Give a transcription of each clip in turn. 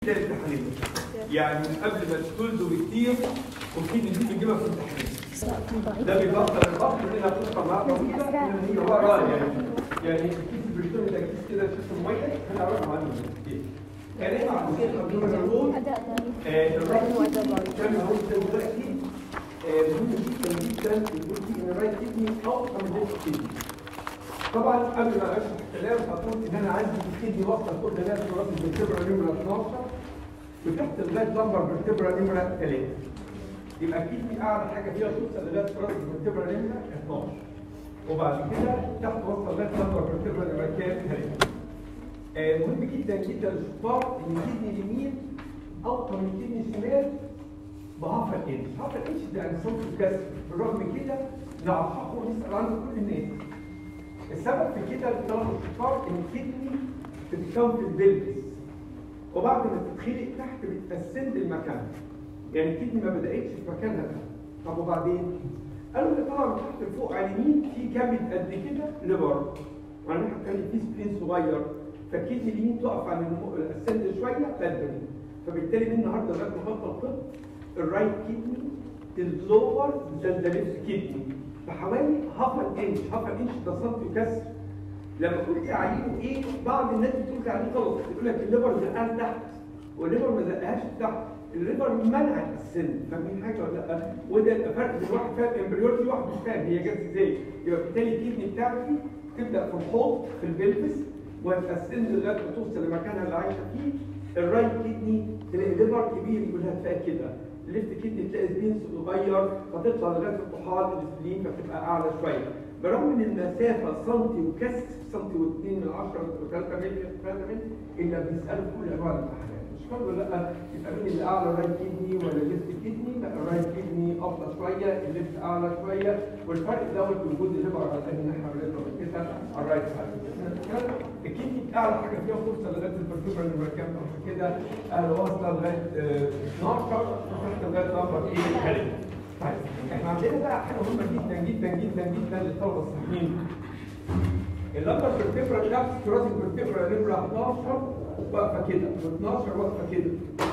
ده الامتحانات يعني من قبل ما تولدوا بكتير ممكن دي بنجيبها في الامتحانات ده بيبطل البطن منها بتبقى معاه طويله من هي ورا يعني يعني الكيس البريتوني ده كيس كده شفت الميه هنعرفها عنه كان ايه مع الموسيقى قبل الرول الرايت كان هو دلوقتي آه، مهم جدا جدا يقول لي ان الرايت كدني اوقع من الليفت كدني طبعا قبل ما اشرح الكلام هقول ان انا عندي كدني واصله كل ده في راس الفرتبرا نمره 12 وتحت لغايه لمبر فيرتبرا نمره 3 يبقى كدني اعلى حاجه فيها توصل لغايه راس الفرتبرا نمره 12 وبعد كده تحت وصل لغايه لمبر فيرتبرا نمره كام 3 آه، مهم جدا جدا الشطار ان الكدني اليمين اوطى من الكدني الشمال بهاف الانش هاف الانش ده يعني صوت الكسر بالرغم من كده نعرفه ونسال عنه كل الناس السبب في كده الثلاث الشطار ان الكدني بتتكون في البلبس وبعد ما تتخلق تحت بتتسند المكان يعني الكدني ما بداتش في مكانها ده طب وبعدين قالوا اللي طالع من تحت لفوق على اليمين في كبد قد كده لبره وعلى الناحيه الثانيه في سبلين صغير فالكدني اليمين تقف على الم- السند شويه تدري فبالتالي من النهارده لغايه ما بطل طب الرايت كدني اللور ذان ذا ليفت كدني بحوالي هاف ان انش هاف ان انش ده سنتي وكسر لما كنت عليه ايه بعض الناس بتقول عليه غلط يقول لك الليفر زقها تحت والليفر ما زقهاش تحت الليفر منع السن فاهمين حاجه ولا لا؟ وده يبقى فرق بين واحد فاهم امبريولوجي وواحد مش فاهم هي جت ازاي يبقى بالتالي الكدني بتاعتي تبدا في الحوض في البلفس ويبقى السن لغايه ما توصل لمكانها اللي عايشه فيه الرايت كدني تلاقي ليفر كبير يقول لها كفايه كده الليفت كدني تلاقي سبين صغير فتطلع لغايه الطحال السبلين فتبقى اعلى شويه برغم ان المسافه سنتي وكسر سنتي واثنين من 10 و3 مللي 3 مللي الا بيسالوا في كل انواع الامتحانات مش كله لا يبقى مين اللي اعلى الرايت كدني ولا الليفت كدني لا الرايت كدني افضل شويه الليفت اعلى شويه والفرق دوت وجود الليفر على انهي ناحيه الليفر كده على الرايت سايد الكدني اعلى حاجه فيها فرصه لغايه البرتوبر اللي مركب عشان كده انا واصله لغايه آه، 12 وتحت لغايه نمبر ايه هلك طيب احنا عندنا بقى حاجه مهمه جدا جدا جدا جدا للطلبه الصحيين اللمبر فيرتبرا بتاعت الثلاثي فيرتبرا نمره 11 واقفه كده و12 واقفه كده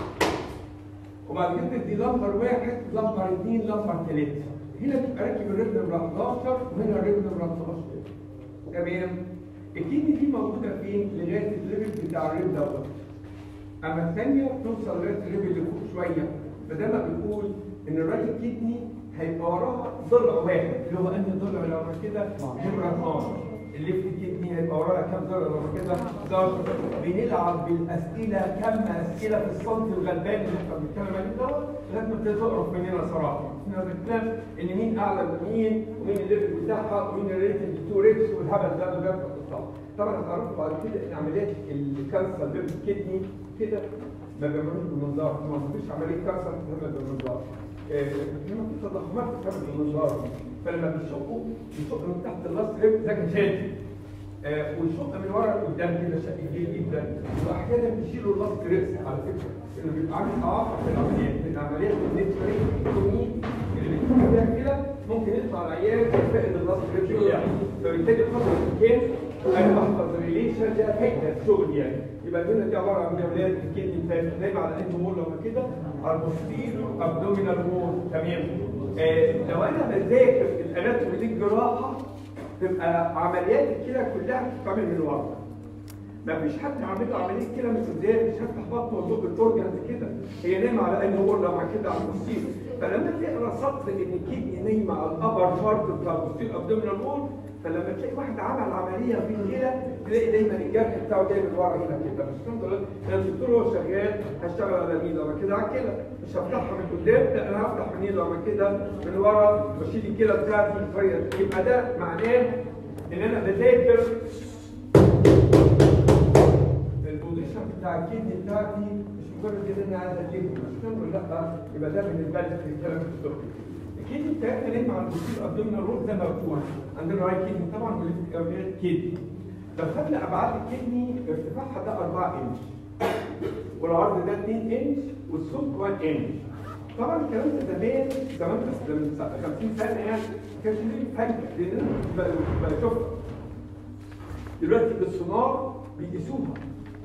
وبعد كده دي لمبر واحد لمبر اثنين لمبر ثلاثه هنا تبقى راكب الريب نمره 11 وهنا الريب نمره 12 تمام الكدني دي موجوده فين؟ لغايه الليفل بتاع الريب دوت اما الثانيه توصل لغايه الليفل اللي فوق شويه فده ما بنقول ان الراجل كدني هيبقى وراها ضلع واحد اللي هو انهي ضلع لو ما كده نمره 12 الليفت كدني هيبقى وراها كام ضلع لو ما كده 11 بنلعب بالاسئله كم اسئله في الصمت الغلبان اللي احنا بنتكلم عليه دوت لغايه ما ابتدي تقرف مننا صراحه احنا بنتكلم ان مين اعلى من مين ومين الليفل بتاعها ومين الريتنج تو ريتس والهبل ده لغايه ما تطلع طبعا هتعرفوا بعد كده ان عمليات الكانسر بيبقى كدني كده ما بيعملوش بالمنظار ما فيش عمليه كانسر بتعمل بالمنظار آه، هنا في تضخمات بتعمل بالمنظار فلما بيشقوا بيشق من تحت الراس ريب ده كان شادي آه، ويشق من ورا لقدام كده شق كبير جدا واحيانا بيشيلوا الراس ريبس على فكره انه بيبقى عامل اعاقه في العمليات في العمليات النيتوري اللي بتبقى فيها كده ممكن يطلع العيان فاقد الراس ريبس يعني فبالتالي خطر الكيس انا بحفظ الريليشن ده فايده الشغل يعني يبقى هنا دي عباره عن جولات الكدني بتاعت نايم على انهي مول لما كده على البوستيرو ابدومينال مول تمام آه لو انا بذاكر الاناتومي دي الجراحه تبقى عمليات الكلى كلها بتتعمل من ورا ما فيش حد عامل له عمليه كلى ميزوديه مش هفتح بطنه وازق التورجنز كده هي نايمه على انهي مول لما كده على البوستيرو فلما تقرا سطر ان الكدني نايمه على الابر بارت بتاع البوستيرو ابدومينال مول فلما تلاقي واحد عمل عمليه في الكلى تلاقي دايما الجرح بتاعه جاي من ورا هنا كده مش الحمد لله انا الدكتور وهو شغال هشتغل على مين لما كده على كده مش هفتحها من قدام لا انا هفتح منين لما كده من ورا واشيل الكلى بتاعتي بطريقه يبقى ده معناه ان انا بذاكر البوزيشن بتاع الكدني بتاعتي مش مجرد كده ان انا عايز اجيبه مش الحمد لله لا يبقى ده بالنسبه لي في الكلام في الدكتور الكدني بتاعتنا نايمه على البوستير ابدومينال رول زي ما بقول عندنا رايت كدني طبعا وليفت كدني لو خدنا ابعاد الكدني ارتفاعها ده 4 انش والعرض ده 2 انش والسمك 1 انش طبعا الكلام ده زمان زمان بس ده من 50 سنه يعني ما كانش ليه حاجه لان انا بشوفها دلوقتي بالسونار بيقيسوها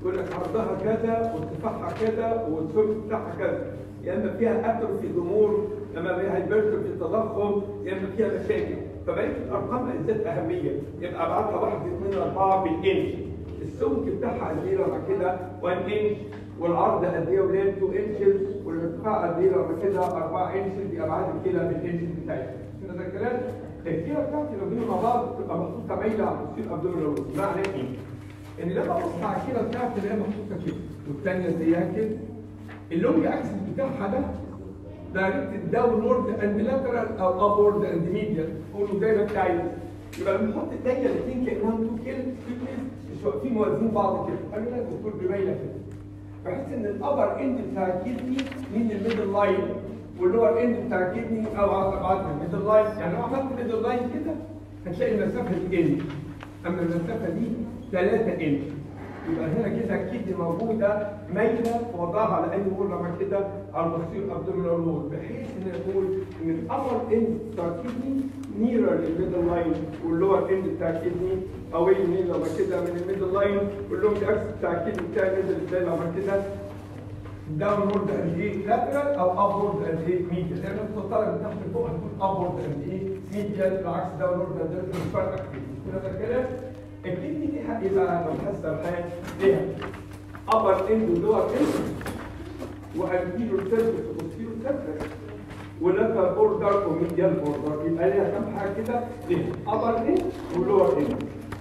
يقول لك عرضها كذا وارتفاعها كذا والسمك بتاعها كذا يا اما فيها اتروفي ضمور يا اما فيها هايبرتروفي تضخم يا اما فيها مشاكل فبقيت الارقام ذات اهميه يبقى ابعادها 1 2 4 بالانش السمك بتاعها قد ايه لما كده 1 انش والعرض قد ايه ولاد 2 انشز والارتفاع قد ايه لما كده 4 انشز دي ابعاد الكلى بالانشز بتاعتها كده ده الكلام الكلى بتاعتي لو جينا مع بعض بتبقى محطوطه مايله على التصوير ابدومينال معنى ايه؟ ان لما ابص على الكلى بتاعتي اللي هي محطوطه كده والثانيه زيها كده اللونج اكسس بتاعها ده دايركت داونورد اند لاترال او ابورد اند ميديال قولوا زي ما انت عايز يبقى لما نحط الدايره الاثنين كانهم تو كيل مش واقفين موازين بعض كده انا لا الدكتور بيبين كده بحس ان الابر اند بتاع الكدني من الميدل لاين واللور اند بتاع الكدني او على بعض الميدل لاين يعني لو عملت ميدل لاين كده هتلاقي المسافه دي ان اما المسافه دي 3 ان يبقى هنا كده الكدني موجوده مايله في وضعها على اي وول لما كده على البصير ابدومينال وول بحيث ان نقول ان الابر اند بتاع الكدني نيرر للميدل لاين واللور اند بتاع الكدني اواي من لما كده من الميدل لاين واللونج اكس بتاع الكدني بتاعي نزل ازاي لما كده داونورد اند ايه لاترال او ابورد اند ايه ميديال لان انت طالع من تحت لفوق هتكون ابورد اند ايه ميديال بالعكس داونورد اند ايه مش فارقه كتير كده ده الكلام الكدني ليها ايه بقى لو حاسه الحال ليها ابر اند ولور اند وانتيرو سيرفيس وبوستيرو سيرفيس ولاترال بوردر وميديال بوردر يبقى ليها كام حاجه كده ليها ابر اند ولور اند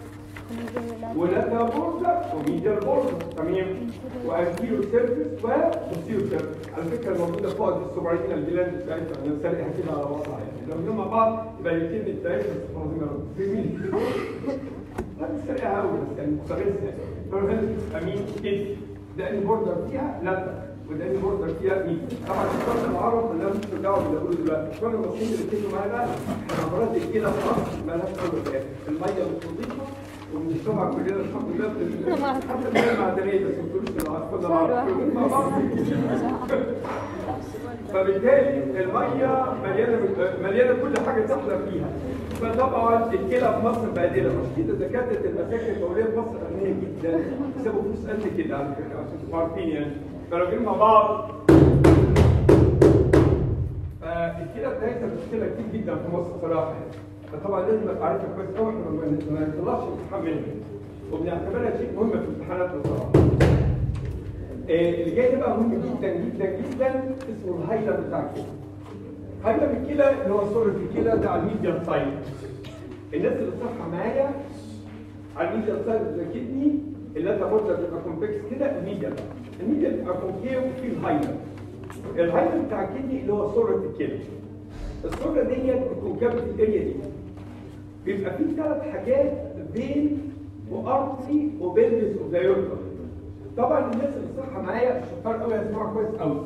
ولاترال بوردر وميديال بوردر تمام وانتيرو سيرفيس وبوستيرو سيرفيس على فكره الموجوده فوق دي السوبرين الجلاند بتاعتها انا سارقها كده على وضعها يعني لو جم مع بعض يبقى الاثنين بتاعتها في مين؟ لا مش سريعة أوي بس يعني مقتبسها فالغالب أمين كده ده اللي بوردر فيها لا وده اللي بوردر فيها مين طبعا الشرط العرب اللي مش دعوه باللي بقوله دلوقتي كل المصريين اللي كتبوا معايا بقى احنا مرات كده في مصر ما لهاش اول ولا الميه بتنظيفها وبنشربها كلنا الحمد لله حتى الميه المعدنيه بس ما تقولوش العصفور العرب مع بعض فبالتالي الميه مليانه مليانه كل حاجه تحلى فيها فطبعا الكلى في مصر بادله مش كده دكاتره المساكن الدوليه في مصر اغنياء جدا بيكسبوا فلوس قد كده على فكره عشان تبقوا عارفين يعني فلو جينا مع بعض فالكلى بتاعتها مشكله كتير جدا في مصر صراحه يعني فطبعا لازم ابقى عارفها كويس قوي احنا ما نطلعش امتحان منها وبنعتبرها شيء مهم في امتحانات بصراحه اللي جاي بقى مهم جدا جدا جدا اسمه الهايلاند بتاع الكلى هايلاند الكلى اللي هو صورة الكلى ده على الميديا سايد الناس اللي صح معايا على الميديا سايد ده كدني اللي انت برضه بتبقى كومبلكس كده الميديا الميديا بتبقى كونكيف وفي الهايلاند الهايلاند بتاع الكدني اللي هو صورة الكلى الصورة ديت الكونكافيتي الاريا دي بيبقى فيه ثلاث حاجات فين وارتري وبلفس وزيوركا طبعا الناس اللي صح معايا شطار قوي هيسمعوا كويس قوي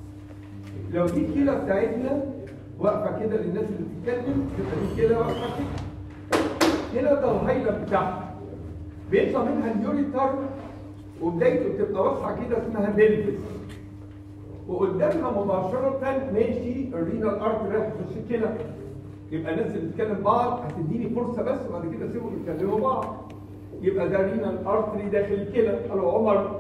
لو دي الكلى بتاعتنا واقفه كده للناس اللي بتتكلم تبقى دي كده واقفه كده هنا ده الهايلاند بتاعها بيطلع منها اليوريتر وبدايته بتبقى واسعه كده اسمها بلفس وقدامها مباشره ماشي الرينال ارت رايح في الكلى يبقى الناس اللي بتتكلم بعض هتديني فرصه بس وبعد كده سيبهم يتكلموا بعض يبقى ده رينال ارتري داخل الكلى قالوا عمر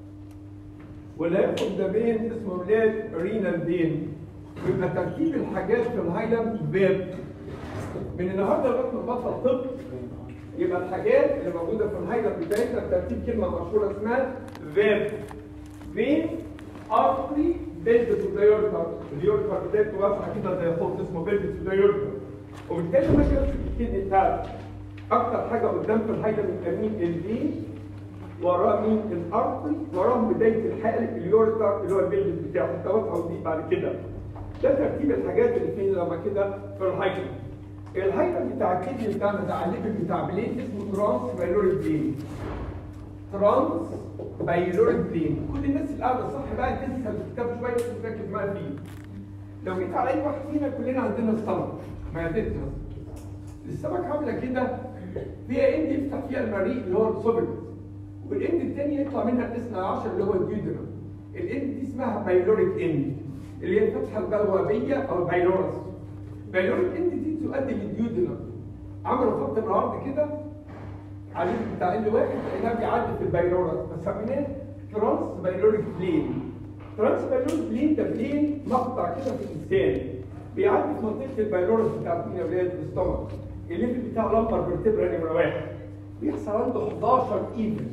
ولا ياخد ده بين اسمه ولاد رينال بين يبقى ترتيب الحاجات في الهايلاند باب من النهارده لغايه ما نبطل طب يبقى الحاجات اللي موجوده في الهايلاند بتاعتنا ترتيب كلمه مشهوره اسمها فيب فين ارتري بيلفس ودايورتر اليورتر بتاعته واسعه كده زي خط اسمه بيلفس ودايورتر وبالتالي ما كانش في الكدني بتاعته اكتر حاجه قدام في الهايلاند بيبقى مين الفين وراه مين الارتري وراه بدايه الحالب اليورتر اللي هو البيلفس بتاعه انت واضحه ودي بعد كده ده ترتيب الحاجات اللي فين لما كده في الهايلاند الهايلاند بتاع الكدني بتاعنا ده على الليفل بتاع بلين اسمه ترانس بايلوريك بلين ترانس بايلوريك بلين كل الناس اللي قاعده صح بقى تنسى الكتاب شويه تركز معايا فيه لو جيت على اي واحد فينا كلنا عندنا السمك ما تنسى السمك عامله كده فيها اند يفتح فيها المريء اللي هو السوبرس والاند الثانيه يطلع منها الاثنى عشر اللي هو الديودرم الاند دي اسمها بايلوريك اند اللي هي الفتحه البلغوبيه او البايلورس بايلوريك اند دي تؤدي للديودرم عملوا خط بالعرض كده عليه بتاع ال واحد لانها بيعدي في البايلورا فسميناه ترانس بايلوريك بلين ترانس بايلوريك بلين ده بلين مقطع كده في الانسان بيعدي في منطقه البايلورس بتاعت مين يا ولاد الاستومك الليفل بتاعه لمبر فيرتبرا نمره واحد بيحصل عنده 11 ايفنت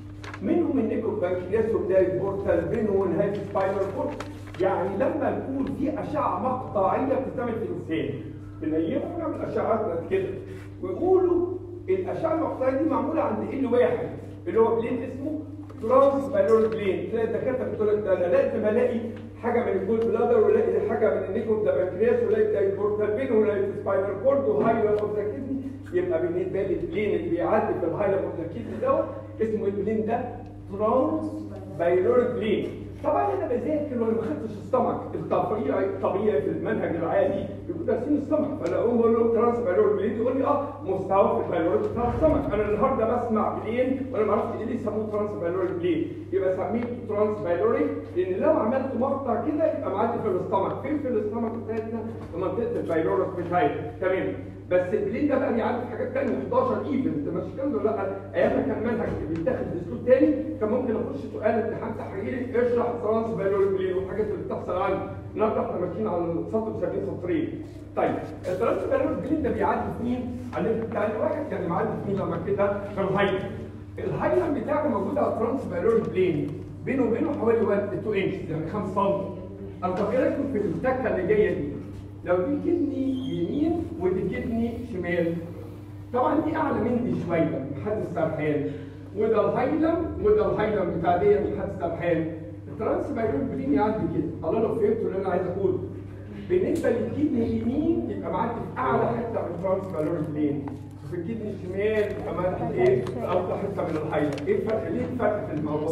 منهم النيكو بانكرياس وبدايه بورتال بينه ونهايه سباينال كورد يعني لما نقول في اشعه مقطعيه بتتعمل في الانسان بنيمه ونعمل اشعات قد كده ويقولوا الاشعه المقطعيه دي معموله عند ال واحد اللي هو بلين اسمه ترانس بايلوريك بلين تلاقي الدكاتره بتقول لك ده انا لازم الاقي حاجه من الجول بلادر والاقي حاجه من النيكو ده بانكرياس والاقي البورتال بين والاقي سباينال كورد وهايلر اوف ذا كدني يبقى بالنسبه لي البلين اللي بيعدي في الهايلر اوف ذا كدني دوت اسمه البلين ده ترانس بايلوريك بلين طبعا انا بذاكر وانا ما خدتش السمك الطبيعي الطبيعي في المنهج العادي بيبقوا دارسين السمك فانا اقوم اقول له ترانس بايلوريك بلين يقول لي اه مستوى في البايلوريك بتاع السمك انا النهارده بسمع بلين وانا ما اعرفش ايه اللي يسموه ترانس بايلوريك بلين يبقى سميه ترانس بايلوريك لان لو عملت مقطع كده يبقى معدي في الاستمك فين في الاستمك بتاعتنا في منطقه البايلوريك بتاعتنا تمام بس البلين ده بقى بيعدي في حاجات ثانيه 11 ايفنت مش كان لا ايامها كان منهج بيتاخد باسلوب ثاني كان ممكن اخش سؤال امتحان تحريري اشرح ترانس بايلوريك بلين والحاجات اللي بتحصل عندي النهارده احنا ماشيين على السطر مسمين سطرين طيب الترانس بايلوريك بلين ده بيعدي في مين؟ على الليفل بتاع الواحد كان معدي في مين لما كده في الهايلم الهايلم بتاعه موجود على الترانس بايلوريك بلين بينه وبينه حوالي 1 2 انش يعني 5 سم التقييركم في التكه اللي جايه دي لو دي كدني يمين ودي كدني شمال طبعا دي اعلى من دي شويه محدش سرحان وده الهايلم وده الهايلم بتاع دي محدش سرحان الترانس بايلوريك بلين يعدي كده الله لو فهمتوا اللي انا عايز اقوله بالنسبه للكدني اليمين يبقى معدي في اعلى حته من الترانس بايلوريك بلين وفي الكدني الشمال يبقى معدي ايه في اوطى حته من الهايلم ايه الفرق ليه الفرق في الموضوع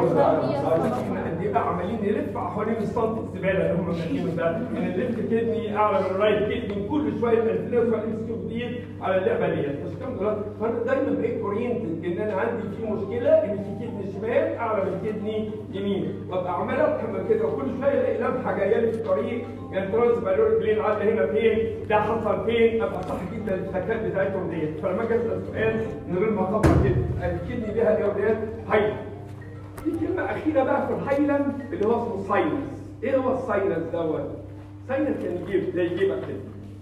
ده؟ احنا قد ايه بقى عمالين نلف حوالين السنتي الزباله اللي هم ماشيين ده ان الليفت كدني اعلى من الرايت كدني كل شويه الانترنس والانسكيوب جديد على اللعبه ديت مش كام دولار فانا دايما بقيت اورينتد ان انا عندي في مشكله ان في كدني شمال اعلى من كدني يمين وابقى عمال افهم كده وكل شويه الاقي لمحه جايه لي في الطريق يعني ترانس بايلوريك بلين عدى هنا فين ده حصل فين ابقى صح جدا الحكايات بتاعتهم ديت فلما اجي اسال سؤال من غير ما اطبق كده الكدني ليها جودات هايله في كلمة أخيرة بقى في الهايلم اللي هو اسمه ساينس. إيه هو الساينس دوت؟ ساينس كان يجيب زي جيبك كده.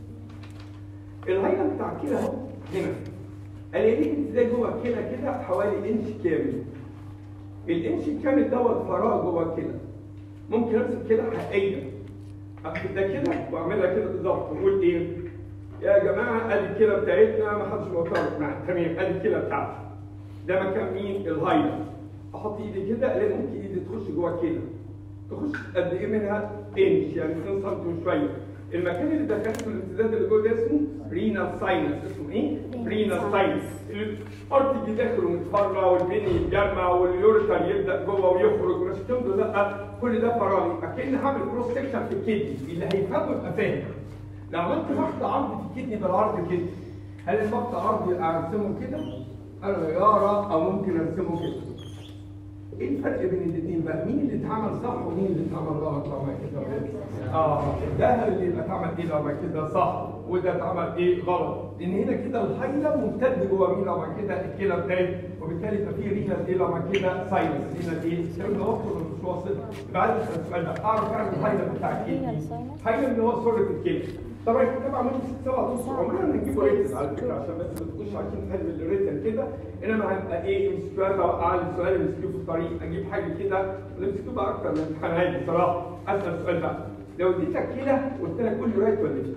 الهايلم بتاع الكلى أهو هنا. اليمين ده جوه الكلى كده حوالي إنش كامل. الإنش الكامل دوت فراغ جوه الكلى. ممكن أمسك كده حقيقية. أخد ده كده وأعملها كده بالظبط ونقول إيه؟ يا جماعة أدي الكلى بتاعتنا ما حدش معترض معاها، تمام أدي الكلى بتاعتي. ده مكان مين؟ الهايلم. احط ايدي كده الاقي ممكن ايدي تخش جوه كده تخش قد ايه منها انش يعني 2 سم وشويه المكان اللي دخلته الامتداد اللي جوه ده اسمه رينال ساينس اسمه ايه؟ رينال ساينس الارض دي داخل ومتفرع والبني يتجمع واليوريتر يبدا جوه ويخرج مش تمضي لا كل ده فراغي اكن هعمل كروس سكشن في الكدني اللي هيفهمه يبقى فاهم لو عملت مقطع عرض في الكدني بالعرض كده هل المقطع عرضي ارسمه كده؟ انا يارا او ممكن ارسمه كده ايه الفرق بين الاثنين بقى؟ مين اللي اتعمل صح ومين اللي اتعمل غلط لما كده؟ اه ده اللي يبقى اتعمل ايه لما كده صح وده اتعمل ايه غلط؟ لان هنا كده الهايلم ممتد جوه مين لما كده الكلى بتاعت وبالتالي يبقى في رينال ايه لما كده ساينس رينال ايه؟ الكلام ده واصل ولا مش واصل؟ يبقى عايز اسال السؤال ده اعرف اعمل الهايلم بتاع الكلى هايلم اللي هو سره الكلى طبعا الكتاب عملته ست سبع نص عمرنا ما نجيبه ريتن على فكره عشان بس ما تكونش عايزين نحل الريتن كده انما هنبقى ايه امسكيوهات اوقع السؤال امسكيو في الطريق اجيب حاجه كده الامسكيو بقى اكتر من الامتحان عادي بصراحه اسال السؤال بقى لو اديتك كده وقلت لك قول لي رايت ولا ليفت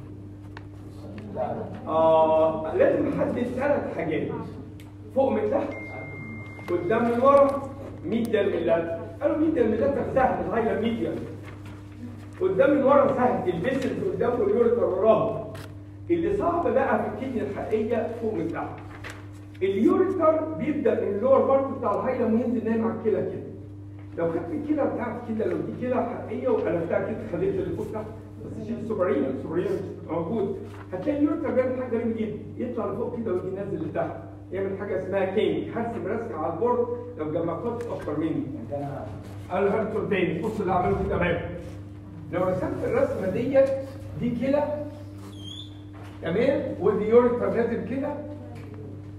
اه لازم احدد ثلاث حاجات فوق من تحت قدام من ورا ميديا الميلاد قالوا ميديا الميلاد سهل الهايلر ميديا قدام من ورا سهل البسل قدام واليوريتر وراه اللي صعب بقى في الكدني الحقيقيه فوق من تحت اليوريتر بيبدا من اللور بارت بتاع الهايلم وينزل نايم على الكلى كده لو خدت الكلى بتاعت كده لو دي كلى حقيقيه وقلبتها كده خليت اللي فوق تحت بس شيل السوبرين السوبرين موجود هتلاقي اليوريتر بيعمل حاجه غريبه جدا يطلع لفوق كده ويجي نازل لتحت يعمل حاجه اسمها كينج هرسم رسمه على البورد لو جمعتها اكتر مني انا هرسم تاني بص اللي عمله كده تمام لو رسمت الرسمه ديت دي كده تمام ودي يوريتر نازل كده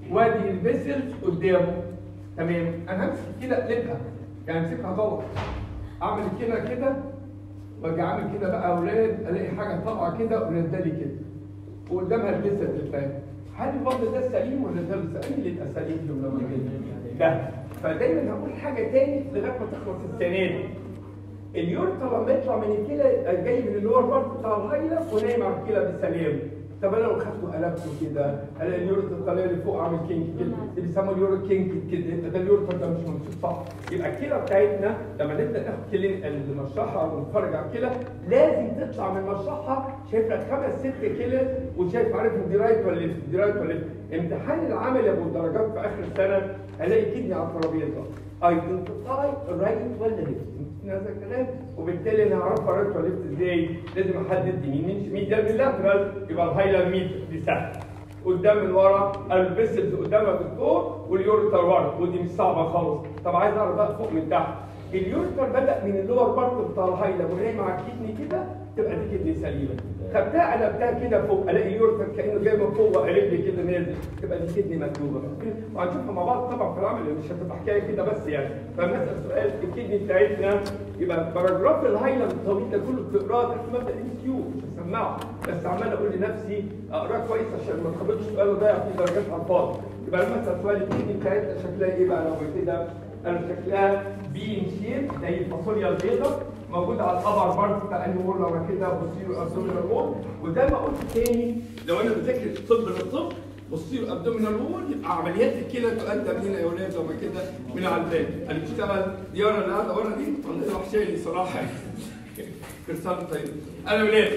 وادي الفيسلز قدامه تمام انا همسك كده اقلبها يعني امسكها غلط اعمل كده كده واجي عامل كده بقى اولاد الاقي حاجه طالعه كده ونازله لي كده وقدامها الفيسلز الثاني هل الوضع ده سليم ولا ده مش سليم اللي يبقى سليم فيهم لما كده ده فدايما هقول حاجه تاني لغايه ما تخلص السنه دي اليورتا لما يطلع من الكلى جاي من اللور بارت بتاع الهايلة ونايم على الكلى بالسلام طب انا لو خدته قلبته كده الاقي اليورتا طالع لي فوق عامل كينج كده اللي بيسموه اليورو كينج كده ده اليورتا ده مش ممسوك صح يبقى الكلى بتاعتنا لما نبدا ناخد كلى المشرحه ونتفرج على الكلى لازم تطلع من المشرحه شايف لك خمس ست كلى وشايف عارف دي رايت ولا ليفت دي رايت ولا ليفت امتحان العمل يا ابو الدرجات في اخر السنه الاقي كدني على الترابيزه ايدنتيفاي رايت ولا ليفت هذا الكلام وبالتالي انا هعرف رايت ولا ليفت ازاي لازم احدد يمين مين ده باللاترال يبقى الهايلر ميت دي سهل قدام من ورا الفيسلز قدام الدكتور واليوريتر ورا ودي مش صعبه خالص طب عايز اعرف بقى فوق من تحت اليوريتر بدا من اللور بارت بتاع الهايلر وهي مع الكدني كده تبقى دي كدني سليمه خدتها قلبتها كده فوق الاقي اليوريتر كانه جاي من فوق وقلب لي كده نازل تبقى دي كدني مقلوبه وهنشوفها مع بعض طبعا في العمل مش هتبقى حكايه كده بس يعني فمثلا سؤال الكدني بتاعتنا يبقى باراجراف الهايلر الطويل ده كله بتقراه تحت مبدا ام كيو مش هسمعه بس عمال اقول لنفسي اقراه كويس عشان ما تخبطش سؤال وضيع فيه درجات على الفاضي يبقى مثلا سؤال الكدني بتاعتنا شكلها ايه بقى لو كده انا شكلها بين شيب زي الفاصوليا البيضاء موجود على الابر بارت بتاع انهي وول لما كده بصيروا ابدومينال وول وزي ما قلت تاني لو انا بذاكر طب للطب بصيروا ابدومينال وول يبقى عمليات الكلى تقدم هنا يا اولاد لما كده من على الباب اللي بتشتغل ديارة اللي قاعده ورا دي منطقه وحشاني صراحه كل سنه طيب انا يا اولاد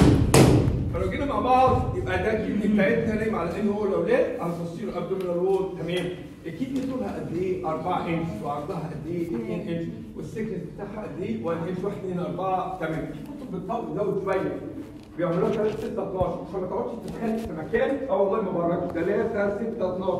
فلو جينا مع بعض يبقى ده الكدني بتاعتنا نايم على انهي وول يا اولاد على البوستيرو ابدومينال وول تمام الكدني طولها قد ايه 4 انش وعرضها قد ايه 2 انش والسكنس بتاعها قد ايه 1 انش 1 2 4 تمام في كتب بتطول تزود شويه بيعملوها 3 6 12 عشان ما تقعدش تتخانق في مكان اه والله ما بوريكش 3 6 12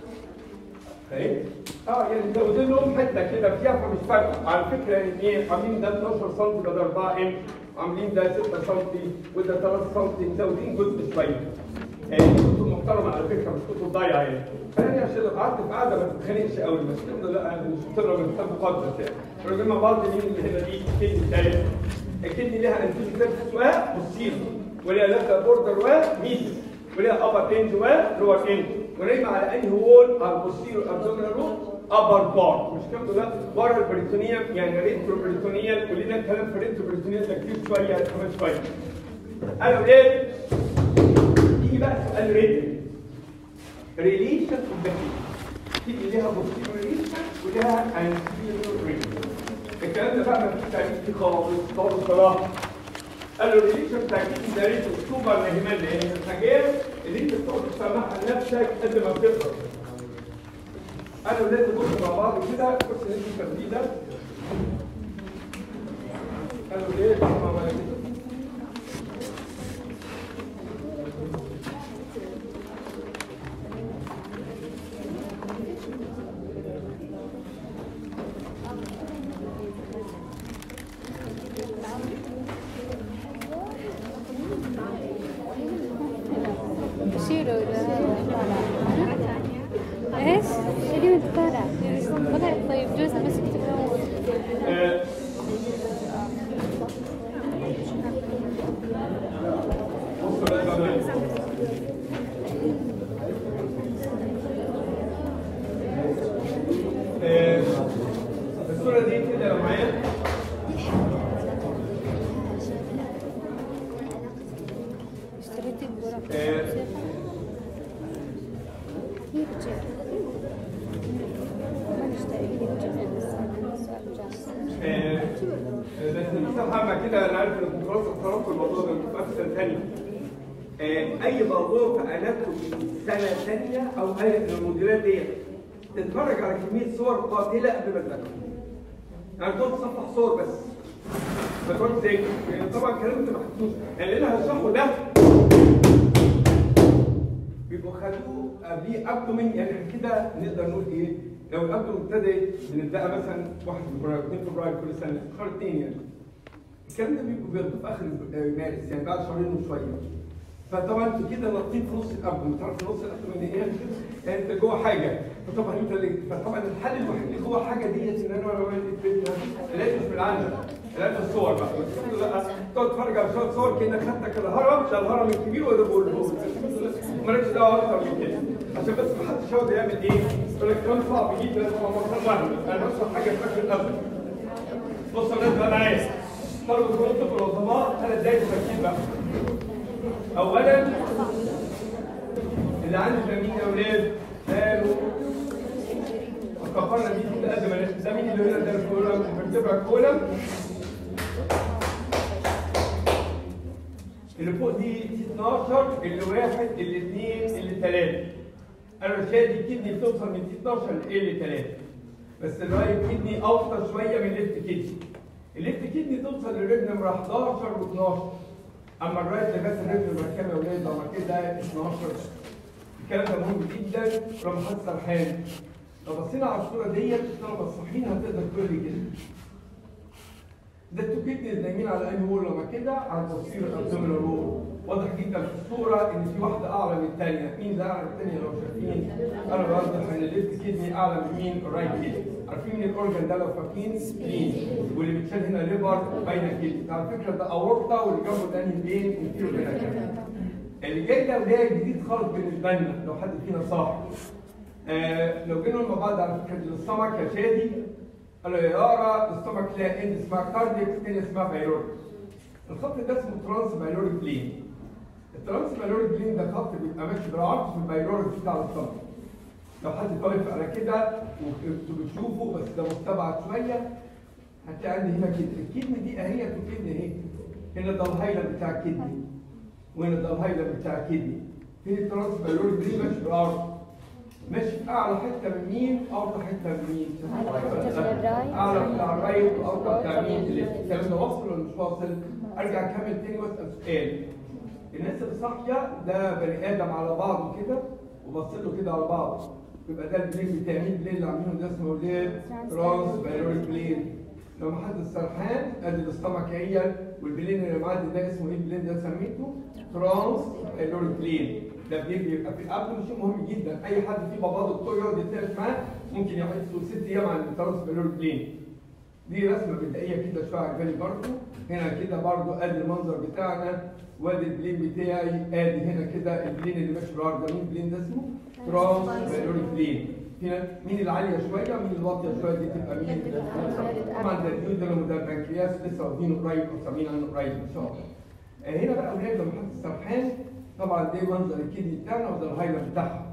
اهي اه يعني مزودين لهم حته كده فيها فمش فارقه على فكره يعني ايه عاملين ده 12 سم بدل 4 انش عاملين ده 6 سم وده 3 سم مزودين جزء شويه يعني كتب محترمه على فكره مش كتب ضايعه يعني فانا عشان لو قعدت في قعده ما تتخانقش قوي بس الحمد لله انا مش بتقرا من كتاب مقدس يعني راجل مع بعض مين اللي هنا دي الكدني الثالث الكدني لها انتيج كتاب وبوستير وليها لها بوردر وميديس وليها ابر انج ولور انج ونايمه على انهي وول على البوستيرو ابدومينال وول ابر بارت مش كام ده ورا البريتونيوم يعني ريترو بريتونيال ولينا الكلام في ريترو بريتونيال ده كتير شويه كمان شويه انا ولاد يجي بقى سؤال ريتم ريليشن اوف ذا في ليها بوستيرو ريليشن وليها انتيريور ريليشن الكلام ده بقى ما فيش تعريف فيه خالص خالص صراحه قالوا الريليشن بتاع الجسم ده ريت سوبر نهمان لان الحاجات اللي انت بتقعد تسمعها لنفسك قد ما بتقرا انا ولاد نبص مع بعض كده بص اللي انت بتاخديه ده قالوا ليه مع بعض كده شيلوا ايش؟ اللي وانت طالع طلعت طيب جوز مسك تلفون آه، بصوا بقى كمان. آه، الصورة دي كده لو معايا اشتريت الورق آه، كيف جاء؟ ما نشتري كيف جاء آه، بس بصراحة ما كده أنا عارف إنكم خلاص اخترقتوا الموضوع ده في آخر سنة تانية. آه، أي موضوع في أناتومي سنة ثانية أو أي من الموديلات ديت تتفرج على كمية صور قاتلة قبل ما تذاكر. يعني تقعد تصفح صور بس. ما تقعد تذاكر، يعني طبعا الكلام أنت ما حطوش، يعني اللي أنا هشرحه ده بيبقوا خدوه قبليه ابدومين يعني إحنا كده نقدر نقول ايه؟ لو الابدومين ابتدى بنبدأ مثلا 1 فبراير 2 فبراير كل سنه شهر اثنين يعني. الكلام ده بيبقوا بياخدوه في اخر مارس يعني بعد شهرين وشويه. فطبعا انتوا كده ناطين في نص الابدن تعرف نص الابدن يعني ايه يعني انت جوه حاجه فطبعا انت اللي فطبعا الحل الوحيد اللي جوه حاجه ديت ان انا لو لقيت مش بالعالم لقيت الصور بقى لا تقعد تتفرج على شويه صور كانك خدتك الهرم ده الهرم الكبير وده بقول مالكش دعوه اكتر من كده عشان بس ما حدش يقعد يعمل ايه يقول لك كلام صعب جدا هو مكان واحد انا بشرح حاجه في اخر الابدن بص يا ولاد بقى معايا طلبوا كنتوا في العظماء ثلاث دقايق تركيز بقى اولا اللي عنده ده مين يا اولاد؟ قالوا فكرنا دي كده قد ما ده مين اللي هنا ده الكولم الفرتبرا الكولم اللي فوق دي دي 12 اللي واحد اللي اثنين اللي ثلاثه انا شايف دي كدني بتوصل من دي 12 ل 3 بس الرايت كدني اوطى شويه من الليفت كدني الليفت كدني توصل للرجل نمره 11 و12 اما الرايت لغايه الرجل نمره كام يا ولاد لما كده 12 الكلام ده مهم جدا ولما حد سرحان لو بصينا على الصوره ديت الطلبه الصحيين هتقدر تقول لي كده ده التو كدنيز نايمين على انهي وول لما كده على تصوير الابدومينال وول واضح جدا في الصوره ان في واحده اعلى من الثانيه مين اللي اعلى من الثانيه لو شايفين انا بوضح ان الليفت كدني اعلى من مين الرايت كدني عارفين مين الاورجن ده لو فاكرين سبلين واللي بيتشال هنا ليفر باينه كدني على فكره ده اورطه واللي جنبه ده بين انتيرو هنا كده اللي جاي ده وجاي جديد خالص بالنسبه لنا لو حد فينا صاحي آه لو جينا مع بعض على فكره السمك يا شادي قالوا يا يارا السمك لها اند اسمها كارديك تاني اسمها بايلوريك الخط ده اسمه ترانس بايلوريك بلين الترانس بايلوريك بلين ده خط بيبقى ماشي بالعرض في البايلوريك بتاع السمك لو حد طالب على كده وانتوا بتشوفوا بس ده مستبعد شويه هتلاقي عندي هنا كده الكدني دي اهي الكدني اهي هنا ده الهايلاند بتاع الكدني وهنا ده الهايلاند بتاع الكدني فين الترانس بايلوريك بلين ماشي بالعرض ماشي في اعلى حته من مين اوطى حته من مين اعلى بتاع الرايت واوطى بتاع مين الكلام ده واصل ولا مش واصل ارجع اكمل تاني واسال سؤال الناس اللي صاحيه ده بني ادم على بعضه كده وبص له كده على بعض يبقى ده البلين بتاع مين البلين اللي عاملينه ده اسمه ايه ترانس بايلوريك بلين لو محد سرحان ادي الاستمك هي والبلين اللي معدي ده اسمه ايه البلين ده سميته ترانس بايلوريك بلين ده بيبقى في الابدن شيء مهم جدا اي حد فيه بابا دكتور يقعد يتناقش معاه ممكن يحس ست ايام عن الترانس بايلوريك بلين دي رسمه بدائيه كده شويه عجباني برضه هنا كده برضه ادي المنظر بتاعنا وادي البلين بتاعي ادي هنا كده البلين اللي ماشي بالارض ده مين البلين ده اسمه ترانس بايلوريك بلين هنا مين العاليه شويه مين الواطيه شويه دي تبقى مين؟ طبعا ده الديود ده لما ده البنكرياس لسه واخدينه قريب او سامعين عنه قريب ان شاء الله. هنا بقى ولاد لما حد سرحان طبعا ده منظر الكدني بتاعنا وده الهايلاند بتاعها.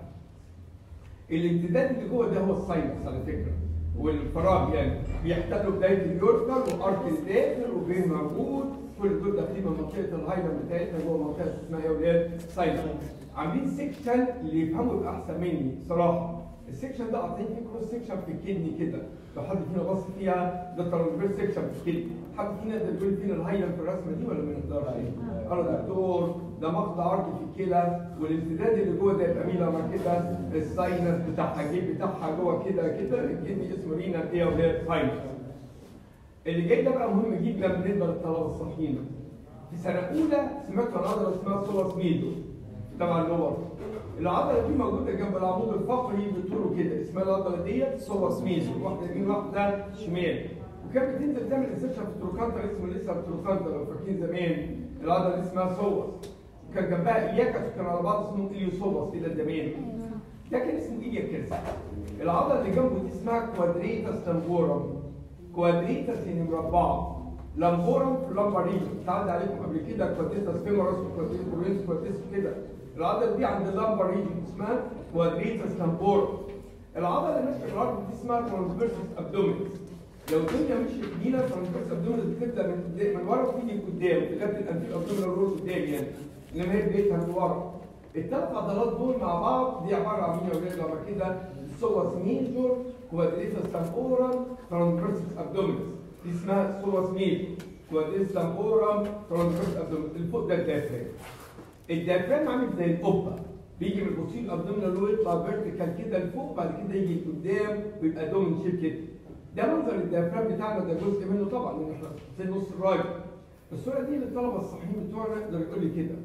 الامتداد اللي جوه ده هو الساينس على فكره والفراغ يعني بيحتلوا بدايه اليورتر وارك الداخل وبين موجود كل دول داخلين من منطقه الهايلاند بتاعتنا جوه منطقه اسمها ايه يا ولاد؟ ساينس. عاملين سيكشن اللي يفهموا يبقى احسن مني صراحه. السكشن ده قاطعين فيه كروس سكشن في الكدني كده لو حد فينا بص فيها ده ترانسفير سكشن في الكدني حد فينا يقدر يقول فينا الهايلاند في الرسمه دي ولا ما نقدرش قالوا يا دكتور ده مقطع عرضي في الكلى والامتداد اللي جوه ده يبقى مين لما كده الساينس بتاعها الجيب بتاعها جوه كده كده الكدني اسمه رينا ايه وهي ساينس اللي جاي ده بقى مهم جدا بالنسبه للطلبه الصحيين في سنه اولى سمعت عن عضله اسمها سولاس ميدو طبعا اللور العضله دي موجوده جنب العمود الفقري بطوله كده اسمها العضله ديت سولاس ميدو واحده يمين واحده شمال وكانت بتنزل تعمل انسبشن في التروكانتر اسمه لسه التروكانتر لو فاكرين زمان العضله دي اسمها سولاس وكان جنبها الياكس كان على بعض اسمه اليوسوباس الى زمان ده كان اسمه ايلياكس العضله اللي جنبه دي اسمها كوادريتاس لامبورم كوادريتاس يعني مربعه لامبورم في لامباريجو اتعدى عليكم قبل كده كوادريتاس فيمورس وكوادريتاس كوادريتاس كده العضله دي عند اللامباريجو اسمها كوادريتاس لامبورم العضله اللي ماشيه في الارض دي اسمها ترانسفيرسس ابدومينس لو الدنيا مشيت بينا ترانسفيرسس ابدومينس بتبدا من قدام من ورا وتيجي لقدام لغايه الانفيل ابدومينال رول قدام يعني انما هي بدايتها من ورا الثلاث عضلات دول مع بعض دي عباره عن مين يا ولاد لما كده سوس ميجور كوادريتاس تامبورم ترانسفيرسس ابدومينس دي اسمها سوس ميجور كوادريتاس تامبورم ترانسفيرسس ابدومينس اللي فوق ده الدافرام الدافرام عامل زي القبه بيجي من البوستير الابدومينال ويطلع فيرتيكال كده لفوق بعد كده يجي لقدام ويبقى دومين شيب كده ده منظر الدافرام بتاعنا ده جزء منه طبعا لان احنا في نص الراجل الصوره دي للطلبه الصحيين بتوعنا يقدر يقول لي كده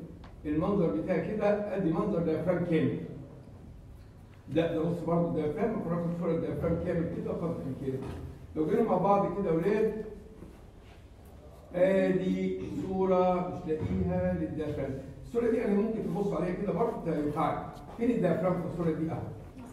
المنظر بتاعي كده ادي منظر ديافرام كامل لا ده بص برضه ديافرام مفرغ صوره ديافرام كامل كده قدر كده لو جينا مع بعض كده يا اولاد ادي صوره مش لاقيها للديافرام الصوره دي انا ممكن تبص عليها كده برضه تنفعك فين الديافرام في الصوره دي اهو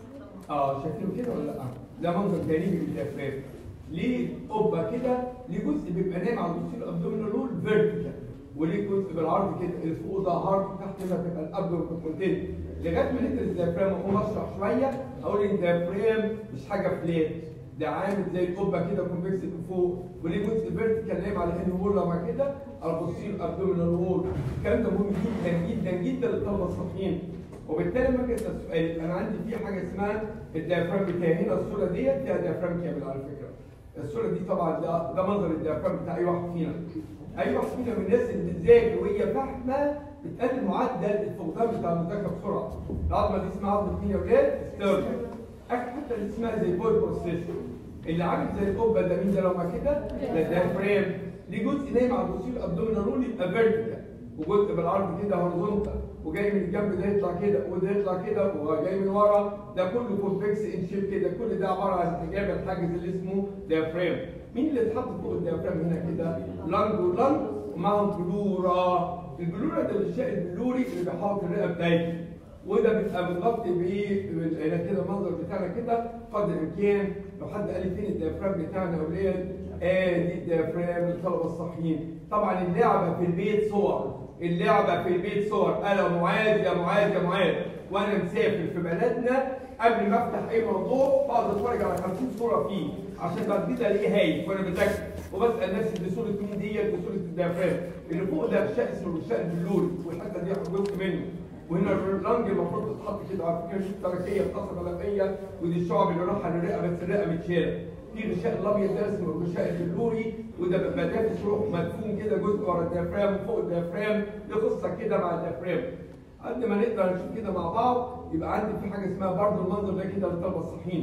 اه شايفينه كده ولا لا ده منظر جانبي للديافرام ليه قبه كده ليه جزء بيبقى نايم على البوستير ابدومينال رول فيرتيكال وليه جزء بالعرض كده اللي فوق ده هارد تحت هنا تبقى الابدومين كونتين لغايه ما ندرس الديافرام واقوم اشرح شويه اقول ان الديافرام مش حاجه فلات ده عامل زي القبه كده كونفكس من فوق وليه جزء فيرتيكال نايم على ان وول مع كده على البوستير ابدومينال وول الكلام ده مهم جدا جدا جدا للطلبه الصحيين وبالتالي لما اجي اسال سؤال انا عندي في حاجه اسمها الديافرام بتاعي هنا الصوره ديت فيها ديافرام كامل على فكره الصوره دي طبعا ده ده منظر الديافرام بتاع اي واحد فينا اي واحد فينا من الناس اللي بتذاكر وهي فاهمه بتقلل معدل الفقدان بتاع المذاكره بسرعه العظمه دي اسمها عظمه مين يا ولاد؟ ستيرن حتى اللي اسمها زي بول بروسيسور اللي عامل زي القبه ده مين ده لو ما كده؟ ده ديافرام ليه جزء نايم على البوستير ابدومينال رول يبقى فيرتيكال وجزء بالعرض كده هورزونتال وجاي من الجنب ده يطلع كده وده يطلع كده وجاي من ورا ده كله كونفكس ان شيب كده كل ده عباره عن استجابه الحاجز اللي اسمه ديافرام مين اللي اتحط فوق الديافرام هنا كده لانج ولانج ومعهم بلورا البلورا ده الغشاء البلوري اللي بيحاوط الرئه بتاعتي وده بيبقى متغطي بايه هنا كده المنظر بتاعنا كده قدر الامكان لو حد قال لي فين الديافرام بتاعنا يا ولاد ادي الديافرام للطلبه الصحيين طبعا اللعبه في البيت صور اللعبه في البيت صور انا معاذ يا معاذ يا معاذ وانا مسافر في بلدنا قبل ما افتح اي موضوع بقعد اتفرج على 50 صوره فيه عشان بعد كده الاقيه هايف وانا بذاكر وبسال نفسي دي صوره مين ديت دي صوره الديافرام اللي فوق ده غشاء اسمه الغشاء البلوري والحته دي جزء منه وهنا اللنج المفروض تتحط كده على فكره دي التركيه القصبه اللبقيه ودي الشعب اللي رايحه للرئه بس الرئه متشاله في غشاء الابيض ده اسمه الغشاء البلوري وده بيبقى دافش روح مدفون كده جزء ورا الديافرام وفوق الديافرام دي قصه كده مع الديافرام قد ما نقدر نشوف كده مع بعض يبقى عندي في حاجه اسمها برضه المنظر ده كده للطلبه الصحيين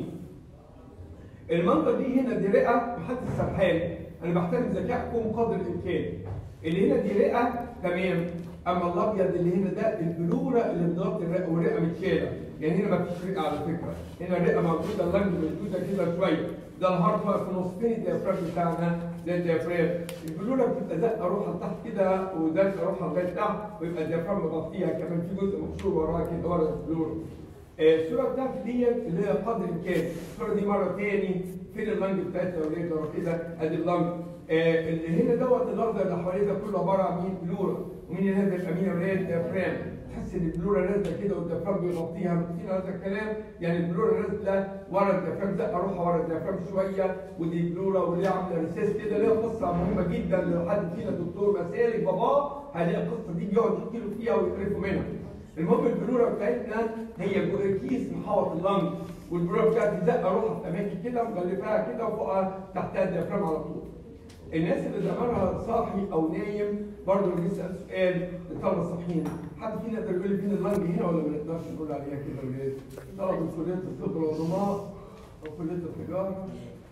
المنظر دي هنا دي رئه محدش سرحان انا بحترم ذكائكم قدر الامكان اللي هنا دي رئه تمام اما الابيض اللي هنا ده البلوره اللي بتغطي الرئه والرئه متشاله يعني هنا مفيش رئه على فكره هنا الرئه موجوده اللنج موجوده كده شويه ده الهارت واقف في نص فين الديافرام بتاعنا ده الديافرام البلوره بتبقى زقه روحها لتحت كده وزقه روحها لغايه تحت ويبقى الديافرام مغطيها كمان في جزء مكسور وراها كده ورا البلوره الصوره بتاعتي ديت اللي هي قدر الامكان الصوره دي مره تاني فين اللنج بتاعتنا يا ولاد ورا كده ادي اللنج آه اللي هنا دوت الاخضر اللي حواليه ده كله عباره عن مين بلوره ومين اللي نازل امين ولاد ديافرام تحس ان البلوره نازله كده والديافرام بيغطيها متفقين هذا الكلام يعني البلوره نازله ورا الديافرام زقه روحها ورا الديافرام شويه ودي بلوره وليه عامله ريسيس كده ليها قصه مهمه جدا لو حد فينا دكتور مسالك باباه هيلاقي القصه دي بيقعد يحكي له فيها ويقرفوا منها المهم البلوره بتاعتنا هي كيس محاوط اللنج والبلوره بتاعتي زقه روحها في اماكن كده مغلفاها كده وفوقها تحتها الديافرام على طول الناس اللي دماغها صاحي او نايم برضه اللي بيسال سؤال للطلبه الصحيين حد فينا يقدر يقول لي فين اللنج هنا ولا ما نقدرش نقول عليها كده ولاد طلبه كليه الطب العظماء او كليه التجاره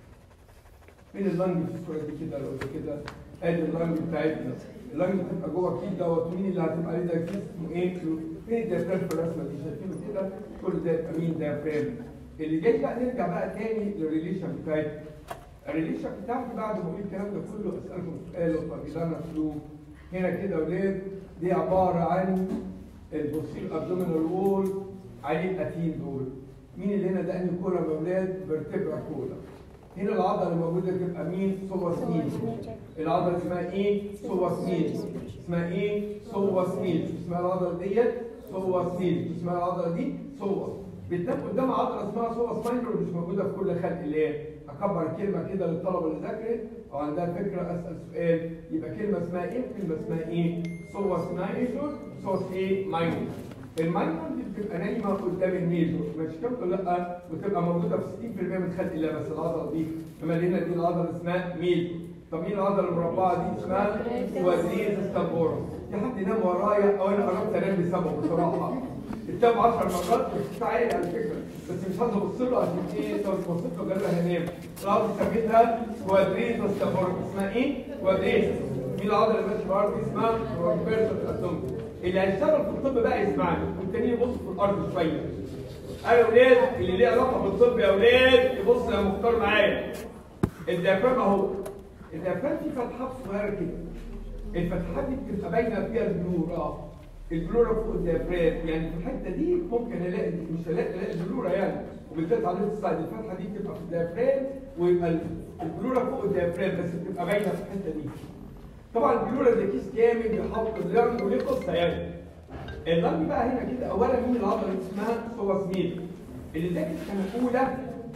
فين اللنج في الصوره دي كده لو كده ادي اللنج بتاعتنا اللنج بتبقى جوه الكيس دوت مين اللي هتبقى عليه ده كيس اسمه ايه؟ فين الديافرام في الرسمه دي شايفينه كده كل ده يبقى مين ديافرام اللي جاي بقى نرجع بقى تاني للريليشن بتاعتنا الريليشن بتاعتي بعد ما اقول الكلام ده كله اسالكم سؤال وفريدانا اسلوب هنا كده ولاد دي عباره عن البوستير ابدومينال وول عليه الاتين دول مين اللي هنا ده انهي كولا يا ولاد فيرتبرا كولا هنا العضله اللي موجوده تبقى مين سوبر سميل العضله اسمها ايه سوبر سميل اسمها ايه سوبر سميل اسمها العضله ديت سوبر سميل اسمها العضله دي سوبر بتنام قدام عضله اسمها سوبر سمايلر مش موجوده في كل خلق الله اكبر كلمه كده للطلبه اللي ذاكرت او عندها فكره اسال سؤال يبقى كلمه اسمها ايه كلمه اسمها ايه سوبر سمايلر سوبر ايه ماينور الماينور دي بتبقى نايمه قدام الميجور مش كده لا وتبقى موجوده في 60% من خلق الله بس العضله دي اما هنا دي العضله اسمها ميجور طب مين العضله المربعه دي اسمها كوادريز ستابورا في حد ينام ورايا او انا قربت انام بسببه بصراحه التاب 10 مرات مش عالي على فكره بس مش حد ابص له عشان ايه لو بصيت له غالبا هنام العضله سميتها كوادريز ستابورا اسمها ايه؟ كوادريز مين العضله اللي ماشيه بره اسمها روبرتو اتوم اللي هيشتغل في الطب بقى يسمعني والتانيين يبصوا في الارض شويه ايوه يا ولاد اللي ليه علاقه بالطب يا ولاد يبص يا مختار معايا الديافرام اهو الديافرام فيه فتحات صغيره كده الفتحات دي بتبقى باينه فيها البلورا البلورا فوق الديافرام يعني في الحته دي ممكن الاقي مش الاقي الاقي البلورا يعني وبالذات على السايد الفتحه دي بتبقى في الديافرام ويبقى البلورا فوق الديافرام بس بتبقى باينه في الحته دي طبعا البلورا ده كيس كامل بيحط اللنج وليه قصه يعني اللنج بقى هنا كده اولا مين العضله اللي اسمها سوس ميل اللي ذاكر سنه اولى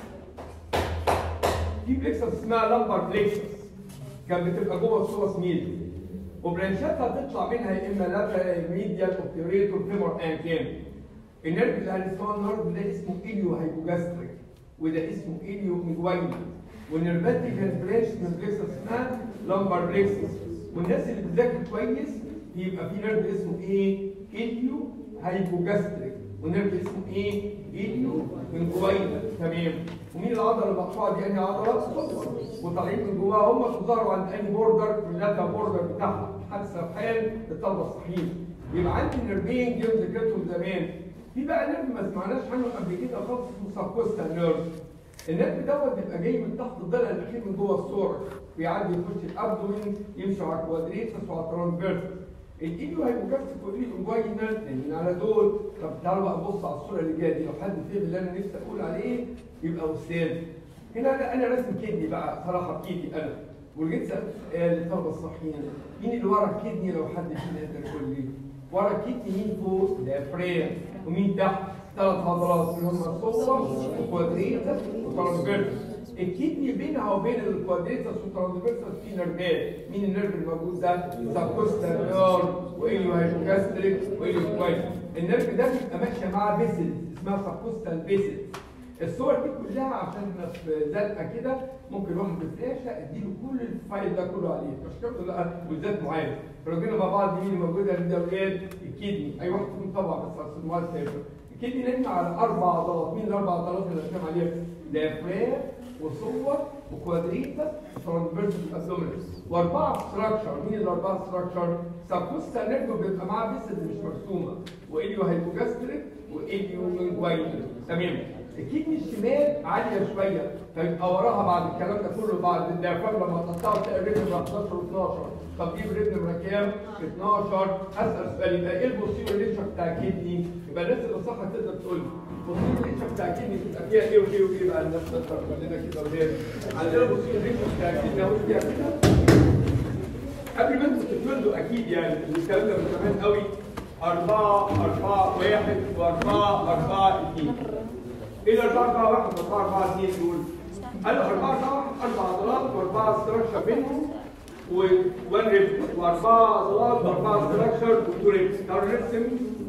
في بليكسس اسمها لامبر بليكسس كانت بتبقى جوه السوس ميل وبرانشاتها تطلع منها يا اما لاترال ميديال اوبتيوريتور فيمور ان كان النيرف اللي هنسمعه النهارده ده اسمه اليو هايبوجاستريك وده اسمه اليو انجوينا والنيرفات دي كانت برانش من بليكسس اسمها لامبر بليكسس والناس اللي بتذاكر كويس يبقى في نيرف اسمه ايه؟ اليو هايبوجاستريك ونيرف اسمه ايه؟ اليو انجوينا تمام ومين العضله المقطوعه دي انهي عضله؟ وطالعين من جواها هم ظهروا عند انهي بوردر؟ اللاتر بوردر بتاعها حادثه في حال الطلبه الصحيين يبقى عندي نيرفين جيم ذاكرتهم زمان في بقى نيرف ما سمعناش عنه قبل كده خالص اسمه سابكوستا نيرف النيرف دوت بيبقى جاي من تحت الضلع الاخير من جوه الصوره ويعدي يخش الابدومين يمشي على الكوادريتس وعلى الترانسفيرس الايديو هيبوكاستيك والايديو انجوينال من على دول طب تعالوا بقى نبص على الصوره اللي جايه دي لو حد فهم اللي انا نفسي اقول عليه يبقى استاذ هنا انا انا راسم كدني بقى صراحه بايدي انا وجيت سالت سؤال للطلبه الصحيين مين اللي ورا الكدني لو حد فينا يقدر يقول لي ورا الكدني مين فوق دافريا ومين تحت ثلاث عضلات اللي هم الصور والكوادريتس والترانسفيرس الكدني بينها وبين الكوادريتس والترانسفيرس في نيرفات مين النيرف الموجود ده؟ سابكوستا نيرف وايليو هايبوكاستريك وايليو كويس النيرف ده بيبقى ماشيه مع بيسل اسمها سابكوستا بيسل الصور دي كلها عشان احنا في زنقه كده ممكن واحد بفلاشه اديله كل الفايل ده كله عليه مش كده لا وذات معين لو جينا مع بعض مين اللي موجوده ده اولاد الكدني اي واحد فيهم طبعا بس على الموال سافر الكدني نجم على اربع عضلات مين الاربع عضلات اللي بتكلم عليها؟ ديافرام وصور وكوادريتس وترانسفيرسال ابدومينس واربعه ستراكشر مين الاربعه ستراكشر؟ سابوستا نيرفو بيبقى معاه بيسز مش مرسومه واليو هايبوجاستريك واليو انجوينال تمام الكدني الشمال عاليه شويه فيبقى وراها بعد الكلام ده كله بعد الديافرام لما تقطعه تلاقي الريتم 11 و12 طب دي الريتم كام؟ 12 اسال سؤال يبقى ايه البوستيريور ليتشر بتاع الكدني؟ يبقى الناس اللي صح تقدر تقول لي البوستيريور ليتشر بتاع الكدني بتبقى فيها ايه وايه وايه بقى الناس تقدر تقول لنا كده ولاد عندنا البوستيريور ليتشر بتاع الكدني اهو فيها كده قبل ما انتوا تتولدوا اكيد يعني الكلام ده من زمان قوي أربعة أربعة واحد وأربعة أربعة اثنين ايه الاربعه اربعه واحد واربعه اربعه اثنين دول؟ قالوا اربعه اربعه واحد اربع عضلات واربعه ستراكشر بينهم وون ريب واربعه عضلات واربعه ستراكشر وتو ريبس تعالوا نرسم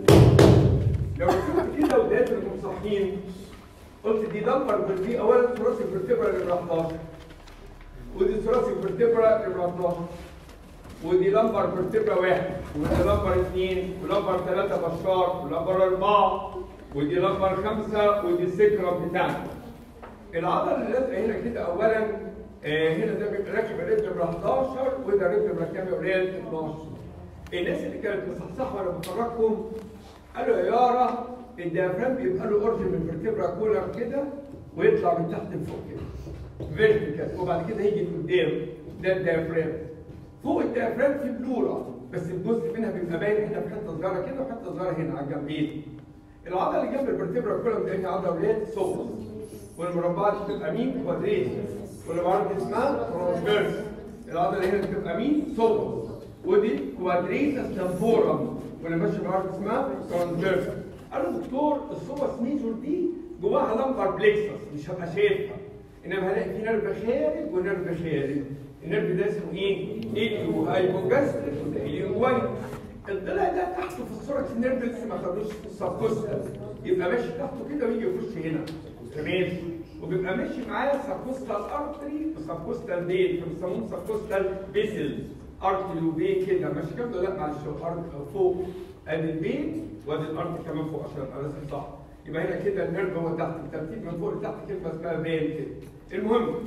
لو رسمت كده وديت المصحين قلت دي دمبر دي اولا ثراسي فيرتبرا نمره 11 ودي ثراسي فيرتبرا نمره 12 ودي لمبر فيرتبرا واحد ودي لمبر اثنين ولمبر ثلاثه بشار ولمبر اربعه ودي لمبر خمسة ودي السكرة بتاعنا العضلة اللي لازقة هنا كده أولا آه هنا ده بيبقى راكب الريتم ب 11 وده ريتم راكب أولاد 12 الناس اللي كانت مصحصحة وأنا بفرجكم قالوا يا يارا الديافرام بيبقى له أورجن من فيرتبرا كولر كده ويطلع من تحت لفوق كده فيرتيكال وبعد كده يجي لقدام ده الديافرام فوق الديافرام في بلورا بس الجزء منها بيبقى باين هنا في حته صغيره كده وحته صغيره هنا على الجنبين العضله اللي جنب الفرتبرا كلها بتلاقي عضله ولاد سوبس والمربعات بتبقى مين كوادريت والمربعات اسمها ترانسفيرس العضله اللي هنا بتبقى مين سوبس ودي كوادريتس تمبورم واللي ماشي مربعات اسمها ترانسفيرس قالوا دكتور السوبس ميجور دي جواها لمبر بليكسس مش هبقى شايفها انما هلاقي في نيرف خارج ونيرف خارج النيرف ده اسمه ايه؟ ايليو هايبوجاستريك وده ايليو وايت الضلع ده تحته في الصوره النيرف لسه ما خدوش سبكوستا يبقى ماشي تحته كده ويجي يخش هنا تمام وبيبقى ماشي معاه سبكوستال ارتري وسبكوستال فين فبيسموه سبكوستال بيسل ارتري وبين كده ماشي كده لا معلش هو ارض فوق ادي البين وادي الارض كمان فوق عشان ابقى راسم صح يبقى هنا كده النيرف هو تحت الترتيب من فوق لتحت كلمه اسمها بين كده المهم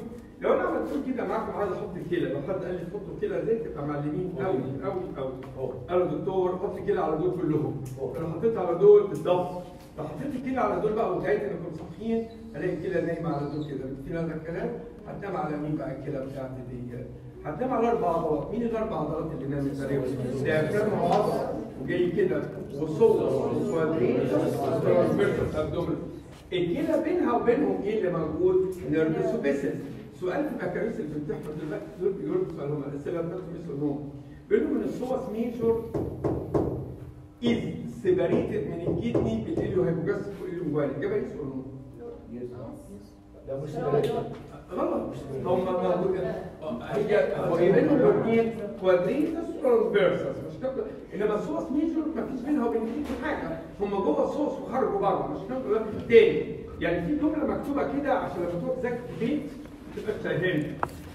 لو انا عملت كده معاكم عايز احط الكلى لو حد قال لي تحطوا الكلى ازاي تبقى معلمين قوي قوي قوي قالوا دكتور حط الكلى على دول كلهم لو حطيت على دول بالضبط لو حطيت الكلى على دول بقى وتعيت انكم صحيين الاقي الكلى نايمه على دول كده في هذا الكلام هتنام على مين بقى الكلى بتاعتي دي هتنام على اربع عضلات مين الاربع عضلات اللي نامت عليهم؟ ديافرام عضله وجاي كده وصوت وكوادريتس وترانسفيرسس ابدومين الكلى بينها وبينهم ايه اللي موجود؟ نيرفس وبيسس سؤال في بكالوريوس اللي بتحفظ دلوقتي دول بيقولوا سؤال هم الاسئله بتاعتهم مثل نوم بيقولوا من الصوص ميجور از سيبريتد من الكدني بالاليو هيبوجاستيك والاليو الاجابه يس ولا نو؟ ده مش سيبريت. غلط هم موجود هي هو بينهم الاثنين كوادريتس ترانسفيرسس مش كده انما الصوص ميجور ما فيش بينها وبين الكدني حاجه هم جوه الصوص وخرجوا بره مش كده تاني يعني في جمله مكتوبه كده عشان لما تروح تذاكر في البيت ما تبقاش شايفين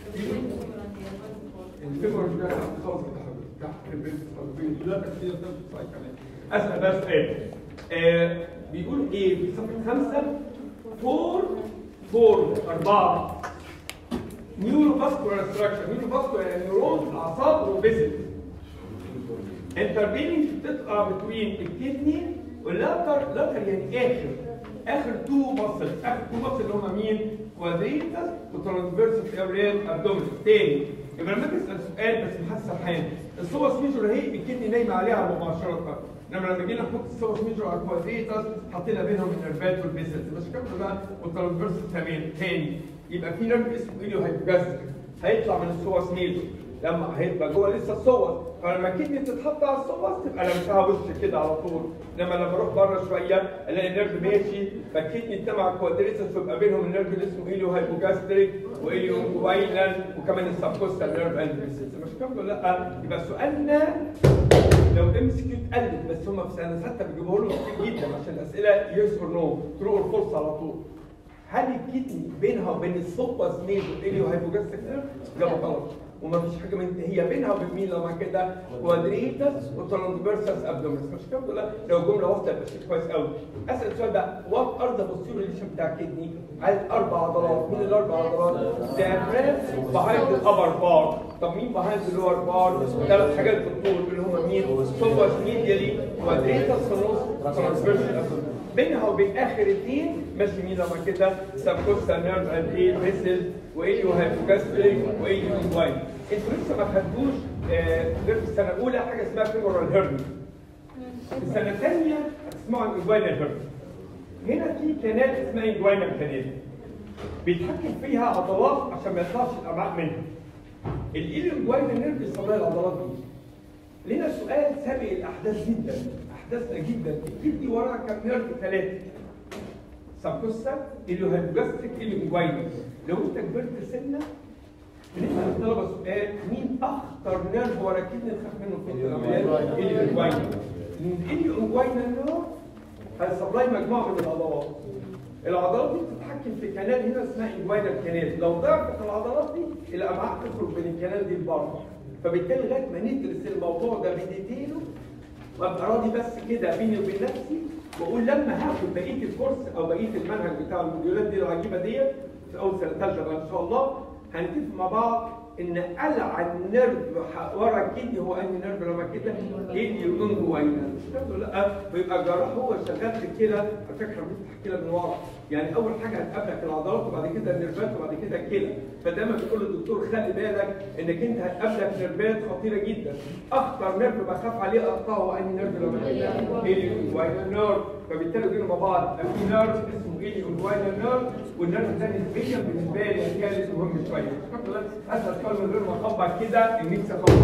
الفيبر مش جاي خالص كده حبيبي تحت البيت خالصين لا بس كده بس صحيح كمان اسال بس ايه آه بيقول ايه في صفحه خمسه فور فور اربعه نيورو فاسكولار ستراكشر نيورو فاسكولار يعني نيورون اعصاب وفيزل انتربيننج بتبقى بتوين الكدني واللاتر لاتر يعني اخر اخر تو ماسل اخر تو ماسل اللي هم مين؟ كوادريتس وترانسفيرس اوريال ابدومين تاني يبقى لما تسال سؤال بس محسن حاجه الصوص ميجور اهي الكدني نايمه عليها مباشره انما لما جينا نحط الصوص ميجور على الكوادريتس حطينا بينهم النرفات والبيسلز بس كمل بقى والترانسفيرس تمام تاني يبقى في نرف اسمه ايليو هيبوجاستيك هيطلع من الصوص ميجور لما هيبقى جوه لسه الصوص فلما الكدني تتحط على الصوص تبقى لمسها وش كده على طول انما لما اروح بره شويه الاقي النيرف ماشي فالكدني اتبع الكوادريتس ويبقى بينهم النيرف اللي اسمه ايليو هايبوجاستريك وايليو جوينال وكمان السبكوستال نيرف اند مش كده لا يبقى سؤالنا لو ام سي كيو اتقلت بس هم في سنه سته بيجيبوا له كتير جدا عشان الاسئله يس اور نو ترو اور فولس على طول هل الكدني بينها وبين السوبر سميل والايليو هايبوجاستريك نيرف؟ اجابه غلط وما فيش حاجه من هي بينها وبين مين لما كده كوادريتس وترانسفيرسس ابدومينس مش كده لا لو جمله واحده يبقى شيء كويس قوي اسال السؤال ده وات ار ذا بوستيريور ريليشن بتاع الكدني عايز اربع عضلات مين الاربع عضلات؟ diaphragm behind the upper bar طب مين behind the lower bar؟ ثلاث حاجات في الطول اللي هم مين؟ سوبر ميديالي كوادريتس في النص ترانسفيرسس ابدومينس بينها وبين اخر اثنين ماشي مين لما كده سبكوستا نيرف اند ايه فيسل وايليو هايبوجاستريك وايليو انجواين انتوا لسه ما خدتوش آه، غير في السنه الاولى حاجه اسمها فيمورال هيرني في السنه الثانيه هتسمعوا عن انجواينال هيرني هنا في كنال اسمها انجواينال كنال بيتحكم فيها عضلات عشان ما يطلعش الامعاء منها الايليو انجواينال نيرف بيصنع العضلات دي لنا سؤال سابق الاحداث جدا احداثنا جدا الكدني وراها كام نيرف ثلاثه سبكوستا اللي هيبجاستريك اللي انجواينال لو انت كبرت سنه بنسال الطلبه سؤال مين اخطر نيرف ورا الكدني نخاف منه في العمليات اللي انجواينال اللي انجواينال نيرف هيسبلاي مجموعه من العضلات العضلات دي بتتحكم في كنال هنا اسمها انجواينال كنال لو ضعفت العضلات دي الامعاء تخرج من الكنال دي لبره فبالتالي لغايه ما ندرس الموضوع ده بديتيله وابقى راضي بس كده بيني وبين نفسي واقول لما هاخد بقيه الكورس او بقيه المنهج بتاع الموديولات دي العجيبه ديت في اول سنه ثالثه بقى ان شاء الله هنتفق مع بعض ان العن نيرف ورا الكدني هو انهي نيرف لما كده كدني يكون جوينا مش كده لا ويبقى الجراح هو شغال في الكلى على فكره بنفتح الكلى من ورا يعني اول حاجه هتقابلك العضلات وبعد كده النيرفات وبعد كده الكلى فدايما بيقول للدكتور خلي بالك انك انت هتقابلك نيرفات خطيره جدا اخطر نيرف بخاف عليه اقطعه هو انهي نيرف لما كده اليو جوينا نيرف فبالتالي بيجوا مع بعض في نيرف اسمه اليو جوينا نيرف والنيرف ده نسبيا بالنسبه لي ثالث مهم شويه اسهل سؤال من غير ما اخبط كده النفس اخبط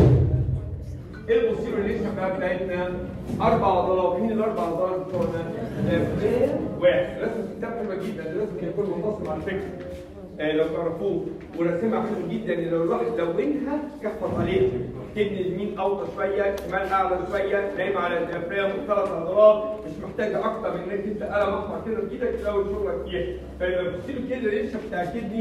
ايه البوستيريور ريليشن بقى بتاعتنا؟ اربع عضلات، مين الاربع عضلات بتوعنا؟ فلان واحد، لازم كتاب حلوه جدا، لازم يكون منفصل على فكره. آه لو تعرفوه ورسمها حلو جدا لو الواحد لونها يحفظ عليه كدني اليمين اوطى شويه شمال اعلى شويه نايم على الديافرام وثلاث عضلات مش محتاجه اكتر من انك انت قلم احمر كده في ايدك تزود شغلك فيها فيبقى بتصير كده الريشه بتاع كدني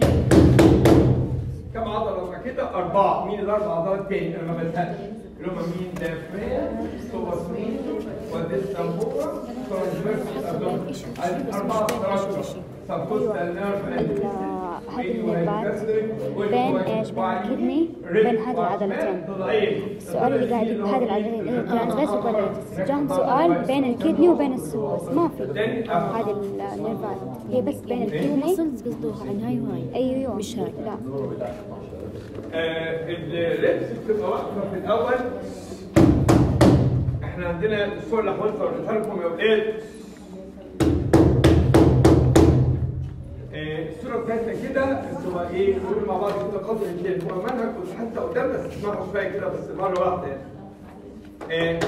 كم عضله مع كده؟ أربعة، مين الأربع عضلات تاني؟ أنا ما بزهقش، اللي هم مين؟ دافرام، سوباسمين، وديستامبورا، ترانسفيرس أبدومين. عايزين أربعة عضلات سبكوستال نيرف أند هذه النيرفات بين ايش؟ بين الكدني وبين هذه العضلتين السؤال اللي قاعد هذه العضلتين هي ترانسفيرس وكوادريتس جاهم سؤال بين الكدني وبين السوس ما في هذه النيرفات هي بس بين الكدني ماسلز قصدوها عن هاي وهاي ايوه مش هاي. لا آه، اللبس بتبقى واقفه في الاول احنا عندنا الصور اللي حاولت اوريها لكم يا اولاد آه، الصوره بتاعتنا كده انتوا ايه نقول مع بعض كده قدر الامكان هو منهج كنت حتى قدام بس اسمعوا شويه كده بس مره واحده يعني. آه،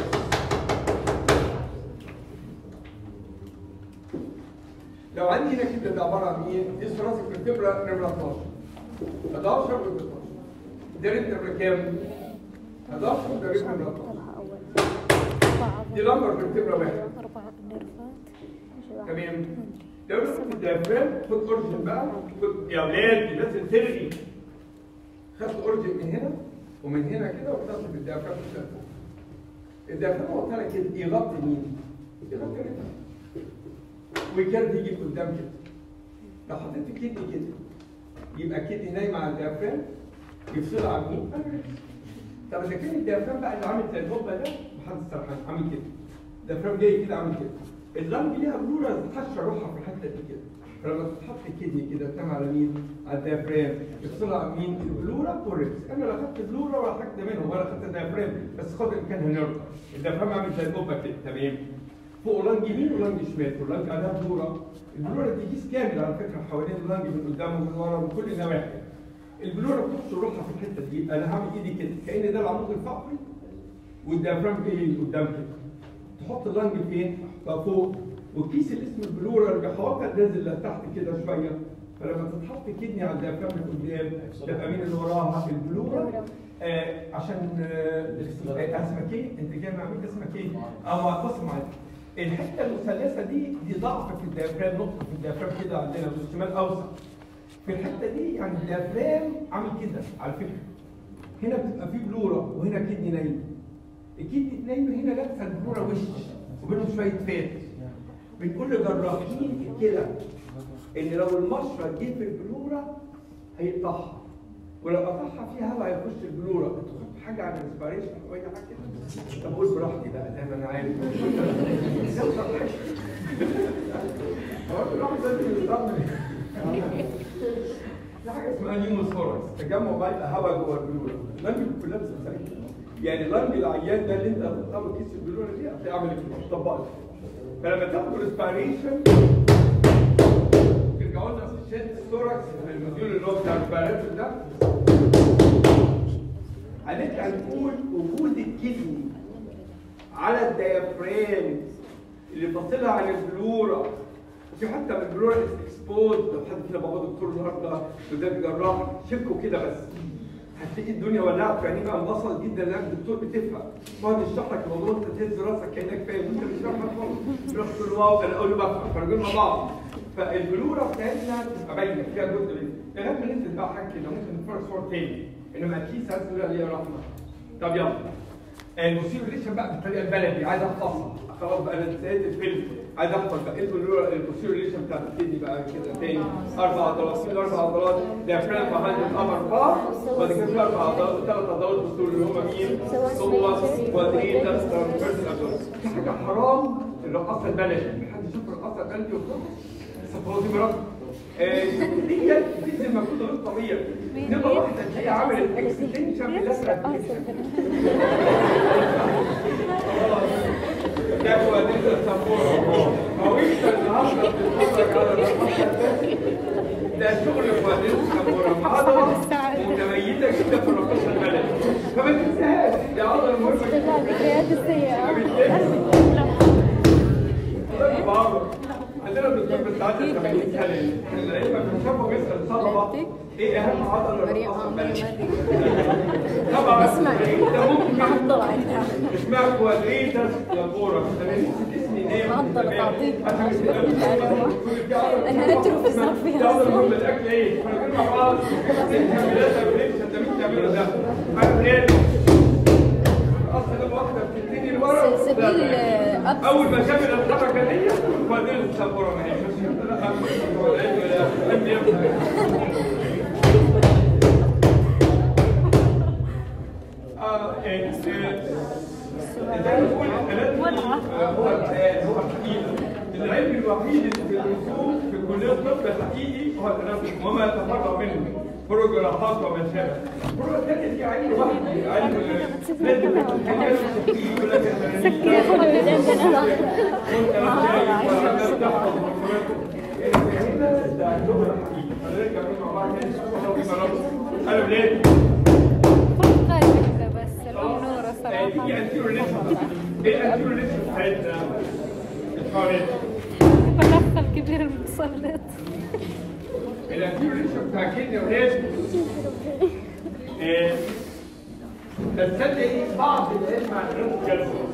لو عندي هنا كده ده عباره عن ايه؟ دي ثراسك فيرتبرا نمره 12 11 و 12 ده ريت نمره كام؟ 11 ده ريت نمره 12 طلعها اول دي لمبر فيرتبرا واحد اربع نيرفات تمام ده في الديافرام خد اورجن بقى خد يا اولاد الناس اللي تلغي خدت اورجن من هنا ومن هنا كده وطلعت في الديافرام كده فوق الديافرام هو طالع كده يغطي مين؟ يغطي رجلك والكارد يجي قدام كده لو حطيت الكدني كده يبقى الكدني نايمه على الديافرام يفصلها عن مين؟ عن الرجل. طب اذا كان الديافرام بقى اللي عامل زي الهوبا ده محدش سرحان عامل كده الديافرام جاي كده عامل كده اللنج ليها بلوره تحشر روحها في الحته دي كده فلما تتحط الكدني كده تنام على مين؟ على الديافرام يفصلها عن مين؟ البلوره والريبس انا لا خدت بلوره ولا حاجه منهم ولا خدت الديافرام بس قدر الامكان هنرضى الديافرام عامل زي الهوبا كده تمام فوق لانج يمين ولانج شمال واللانج عليها بلوره البلوره دي كيس كامل على فكره حوالين اللانج من قدام ومن ورا ومن كل النواحي البلوره بتحشر روحها في الحته دي انا هعمل ايدي كده كان ده العمود الفقري والديافرام جاي قدام كده تحط اللانج فين؟ بقى فوق والكيس اللي اسمه البلوره اللي بيحوطها نازل لتحت كده شويه فلما تتحط كدني على الديافرام اللي قدام تبقى مين اللي وراها؟ البلوره آه عشان آه آه، اسمك ايه؟ انت جاي مع مين اسمك ايه؟ اه بص معايا الحته المثلثه دي دي ضعف في الديافرام نقطه في الديافرام كده عندنا والشمال اوسع في الحته دي يعني الديافرام عامل كده على فكره هنا بتبقى في بلوره وهنا كدني نايم الكدني نايم هنا لابسه البلوره وش وبينهم شويه فات بنقول لجراحين كده ان لو المشرط جه في البلوره هيقطعها ولو قطعها فيها هواء هيخش البلوره بتحط حاجه على الاسبريشن او اي حاجه طب قول براحتي بقى زي ما انا عارف هو الواحد لازم يطمن في حاجه اسمها نيوموثوركس تجمع بقى يبقى هواء جوه البلوره اللنج كلها بتبقى يعني اللنج العيان ده اللي انت هتحطها له كيس البلوره دي هتعمل كده تطبقها فلما تاخد الاسبيريشن ترجعوا لنا في شد الثوركس في الموديول اللي هو بتاع الاسبيريشن ده هنرجع نقول وجود الكدني على الديافرام اللي فاصلها عن البلوره وفي حتى من البلوره اكسبوز لو حد كده بقى دكتور النهارده وده جراح شكوا كده بس هتلاقي الدنيا ولعت في عينيه بقى انبسط جدا انك دكتور بتفهم بقعد يشرح لك الموضوع انت تهز راسك كانك فاهم انت مش فاهم حاجه خالص تروح تقول واو انا اقول له بفهم فنقول مع بعض فالبلوره بتاعتنا تبقى باينه فيها جزء منها لغايه ما ننزل بقى حاجه كده ممكن نتفرج صور تاني انما اكيد عايز تقول عليها رحمه طب يلا المصير ريليشن بقى بالطريقه البلدي عايز احفظها خلاص بقى انا انتهيت الفيلم عايز احفظ بقى ايه المصير ريليشن بتاعت الكدني بقى كده تاني اربع عضلات في اربع عضلات ديافرام بهايند الامر بار وبعد كده في اربع عضلات ثلاث عضلات بطول اللي هم مين؟ سوس كوادريتاس ترانسفيرس ابدومين في حاجه حرام الرقاصه البلدي حد يشوف الرقاصه البلدي وخلاص سفروتي مرض دي بتبذل مجهود غير طبيعي نبقى واحده هي عملت اكستنشن بالازرق ده كوادريت السبورة هو انت النهارده بتتفرج على الرقاصه ده شغل كوادريت السبورة عضله متميزه جدا في الرقاصه البلدي فما تنساهاش دي عضله مهمه جدا الذكريات السيئة بابا عندنا الدكتور بتاعتنا 80 سنه احنا لما بنشوفه بيسال الطلبه ايه اهم عضله للرقاصه البلدي طبعا اسمع. ده ممكن معضلة عندها اسمها كوادريتاس لابورا انا نسيت اسمي ايه معضلة تعطيك. انا أنا أترك في صفها. يلا نقول الاكل ايه فنقول مع بعض كاميرات بريكس انت مين تعمله ده عارف ليه اصلا واحده بتديني لورا سبيل لا. أبس. اول ما شافت الحركه دي كوادريتاس لابورا ما هي مش لا، لا، لا، لا، لا، لا، لا، لا، لا، لا، لا، لا، لا، اسمها التنفس وما يتفرع منه بروجراحات وما شابه البروجرا الثانيه دي علم وحدي علم لازم يقول لك قالوا ليه؟ بس الأمور دي صراحة انتيروليشن ايه الانتيروليشن بتاعتنا؟ اتفرج بنفخ الكبير المتصلات الانتيروليشن بتاع كدني يا ولاد إيه، تصدق بعض العلم عن الريم جلسه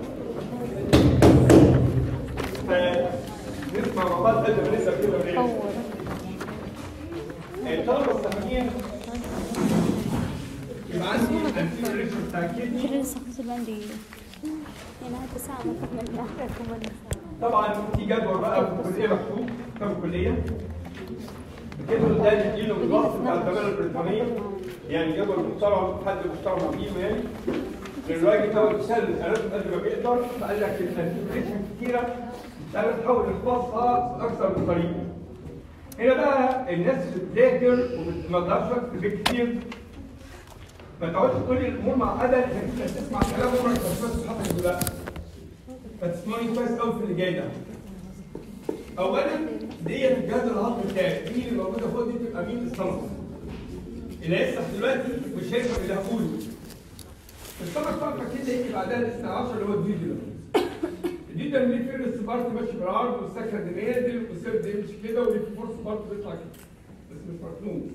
فنسمع مع بعض قد ما نسمع كده ولاد طور الطلبه الصحيين يبقى عندي الانتيروليشن بتاع كدني كده لسه خمس البندي يعني هذا ساعة ما كملنا طبعا في جدول بقى في الكليه مكتوب كم الكليه الجدول ده يديله الوقت بتاع الزماله البريطانيه يعني جدول محترم حد محترم فيه يعني الراجل ده بيسلم لازم قد ما بيقدر فقال لك الانتيجريشن كتيره مش عارف تحاول نخلصها باكثر من طريقه هنا بقى الناس اللي بتذاكر وما تقدرش تكتب كتير ما تقعدش تقول لي الامور معقده انك انت تسمع كلام عمرك ما سمعت حاجه ولا لا فتسمعني كويس قوي في اللي جاي ده. اولا ديت الجهاز العظمي بتاعي مين اللي موجوده فوق دي تبقى مين السمك اللي هيفتح دلوقتي مش هيفهم اللي هقوله السمك فقره كده يجي بعدها الاثنى عشر اللي هو الديودينم الديودينم ليه فيرس بارت ماشي بالعرض والسكند نازل والسيرد يمشي كده وليه فورس بارت بيطلع كده بس مش مفهوم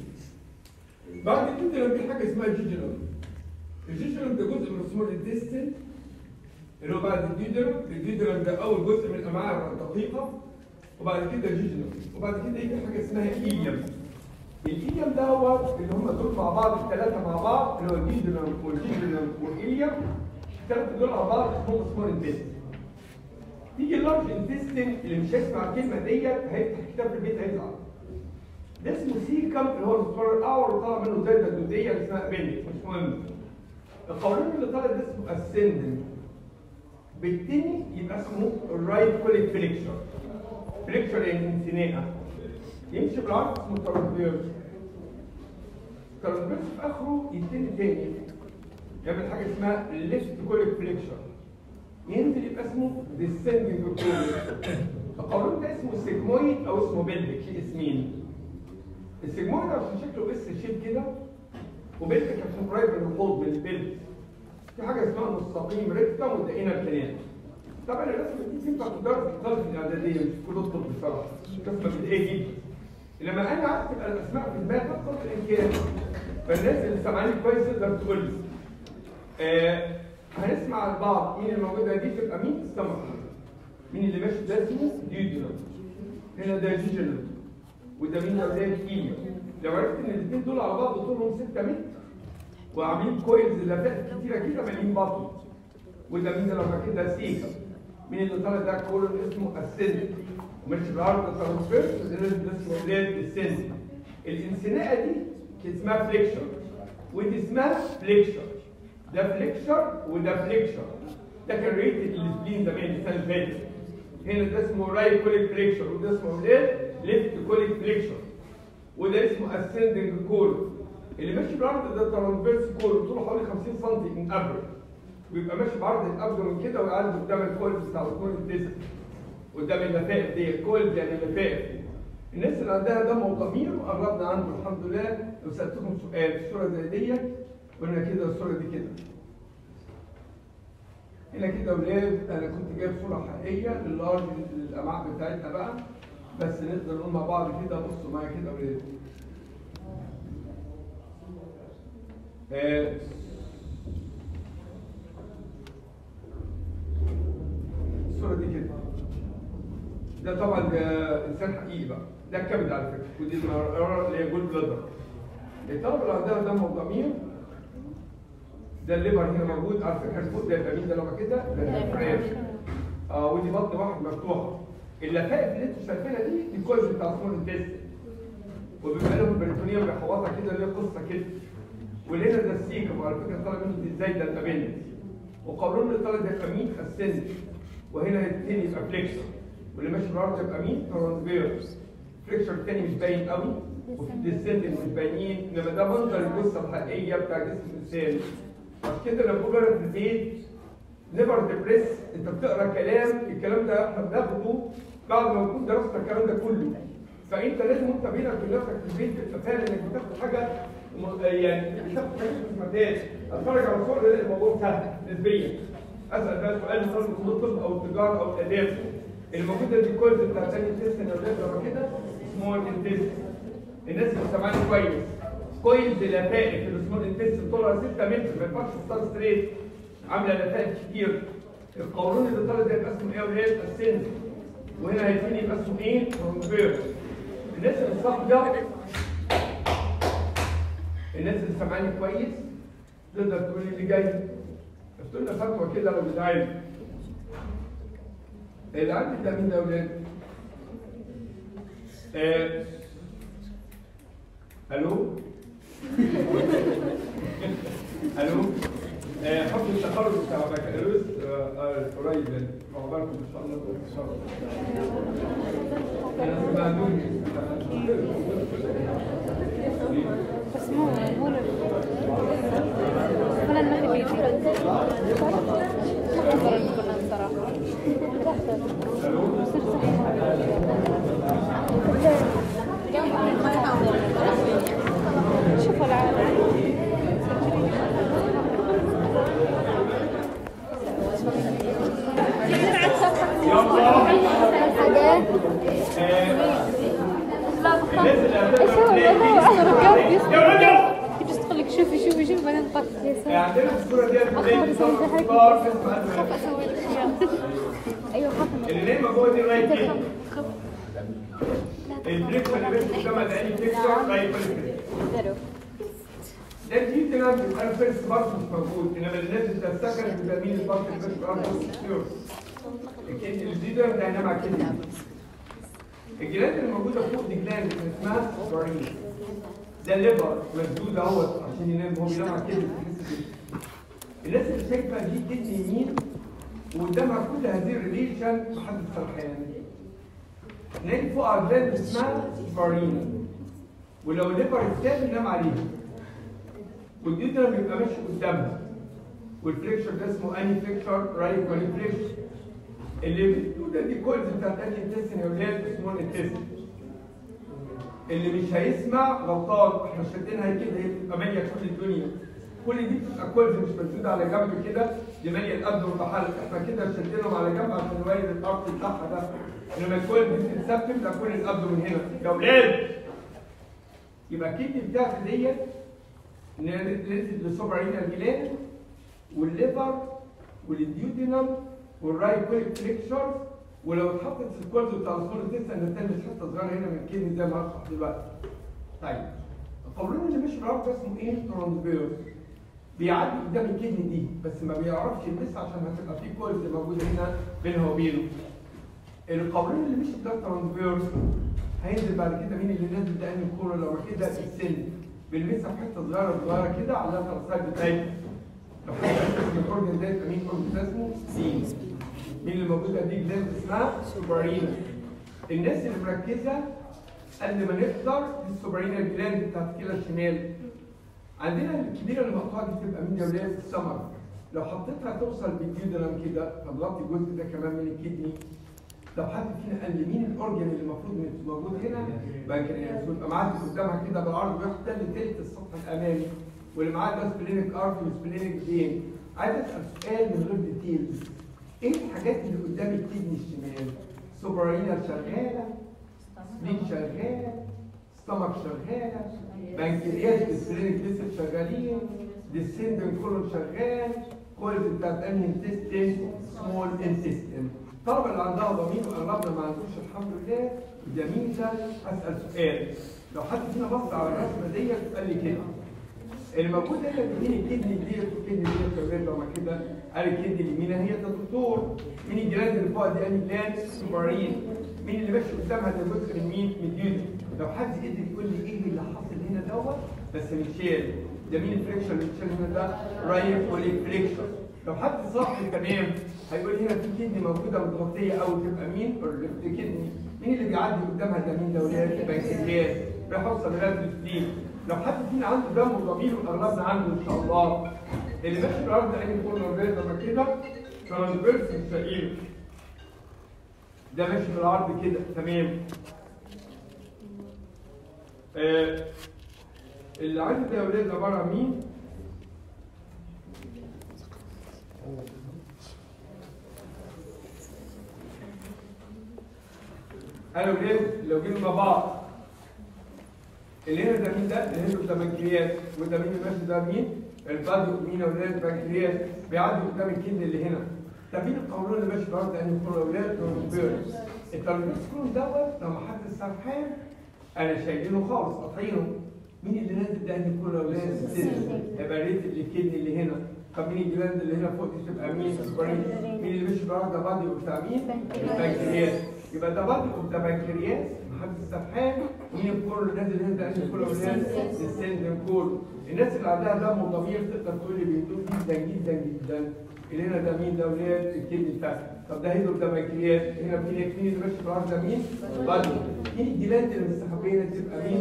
بعد الديودينم في حاجه اسمها جيجينم الجيجينم ده جزء من السمول انتستين اللي هو بعد الديودرم الديودرم ده اول جزء من الامعاء الدقيقه وبعد كده جيجنم وبعد كده يجي حاجه اسمها ايليم الايليم ده هو اللي هم دول مع بعض الثلاثه مع بعض اللي هو الديودرم والجيجنم والايليم الثلاثه دول مع بعض اسمهم سمول انتستين تيجي اللارج انتستين اللي مش هيسمع الكلمه ديت هيفتح كتاب البيت هيزعل ده اسمه سيكم اللي هو المسمار الاعور وطلع منه زي الدوديه اللي اسمها ابندكس مش مهم القولون اللي طالع ده اسمه اسندنت بالتاني يبقى اسمه الرايت كوليك فليكشر فليكشر يعني انثناء يمشي بالعرض اسمه ترانسفيرس ترانسفيرس في اخره يتني تاني يعمل حاجه اسمها ليفت كوليك فليكشر ينزل يبقى اسمه ديسندنج كوليك القولون ده اسمه سيجمويد او اسمه بيلفيك في اسمين السيجمويد عشان شكله اس شيب كده وبيلفيك عشان قريب من الحوض من البلد في حاجه اسمها مستقيم ريكتم ودقينا الكلام طبعا الرسمه دي تنفع تدرس في الطالب الاعداديه مش في كل الطب بصراحه رسمه بدائيه جدا لما انا عايز تبقى الاسماء في دماغك قدر الامكان فالناس اللي سامعاني كويس تقدر تقول لي آه هنسمع البعض مين الموجوده دي تبقى مين السمك مين اللي ماشي ده اسمه ديودينم هنا ده جيجينم وده مين ده ايليا لو عرفت ان الاثنين دول على بعض طولهم 6 متر وعاملين كويلز لفات كتيره كده مالين بطن وده مين لما كده سيكا مين اللي طالع ده كولون اسمه السن وماشي بالعرض ترانسفيرس ده اسمه ولاد السن الانسناءه دي اسمها فليكشر ودي اسمها فليكشر ده فليكشر وده فليكشر ده كان ريتد السبلين زمان السنه اللي فاتت هنا ده اسمه رايت كوليك فليكشر وده اسمه ولاد ليفت كوليك فليكشر وده اسمه اسندنج كولون اللي ماشي بالعرض ده ترانسفيرس كول طوله حوالي 50 سم من ابر ويبقى ماشي بعرض الابدومن كده ويعدي قدام الكولز بتاع الكول الديسك قدام اللفائف دي الكولز يعني اللفائف الناس اللي عندها دم وضمير وقربنا عنده الحمد لله لو سالتكم سؤال في صوره زي ديت قلنا كده الصوره دي كده هنا كده ولاد انا كنت جايب صوره حقيقيه للارج الامعاء بتاعتنا بقى بس نقدر نقول مع بعض كده بصوا معايا كده ولاد آه، الصورة دي كده ده طبعا ده انسان حقيقي بقى ده الكبد على فكره ودي المراره اللي هي جول بلادر الطلبه اللي عندها دم وضمير ده الليبر هنا موجود على فكره الفوق ده يبقى مين ده لما كده ده الفراخ اه ودي بطن واحد مفتوحه اللفائف اللي انتوا شايفينها دي دي كويس بتاع سمول انتست وبيبقى لهم بريتونيوم بيحوطها كده اللي هي قصه كده والهنا ده السيكم وعلى فكره طالع منه دي ازاي ده الابندكس وقولون اللي طالع ده يبقى مين السن وهنا التاني يبقى فليكشن واللي ماشي بالعرض يبقى مين ترانسفيرس فليكشر تاني مش باين قوي وفي ديسنتنج مش باينين انما ده منظر الجثه الحقيقيه بتاع جسم الانسان عشان كده لما بقول انا في البيت نيفر ديبريس انت بتقرا كلام الكلام ده احنا بناخده بعد ما نكون درست الكلام ده كله فانت لازم انت بينك وبين نفسك في البيت تبقى فاهم انك بتاخد حاجه م- يعني بتاخد حاجه مش مدارس اتفرج على صور الاقي الموضوع سهل نسبيا اسال بقى سؤال مثلا في الطب او التجاره او الاداب الموجوده دي كويز بتاع تاني تيست انا ولاد لما كده سمول انتست الناس اللي سامعاني كويس كويز لفائف السمول انتست طولها 6 متر ما ينفعش تختار ستريت عامله لفائف كتير القولون اللي طالع ده يبقى اسمه ايه وهي السن وهنا هيديني يبقى اسمه ايه؟ ترانسفير الناس اللي صاحيه الناس اللي سامعاني كويس تقدر تقول لي اللي جاي افتح لنا فتوى كده لو بتعالج اللي عندي ده مين يا اولاد؟ آه. الو الو آه، حكم التخرج بتاع بكالوريوس آه، آه، قريب يعني عقبالكم ان شاء الله ان شاء الله انا سمعتوني بس مو مو لل- ولا المهدي بيجي أفضل البنات صراحة شوفوا العالم حاجات ايش هو الموضوع؟ رجال بيجي تدخل لك شوفي شوفي شوفي بعدين طفي عندنا في الصوره دي بنلاقي صور اسمها خاف اسوي لك اشياء ايوه حافظ اللي نايمه جوه دي رايت كده البريك اللي بين قدامها ده اني بيكتشر رايت كده ده دي كده بيبقى الفيرست بارت مش موجود انما الناس اللي بتستكن بيبقى مين البارت الفيرست بارت سكيور الجديد ده هينام على كده الجلاند اللي موجوده فوق دي جلاند اسمها سبارين ده الليفر مسدود اهوت عشان ينام هو بينام على كده الناس اللي شايفه دي كدني يمين وقدامها كل هذه الريليشن محدش سرحان نلاقي فوقها جلاند اسمها سبارين ولو الليفر اتساب ينام عليه والجدر بيبقى ماشي قدامها والفليكشر ده اسمه اني فليكشر رايت ماني فليكشر اللي بتقول دي كولز بتاعت اني انتستين يا ولاد اسمه انتستين اللي مش هيسمع غلطان احنا شدينها كده هي بتبقى ماليه كل الدنيا كل دي بتبقى كولز مش مسدوده على جنب كده دي ماليه القد والبحر احنا كده شدينهم على جنب عشان نوري الارض بتاعها ده انما الكولز دي بتتثبت ده كل القد من هنا يا ولاد يبقى الكيدني بتاعتي ديت نزلت للسوبرينال جلاند والليفر والديودينم والرايكوليك فليكشر ولو اتحطت في الكورس بتاع الصور تنسى ان تلمس حته صغيره هنا من الكدني زي ما هشرح دلوقتي. طيب القولون اللي مش معروف ده اسمه ايه؟ ترانسفيرس بيعدي قدام الكدني دي بس ما بيعرفش يلمسها عشان هتبقى في كورس موجوده هنا بينها وبينه. القولون اللي مش ده ترانسفيرس هينزل بعد كده مين اللي نازل ده انهي كوره لو كده السن بيلمسها في حته صغيره صغيره كده على السايد بتاعتها لو حد اسم الاورجن ده يبقى مين اورجن ده اسمه سين مين اللي موجوده دي جلاند اسمها سوبرينا الناس اللي مركزه قبل ما نفطر دي السوبرينا جلاند بتاعت كده الشمال عندنا الكبيره اللي مقطوعه دي بتبقى مين يا ولاد السمر لو حطيتها توصل بالديودرم كده فتغطي الجزء ده كمان من الكدني لو حد فينا قال لي مين الاورجن اللي المفروض إنه موجود هنا بنكرياس ويبقى معدي قدامها كده بالعرض وياخد تلت تلت السطح الامامي واللي معاه ده سبلينيك ارتي وسبلينيك فين عايز اسال سؤال من غير ديتيلز ايه الحاجات اللي قدام الكدني الشمال سوبرينال شغاله سبلين شغاله ستمك شغاله بنكرياس والسبلينيك فيسل شغالين ديسندنج كولون شغال كويلز بتاعت انهي انتستين سمول انتستين الطلبه اللي عندها ضمير وقربنا ما عندوش الحمد لله جميل ده اسال سؤال لو حد فينا بص على الرسمه ديت قال لي كده اللي موجود هنا مين الكدني ديت والكدني ديت كمان لما كده قال الكدني اليمين هي ده دكتور مين الجلاند اللي فوق دي انهي جلاند سوبرين مين اللي ماشي قدامها ده جزء من مين من ديودي لو حد قدر يقول لي ايه اللي حاصل هنا دوت بس متشال ده مين الفريكشن اللي متشال هنا ده رايت ولي فريكشن لو حد صح تمام هيقول هنا في كدني موجوده متغطيه او تبقى مين؟ الليفت كدني مين اللي بيعدي قدامها ده مين ده ولاد البنكرياس بيحصل بلاد الفليم لو حد فينا عنده دم وضمير واغلبنا عنده ان شاء الله اللي ماشي في الارض ده يكون لما كده ترانسفيرس مستقيم ده ماشي في العرض كده تمام آه اللي عندي ده يا ولاد عباره عن مين؟ انا ولاد لو جينا مع بعض اللي هنا ده مين ده؟ اللي هنا ده بنكرياس وده مين ماشي ده مين؟ البادو مين يا ولاد بنكرياس بيعدي قدام الكدن اللي هنا طب مين القولون اللي ماشي الارض يعني يكون اولاد ترانسفيرس الترانسفيرس دوت لما حد سرحان انا شايلينه خالص قاطعينه مين اللي نازل ده ان يكون اولاد السن يبقى ريت الكدن اللي هنا طب مين الجلاند اللي هنا فوق دي تبقى مين سوبرين مين اللي ماشي بالارض ده بادي بتاع مين البنكرياس يبقى ده بادي بتاع بنكرياس محد السرحان ومين الكل اللي نازل هنا ده ان يكون اولاد السن كله الناس اللي عندها دم وضمير تقدر تقول لي بيدوب جدا جدا جدا اللي هنا ده مين ده ولاد الكدني بتاعتي طب ده هيدروب ده بنكرياس هنا مين مين اللي ماشي في الارض ده مين؟ بادي مين الجلاند اللي مستخبيه هنا تبقى مين؟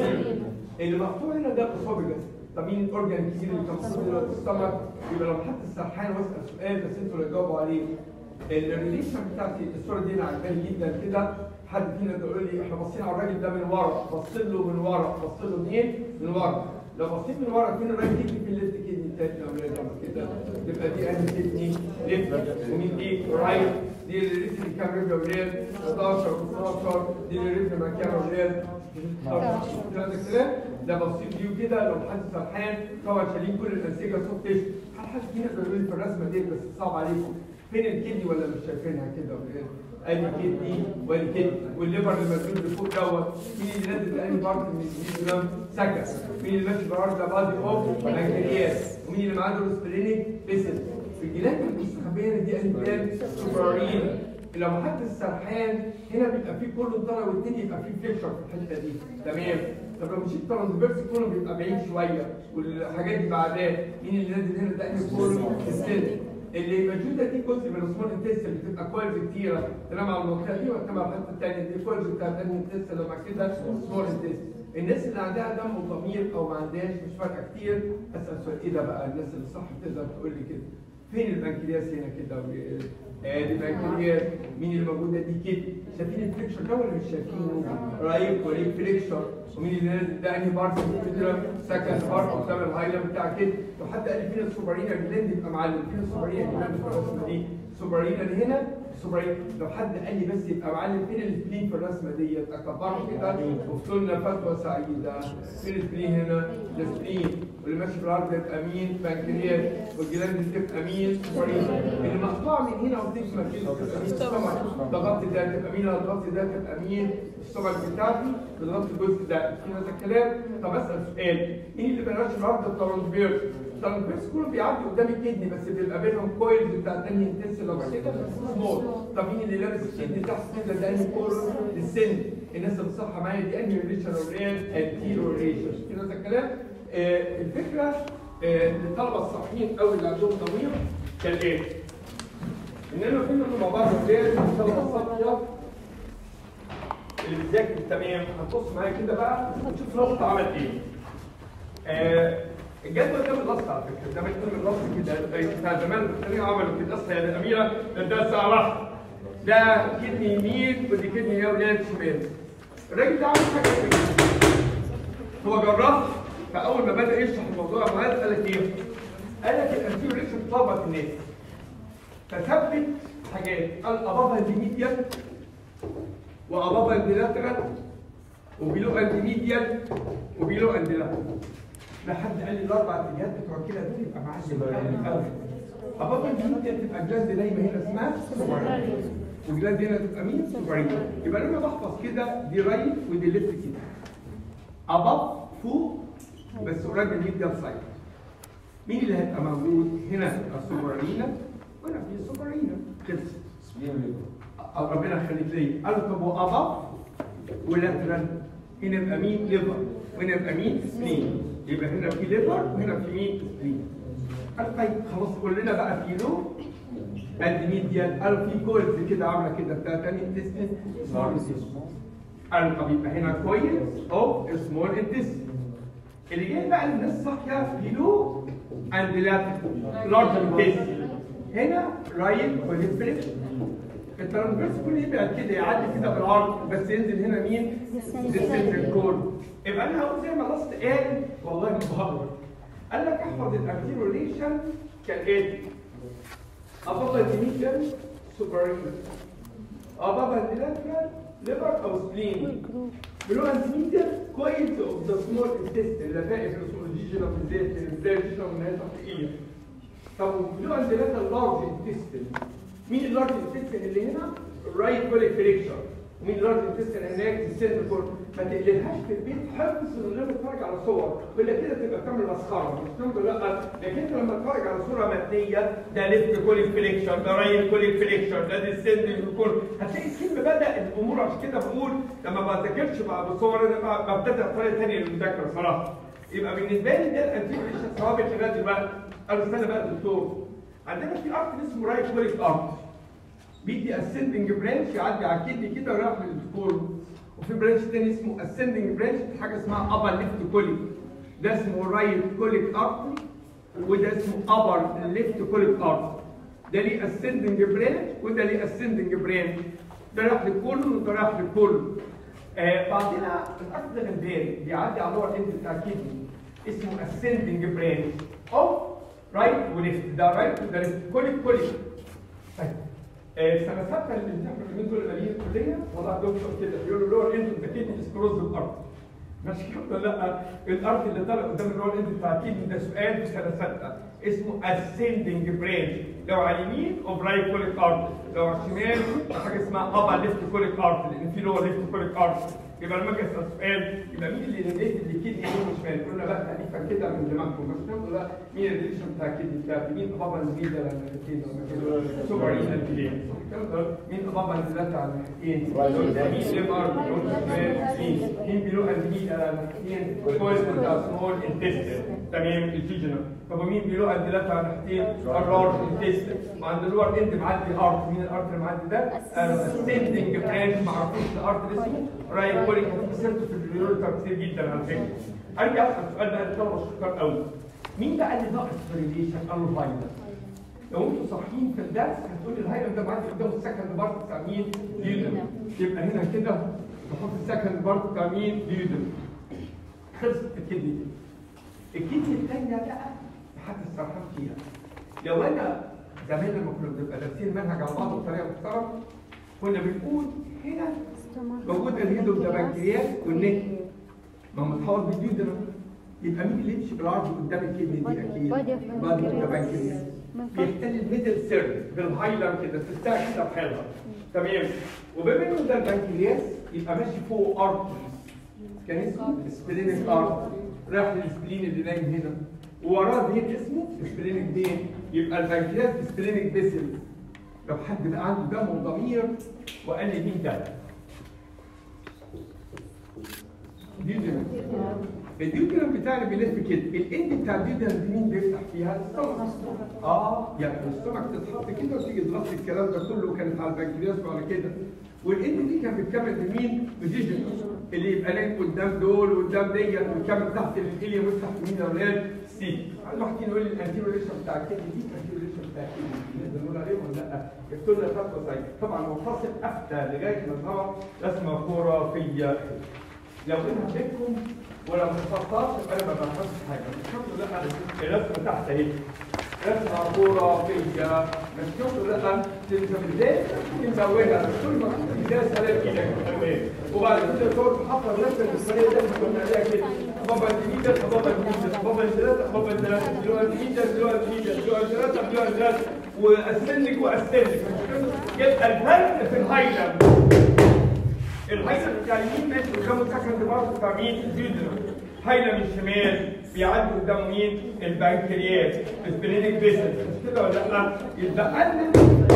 اللي مقطوع هنا ده اسوفيجاس طب مين الاورجن الكبير اللي كان مقطوع دلوقتي السtomach يبقى لو حد سرحان واسال سؤال بس انتوا اللي تجاوبوا عليه الريليشن بتاعتي الصوره دي انا عجباني جدا كده حد فينا يقول لي احنا باصين على الراجل ده من ورا بص له من ورا بص له منين؟ من ورا لو بصيت من ورا فين الراجل يجي في الليفت كدني التاني لو لازم كده تبقى دي انهي كدني ليفت ومين دي رايت دي اللي ريت اللي كام رجل اولاد 11 و12 دي اللي ريت مكان اولاد كده الكلام ده بسيط فيو كده لو حد سرحان طبعا شايلين كل الانسجه سوفت تيشو هل حد فينا يقدر يقول لي في الرسمه دي بس صعب عليكم فين الكدني ولا مش شايفينها كده ولا ادي كدني وادي كدني والليفر اللي مسؤول اللي فوق دوت مين اللي نازل بأنهي بارت من الجسم سكس مين اللي ماشي بالارض ده بادي اوف بنكرياس ومين اللي معاه سبلينيك بيسل في الجلاند المستخبيه دي انتان سوبرارين لو حد السرحان هنا بيبقى فيه كله طالع والتاني يبقى فيه فليكشر في الحته دي تمام طب لو مشيت ترانسفيرس كله بيبقى بعيد شويه والحاجات دي بعدها مين اللي نازل هنا ده كله السن اللي موجوده دي جزء من السمول انتست اللي بتبقى كويلز كتيره تنام على المنطقه دي وتنام على الحته الثانيه دي كويلز بتاعت انهي انتست لما كده سمول انتست الناس اللي عندها دم وضمير او ما عندهاش مش فارقه كتير اسال سؤال ايه ده بقى الناس اللي صح تقدر تقول لي كده فين البنكرياس هنا كده ادي بنكرياس مين اللي موجوده دي كده شايفين الفليكشر ده ولا مش شايفينه رايب وليك فليكشر ومين اللي نازل ده انهي بارت كده سكند بارت قدام الهايلاند بتاع كده لو حد قال لي فين السوبرينا جلاند يبقى معلم فين السوبرينا جلاند في الرسمه دي السوبرينا اللي هنا السوبرينا لو حد قال لي بس يبقى معلم فين السبلين في الرسمه ديت اكبره كده وصلنا فتوى سعيده فين السبلين هنا السبلين واللي ماشي في الارض يبقى مين بنكرياس والجلاند تبقى مين سوبرينا اللي مقطوع من هنا وبتسمى كده تبقى مين السtomach ضغط ده تبقى مين الضغط ده تبقى مين السtomach بتاعتي بالضغط الجزء ده في هذا الكلام طب اسال سؤال مين اللي بلاش الارض الترانسفيرس الترانسفيرس كله بيعدي قدام الكدني بس بيبقى بينهم كويلز بتاع تاني انتنس لو كده سمول طب مين اللي لابس الكدني تحت كده ده انهي كورس للسن الناس اللي صح معايا دي انهي ريليشن اوريان انتيرو ريليشن كده هذا الكلام آه الفكره آه للطلبه الصحيين او اللي عندهم ضمير كالاتي اننا كنا مع بعض غير الطلبه الصحيه اللي بتذاكر تمام هتبص معايا كده بقى وتشوف الوسط عمل ايه. آه الجدول ده بالنص على فكره ده مكتوب بالنص كده زي بتاع زمان البكتيريا عملوا كده اصلا يا الاميره ده ده ساعه واحده. ده كدني يمين ودي كدني يا ولاد شمال. الراجل ده عمل حاجه كده. هو جرب فاول ما بدا يشرح الموضوع معاه قال لك ايه؟ قال لك الانتيو ريكشن طلبت الناس. فثبت حاجات قال ابابها الميديال وابابها البيلاترال وبيلو انديميديال وبيلو انديلاترال لحد قال لي الاربع اتجاهات بتوع كده دول يبقى معلم قوي ابابها الميديال تبقى جلاند نايمه هنا اسمها سوبرين وجلاند هنا تبقى مين؟ سوبرين يبقى انا بحفظ كده دي رايت ودي ليفت كده اباب فوق بس قريب من الميديال سايد مين اللي هيبقى موجود هنا السوبرينا وهنا في سوبرينا خلصت او ربنا يخليك ليا قالوا طب وابا ولاترال هنا يبقى مين ليفر وهنا يبقى مين سبلين يبقى هنا في ليفر وهنا في مين سبلين قال طيب خلاص قول لنا بقى في له قد ميديان قالوا في كويلز كده عامله كده بتاعت تاني انتستين سمول انتستين قالوا طب يبقى هنا كويلز اوف سمول انتستين اللي جاي بقى للناس صاحيه في له اند لارج انتستين هنا رايت كوليفريك الترانسفيرس كل يبقى كده يعدي كده بالعرض بس ينزل هنا مين؟ السنترال كورد يبقى انا هقول زي ما لاست قال والله مش بهزر قال لك احفظ الانتيروليشن كالاتي above the median superior above the lateral liver او spleen below the median coils of the small intestine لفائف الاسولوجيجنا بالذات الزاجنا والنهايه التحقيقيه طب below the lateral large intestine مين اللارج انتستين اللي هنا؟ الرايت كوليك فريكشن ومين اللارج انتستين هناك السن كور ما تقللهاش في البيت حفظ من غير ما تتفرج على صور ولا كده تبقى بتعمل مسخره مش تنظر لا لكن انت لما تتفرج على صوره متنيه ده ليفت كوليك فريكشن ده رايت كوليك فريكشن ده السن كور هتلاقي الكلمه بدا الامور عشان كده بقول لما ما بذاكرش بقى بالصور انا ببتدئ بطريقه ثانيه للمذاكره صراحه يبقى بالنسبه لي ده الانتيجريشن ثوابت لغايه دلوقتي قالوا استنى بقى دكتور عندنا في ارت اسمه رايت كوليك ارت بيدي اسندنج برانش يعدي على الكدني كده ويروح للسكور وفي برانش تاني اسمه اسندنج برانش حاجه اسمها ابر ليفت كوليك ده اسمه رايت كوليك ارتري وده اسمه ابر ليفت كوليك ارتري ده ليه اسندنج برانش وده ليه اسندنج برانش ده راح للكولون وده راح للكولون آه بعدين الارت ده غلبان بيعدي على اللور اند بتاع الكدني اسمه اسندنج برانش اوف رايت وليفت ده رايت وده ليفت كوليك كوليك طيب آه، سنه سته اللي بتعمل اليومين دول مالين الكليه والله دكتور كده بيقولوا لور اند انت كده سكروز بالارض ماشي كده لا الارض اللي طالع قدام اللور اند بتاع الكيدني ده سؤال في سنه سته اسمه اسندنج برانش لو على اليمين اوف رايت كوليك ارت لو على الشمال حاجه اسمها ابر ليفت كوليك ارت لان في لور ليفت كوليك ارت يبقى لما اجي اسال سؤال يبقى مين اللي ريليتد للكيدني يمين وشمال قلنا بقى تقريبا كده من دماغكم بس نقول لا مين الريليشن بتاع الكيدني بتاع مين بابا الزميل ده لما كده لما سوبر رينال كلين مين بابا الزلات على الناحيتين مين ليفر مين مين بيلو الزميل على الناحيتين كويس بتاع سمول انتستين تمام الفيجنال طب مين بيلو الزلات على الناحيتين الرارج انتستين وعند اللور اند معدي ارت مين الارت اللي معدي ده اسندنج برانش معرفوش الارت اسمه رايت كوليك سيرته في الريولوجيا كتير جدا على فكره ارجع اسال السؤال ده الطلبه الشطار قوي مين بقى اللي ناقص في الريليشن قالوا الهايلاند لو انتوا صاحيين في الدرس هتقول الهايلاند ده معدي قدام السكند بارت بتاع مين؟ ديودن يبقى هنا كده نحط السكند بارت بتاع مين؟ ديودن خلصت الكدني دي الكدني الثانيه بقى محدش سرحان فيها لو انا زمان لما كنا بنبقى دارسين المنهج على بعضه بطريقه محترمه كنا بنقول هنا موجود الهيدو ده بنكرياس والنك ما هو متحول بالديودنا يبقى مين اللي يمشي بالعرض قدام الكدني دي اكيد Body of بادي pancreas. ده بنكرياس من فوق. بيحتل الميدل سيرفس بالهايلر كده تستاك كده بحالها تمام وبما انه ده البنكرياس يبقى ماشي فوق ارتريز كان اسمه سبلينيك ارت راح للسبلين اللي نايم هنا ووراه فين اسمه سبلينيك فين يبقى البنكرياس سبلينيك فيسل لو حد بقى عنده دم وضمير وقال لي مين ده ديودرم الديودرم بتاعنا بيلف كده الاند بتاع الديودرم دي مين بيفتح فيها السtomach اه يعني السtomach تتحط كده وتيجي تغطي الكلام ده كله كانت على البنكرياس وعلى كده والاند دي كانت بتكمل بمين؟ بديجيتال اللي يبقى نايم قدام دول وقدام ديت ويكمل تحت الاليا ويفتح يمين يا ولاد سي عايز واحد يقول لي الانتيريوريشن بتاع الكدني دي الانتيريوريشن بتاع الكدني نقدر نقول عليه ولا لا؟ يكتب لنا خطوه زي طبعا هو فاصل افتى لغايه ما ظهر رسمه خرافيه لو انا هديكم ولو ما استطعتش انا ما بعملش حاجه الحمد لله الرسمه تحت اهي رسمه خرافيه مش شوف لا انت بالذات تزودها كل ما كنت بدايه سلام ايدك تمام وبعد كده تقعد تحفظ نفسك بالطريقه اللي احنا كنا عليها كده بابا الجديده بابا الجديده بابا الثلاثه بابا الثلاثه دلوقتي الجديده دلوقتي الجديده دلوقتي الثلاثه دلوقتي الثلاثه واسنك واسنك يبقى الفرق في الهايلاند الهايلاند بتاع اليمين ماشي قدامه سكند بارت بتاع مين؟ الديودرم هايلاند الشمال بيعدي قدامه مين؟ البنكرياس السبلينيك فيسل مش كده ولا لا؟ يبقى لنا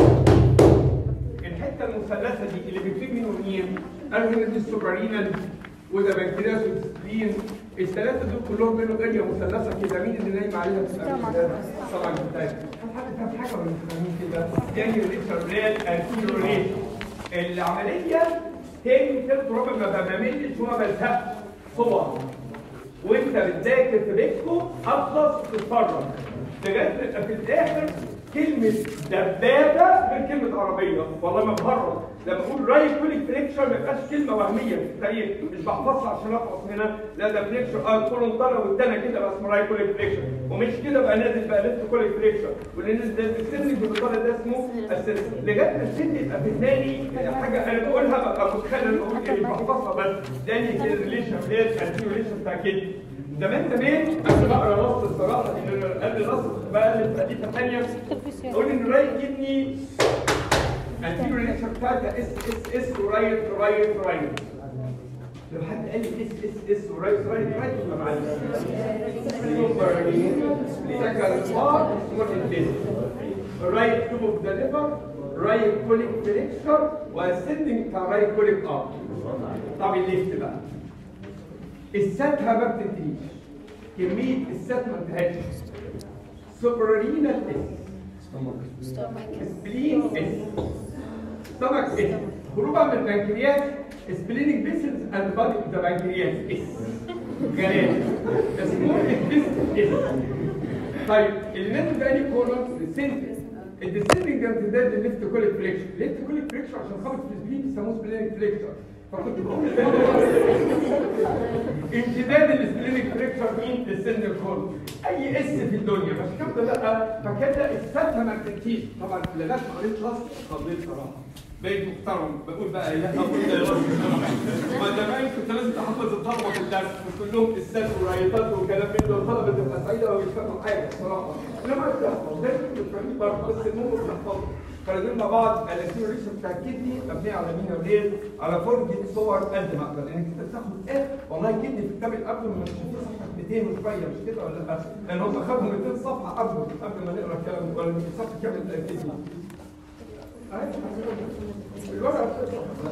الحته المثلثه دي اللي بتفيد منه مين؟ قالوا هنا دي السوبرينال وده بنكرياس والسبلين الثلاثه دول كلهم بينهم اريا مثلثه كده مين اللي نايم عليها بتبقى مين ده؟ طبعا طيب هل حد فاهم حاجه ولا مش فاهمين كده؟ تاني ريتشر ريل انتيرو ريل العمليه تاني تالت رابع ما بملش وما بزهقش صور وانت بتذاكر في بيتكم اخلص تتفرج لغايه تبقى في الاخر كلمه دبابه غير كلمه عربيه والله ما بهرج لما اقول رايت كوليك فريكشر ما يبقاش كلمه وهميه في التاريخ مش بحفظها عشان احفظ هنا لا ده فريكشر اه كولون طالع والتاني كده بقى اسمه رايت كوليك فريكشر ومش كده بقى نازل بقى ليفت كوليك فريكشر واللي نازل ده السن اللي طالع ده اسمه السن لغايه ما السن يبقى في ثاني حاجه انا بقولها ببقى متخيل انا بقول ايه مش بحفظها بس ثاني ريليشن غير الريليشن بتاع كده زمان زمان انا بقرا نص الصراحه ان انا قبل نص بقى الحديثه الثانيه اقول ان رايت كدني anterior ريليشن بتاعتها اس اس اس ورايت رايت رايت لو حد قال لي اس اس اس ورايت رايت رايت يبقى معلش سكر ار سمول انتست رايت توب اوف ذا ليفر رايت كوليك فليكشر واسندنج بتاع رايت كوليك ار طب الليفت بقى الساتها ما بتنتهيش كميه السات ما انتهتش سوبرارينال اس سبلين اس ستمك اس خروجها من البنكرياس سبلينيك فيسلز اند بادي اوف ذا بنكرياس اس جلال سمول انتست اس طيب اللي نازل ده ليه كولون السنتر الديسندنج ده امتداد للليفت كوليك فليكشن الليفت كوليك فليكشن عشان خابط في السبلين بيسموه سبلينيك فليكشن فكنت بقول امتداد السبلينيك فليكشر مين للسن الكل اي اس في الدنيا بس كده لا فكده السالفه ما بتنتهيش طبعا لغايه ما قريت خلاص قضيت صراحه بقيت محترم بقول بقى يا اقول ده ما زمان كنت لازم تحفظ الطلبه في الدرس مش كلهم اسات ورايطات وكلام من ده الطلبه تبقى سعيده ومش فاهمه حاجه بصراحه انما بتحفظ دايما مش فاهمين برضه بس المهم بتحفظ فنزلنا مع بعض الاسيوريشن بتاع الكدني مبنيه على مين وليل على فرجه صور قد ما اقدر لانك انت بتاخد ايه والله الكدني في كتاب القبل ما تشوف صفحه 200 وشويه مش كده ولا لا؟ لان هم خدوا 200 صفحه قبل قبل ما نقرا الكلام ولا صفحه كامل الكدني الورقه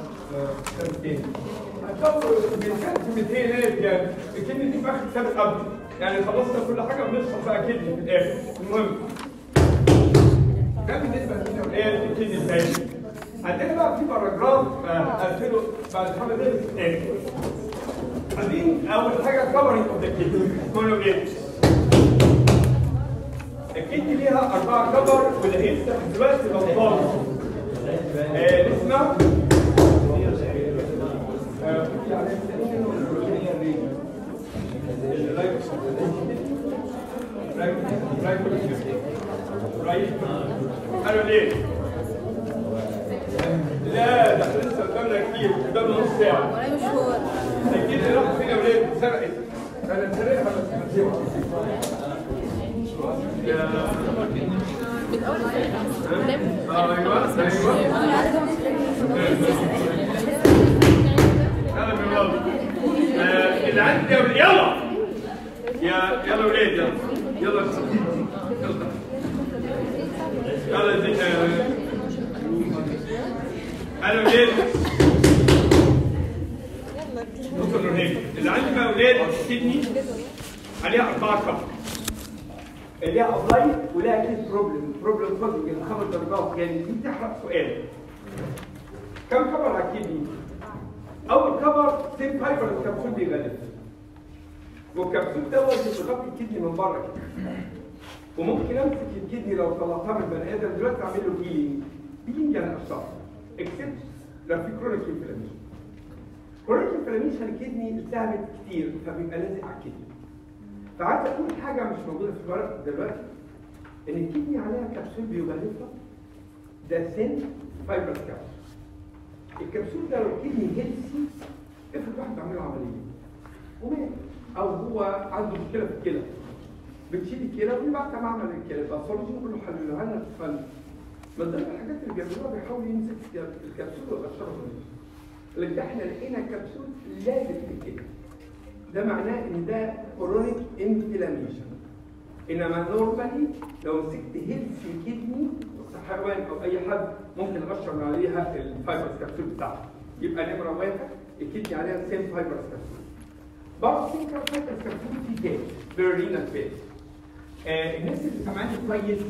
هتطور من 200 يعني الكدني دي في اخر كتاب القبل يعني خلصنا كل حاجه بنشرح بقى كدني في الاخر المهم ده بالنسبه لنا ايه الكيدني الثاني عندنا بقى في باراجراف قلت بعد خمس دقايق في الثاني عايزين اول حاجه كفرنج اوف ذا كيدني كله ايه الكيدني ليها اربعه كفر واللي هيفتح دلوقتي لو طال آه اسمها رايت قالوا ليه؟ لا ده احنا لسه قدامنا كتير قدامنا نص ساعة ولا مشهور أكيد اللي راحوا فينا ولاد اتسرقت أنا اتسرقها بس هسيبها اه ايوه ايوه يلا من يلا آه، اللي عندي يا ولاد يلا يا يلا ولاد يلا يلا يلا يلا زين انا ولاد دكتور نورهين اللي عندي بقى ولاد كدني عليها اربعه كفر ليها ابلاي ولها كيس بروبلم بروبلم فاضل كده خمس درجات يعني دي تحرق سؤال كم كفر على الكدني؟ اول كفر سيم فايبر الكبسول بيغلف والكبسول دوت بيغطي الكدني من بره كده وممكن امسك الكدني لو طلعتها من البني ادم دلوقتي اعمل له هيلينج هيلينج يعني اشخاص اكسبت لو في كرونيك انفلاميشن كرونيك انفلاميشن الكدني التهمت كتير فبيبقى لازق على الكدني فعايز اقول حاجه مش موجوده في الورق دلوقتي ان الكدني عليها كبسول بيغلفها ده سن فايبر كبسول الكبسول ده لو كدني هيلسي افرض واحد بيعمل له عمليه ومات او هو عنده مشكله في الكلى بتشيل الكلى ويبعتها معمل الكلى باثولوجي نقول له حللها لنا تفل من ضمن الحاجات اللي بيعملوها بيحاول يمسك الكبسول ويقشرها منه لكن احنا لقينا كبسول لازم في الكلى ده معناه ان ده كرونيك انفلاميشن انما نورمالي لو مسكت هيلثي كدني حيوان او اي حد ممكن اقشر عليها الفايبرز كبسول بتاعته يبقى نمره واحد الكدني عليها سيم فايبرز كبسول برضه في كام فايبرس كبسول في تاني بالرينال فات آه الناس اللي سامعاني كويس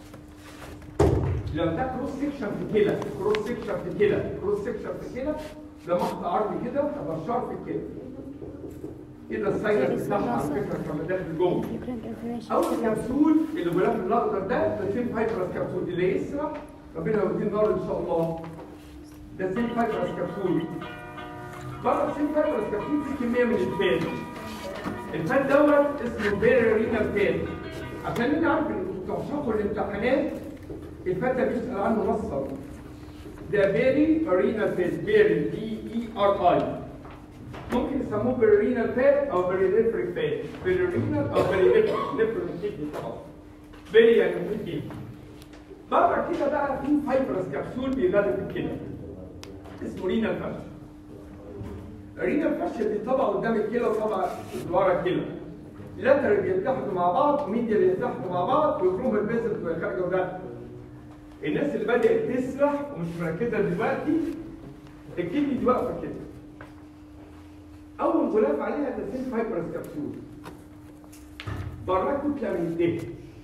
لو ده كروس سيكشن في كده كروس سيكشن في كده كروس سيكشن في كده ده محط عرضي كده ابشر في كده كده السايلنس بتاعها على فكره كان داخل جوه Different information. اول كبسول اللي غلاف الاخضر ده ده سين فايبرس كبسول اللي يسرع ربنا يوديه النار ان شاء الله ده سين فايبرس كبسول بره السين فايبرس كبسول في كميه من الفات الفات دوت اسمه بيري رينال فات عشان انت عارف ان انتوا بتعشقوا الامتحانات الفات ده بيسال عنه نصا ده بيري رينال فات بيري بي اي ار اي ممكن يسموه بالرينال فات او بالرينال فات بالرينال او بالرينال كيدني طبعا بيري يعني في الكيدني بره كده بقى في فايبرس كبسول بيغذي في الكلى اسمه رينال فاشل رينال فاشل دي طبقه قدام الكلى وطبقه ورا الكلى لاتر بيتحدوا مع بعض ميديا بيتحدوا مع بعض ويخرجوا البيزل بتبقى خارجه وده الناس اللي بدات تسرح ومش مركزه دلوقتي الكدني دي واقفه كده اول غلاف عليها تسين فايبرس كبسول بره كتله من الدهن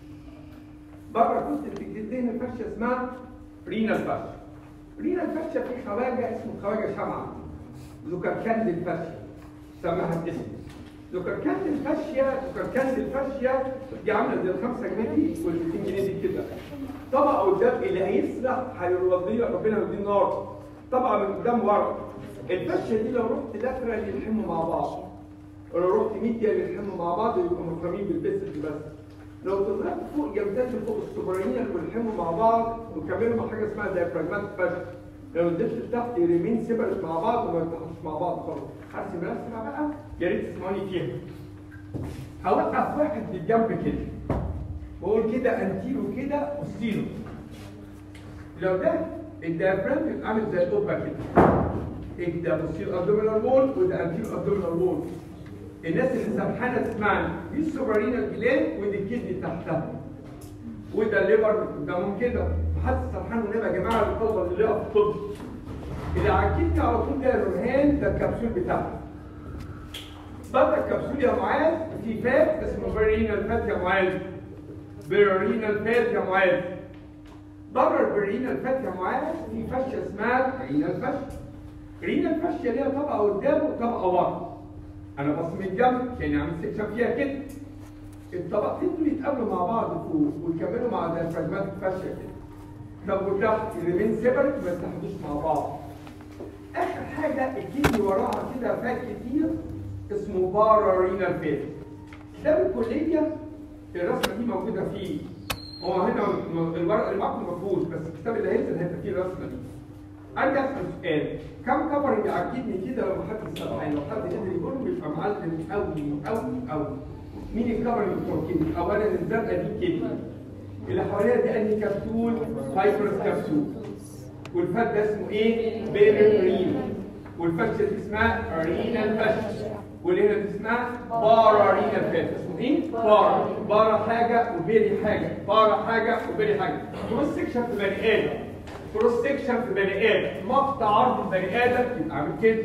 بره كتله الدهن الفشه اسمها رينال فاشل رينال فاشل في خواجه اسمه خواجه شمعه لوكركاند الفاشيا سماها الاسم لوكركاند الفاشيا لوكركاند الفاشيا دي عامله زي الخمسة جنيه دي وال 200 جنيه دي كده طبقه قدام اللي هيسرح هيرضيه ربنا يوديه النار طبقه من قدام ورا الفاشيا دي لو رحت لاترال يلحموا مع بعض ولو رحت ميديا يلحموا مع بعض يبقوا مرحمين بالبسل بس لو طلعت فوق جنبات فوق السوبرانية والحموا مع بعض وكملوا مع حاجه اسمها دايفراجمات فاشل لو نزلت تحت يرمين سيبرت مع بعض وما يفتحوش مع بعض خالص هرسم رسمه بقى يا ريت تسمعوني فيها هوقف واحد بالجنب كده واقول كده انتيرو كده وستيرو لو ده الديافرام يبقى عامل زي القبه كده ايه ده بوستيرو ابدومينال وول وده انتيرو ابدومينال وول الناس اللي سامحانه تسمعني دي السوبرينال جلاند ودي الكدني تحتها وده الليفر قدامهم كده محدش سامحان ونبقى يا جماعه الطلبه اللي لقوا في الطب اللي على الكدني على طول ده الرهان ده الكبسول بتاعها بره الكبسول يا معاذ في فات اسمه برينال فات يا معاذ برينال فات يا معاذ بره البرينال فات يا معاذ في فشه اسمها رينال فشه رينال فشه ليها طبقه قدام وطبقه ورا انا بص من الجنب كان عامل سكشن فيها كده الطبقتين دول يتقابلوا مع بعض فوق ويكملوا مع الديافراجماتيك فاشيا كده طب وتحت الريمين سيبرت ما يتحدوش مع بعض اخر حاجه الكيدني وراها كده فات كتير اسمه بارا رينال فات ده الكليه الرسمه دي موجوده فيه هو هنا الورق اللي معاكم مفهوش بس الكتاب اللي هينزل هيبقى فيه الرسمه دي ارجع اسال سؤال كم كفرنج على الكدني كده لو حد سبعين لو حد قدر يقول بيبقى معلم قوي قوي قوي مين الكفرنج بتوع الكدني؟ اولا الزرقاء دي كدني اللي حواليها دي انهي كبسول؟ فايبرس كبسول والفات ده اسمه ايه؟ بيرين والفشه دي اسمها رينال فش واللي هنا دي اسمها بارا رينال فات اسمه ايه؟ بارا بارا حاجه وبيري حاجه بارا حاجه وبيري حاجه كروس سكشن في بني ادم كروس سكشن في بني ادم مقطع عرض البني ادم يبقى عامل كده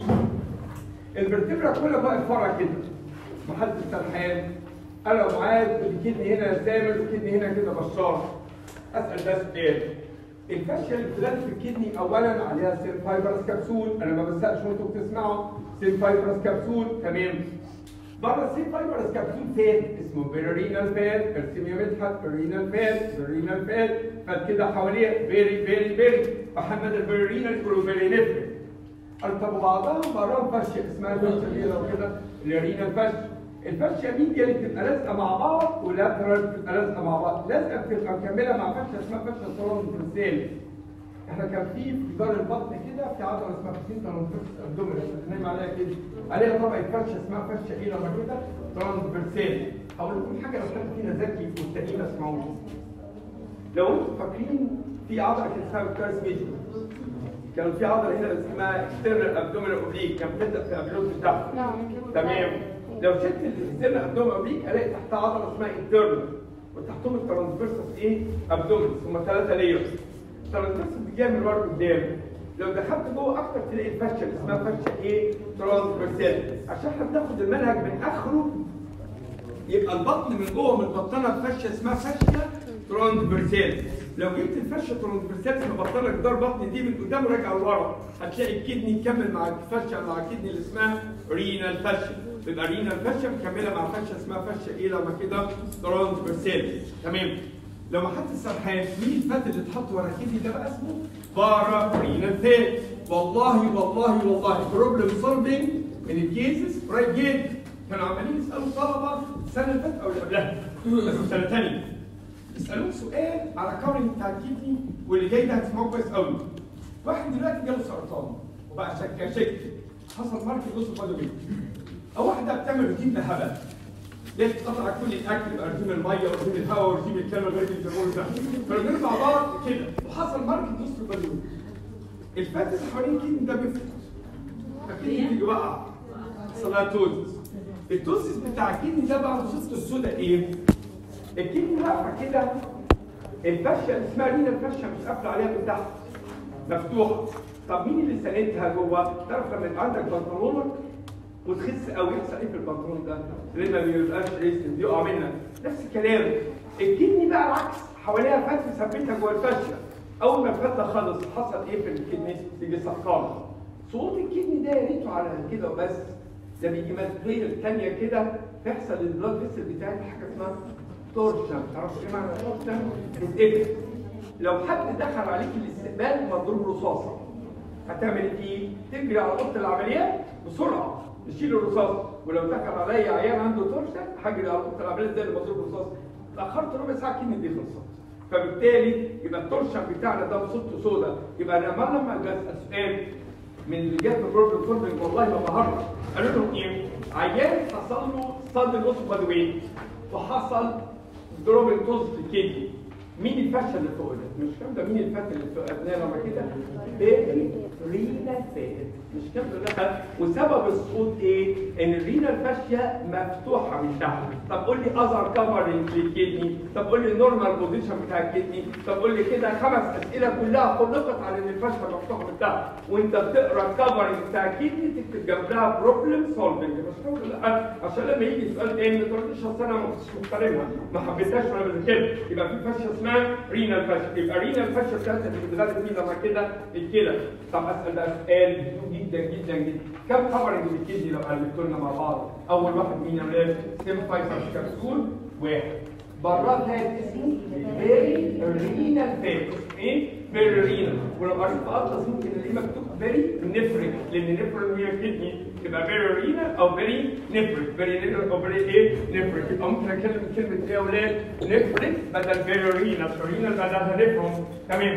الفرتبرا كلها بقى فرع كده محدش سرحان انا لو معاذ الكدني هنا سامر والكدني هنا كده بشار اسال ده سؤال الفاشيه اللي بتلاقي في الكدني اولا عليها سيل فايبرس كبسول انا ما بسالش وانتوا بتسمعوا سيل فايبرس كبسول تمام بره السيل فايبرس كبسول فات اسمه بيرينال فات ارسم يا مدحت بيرينال فات بيرينال فات فات كده حواليه بيري بيري بيري محمد البيرينال يقولوا بيرينفرين قال طب بعضهم براهم فاشيه اسمها الفاشيه دي لو كده الرينال فاشيه الفاشيه ميديا اللي بتبقى لازقه مع بعض واللاترال بتبقى لازقه مع بعض لازقه بتبقى مكمله مع فاشيه اسمها فاشيه الصلاه الفرنسيه احنا كان في في جدار البطن كده في عضله اسمها فاسين ترانسفيرس ابدومينال نايم عليها كده عليها طبقه فاشيه اسمها فاشيه ايه لما كده ترانسفيرسال هقول لكم حاجه لو حد فينا ذكي والتانيين اسمعوني لو انتم فاكرين في عضله كده اسمها الكارس ميجر كان في عضله هنا اسمها اكسترنال ابدومينال اوبليك كان بتبدا في الابيلوت بتاعها نعم تمام لو شلت الاكسترنال ابدومينال اوبليك الاقي تحتها عضله اسمها انترنال وتحتهم الترانسفيرسس ايه ابدومينس هم ثلاثه ليرز الترانسفيرسس دي جايه من ورا قدام لو دخلت جوه اكتر تلاقي الفشه اللي اسمها فشه ايه؟ ترانسفيرسال عشان احنا بناخد المنهج من اخره يبقى البطن من جوه متبطنه بفشه اسمها فشه ترانسفيرسال لو جبت الفشه ترانسفيرسال مبطنه جدار بطن دي من قدام راجع لورا هتلاقي الكدني يكمل مع الفشه مع الكدني اللي اسمها رينال فشه يبقى رينال فشه مكمله مع فشه اسمها فشه ايه لما كده ترانسفيرسال تمام لو ما حد سرحان مين الفات اللي اتحط ورا الكدني ده بقى اسمه بارا رينال فات والله والله والله بروبلم سولفنج من الكيسز قريب جدا كانوا عمالين يسالوا طلبه السنه اللي فاتت او اللي قبلها بس سنه ثانيه يسالوه سؤال على كورنج بتاع الكدني واللي جاي ده هتسمعوه كويس قوي واحد دلوقتي جاله سرطان وبقى شك شك حصل مارك نص فاضي منه او واحده بتعمل روتين بهبل ليه تقطع كل الاكل يبقى روتين الميه وروتين الهواء وروتين الكلمه غير اللي بيقولوا ده فالاتنين مع بعض كده وحصل مارك نص فاضي منه الفات اللي حوالين الكدني ده بيفرق فالكدني تيجي وقع حصلها توزس التوزس بتاع الكدني ده بقى وصفته السوداء ايه؟ الكدني واقفه كده الفشه اللي اسمها رينا الفشه مش قافله عليها من تحت مفتوحه طب مين اللي ساندها جوه؟ تعرف لما يبقى عندك بنطلونك وتخس قوي يحصل ايه في البنطلون ده؟ ليه ما بيبقاش ريسن بيقع منك نفس الكلام الكدني بقى العكس حواليها فات مثبتها جوه الفشه اول ما الفات ده خلص حصل ايه في الكدني؟ تيجي سقطانه صوت الكدني ده يا ريته على كده وبس ده بيجي مدخليه الثانيه كده تحصل البلاد فيسل بتاعتها حاجه اسمها تورشن تعرفوا ايه معنى تورشن؟ تتقفل لو حد دخل عليك الاستقبال مضروب رصاصه هتعمل ايه؟ تجري على اوضه العمليات بسرعه تشيل الرصاص ولو دخل عليا عيان عنده تورشن هجري على اوضه العمليات زي اللي مضروب رصاص اتاخرت ربع ساعه كلمه دي خلصت فبالتالي يبقى التورشن بتاعنا ده بصوته سودا يبقى انا ما لما اجي اسال سؤال من اللي جت في بروبلم سولفنج والله ما بهرج قالوا لهم ايه؟ عيان حصل له صدر نص بدوي وحصل دروب توز في الكدني مين الفشه اللي فوق ده؟ مش كام ده مين الفات اللي فوق ابناء لما كده؟ بيري رينا فات مش كام ده لا وسبب الصوت ايه؟ ان الرينا الفاشيه مفتوحه من تحت طب قول لي اذر كفرنج للكدني طب قول لي النورمال بوزيشن بتاع الكدني طب قول لي كده خمس اسئله كلها خلقت على ان الفاشيه مفتوحه من تحت وانت بتقرا الكفرنج بتاع الكدني تكتب جنبها بروبلم سولفنج مش كام لا عشان لما يجي سؤال تاني ما تقوليش اصل انا ما كنتش محترمها ما حبيتهاش وانا بذاكرها يبقى في فاشيه اسمها رينال فاشل يبقى رينال فاشل بتاعتها اللي بتتغلب فيه لما كده الكلى طب اسال بقى سؤال مهم جدا جدا جدا كم كفرنج الكدني لو قلبتوا لنا مع بعض اول واحد مين يا ولاد سيمفايسر كبسول واحد براه تاني اسمه فيري رينال فات ايه فيري رينال ولو قريت في اطلس ممكن الاقيه مكتوب فيري نفرك لان نفرك هي الكدني تبقى فيري رينال او فيري نفرك فيري نفرك او فيري ايه نفرك يبقى ممكن اكلم كلمه ايه يا ولاد نفرك بدل فيري رينال رينال بدلها نفرم تمام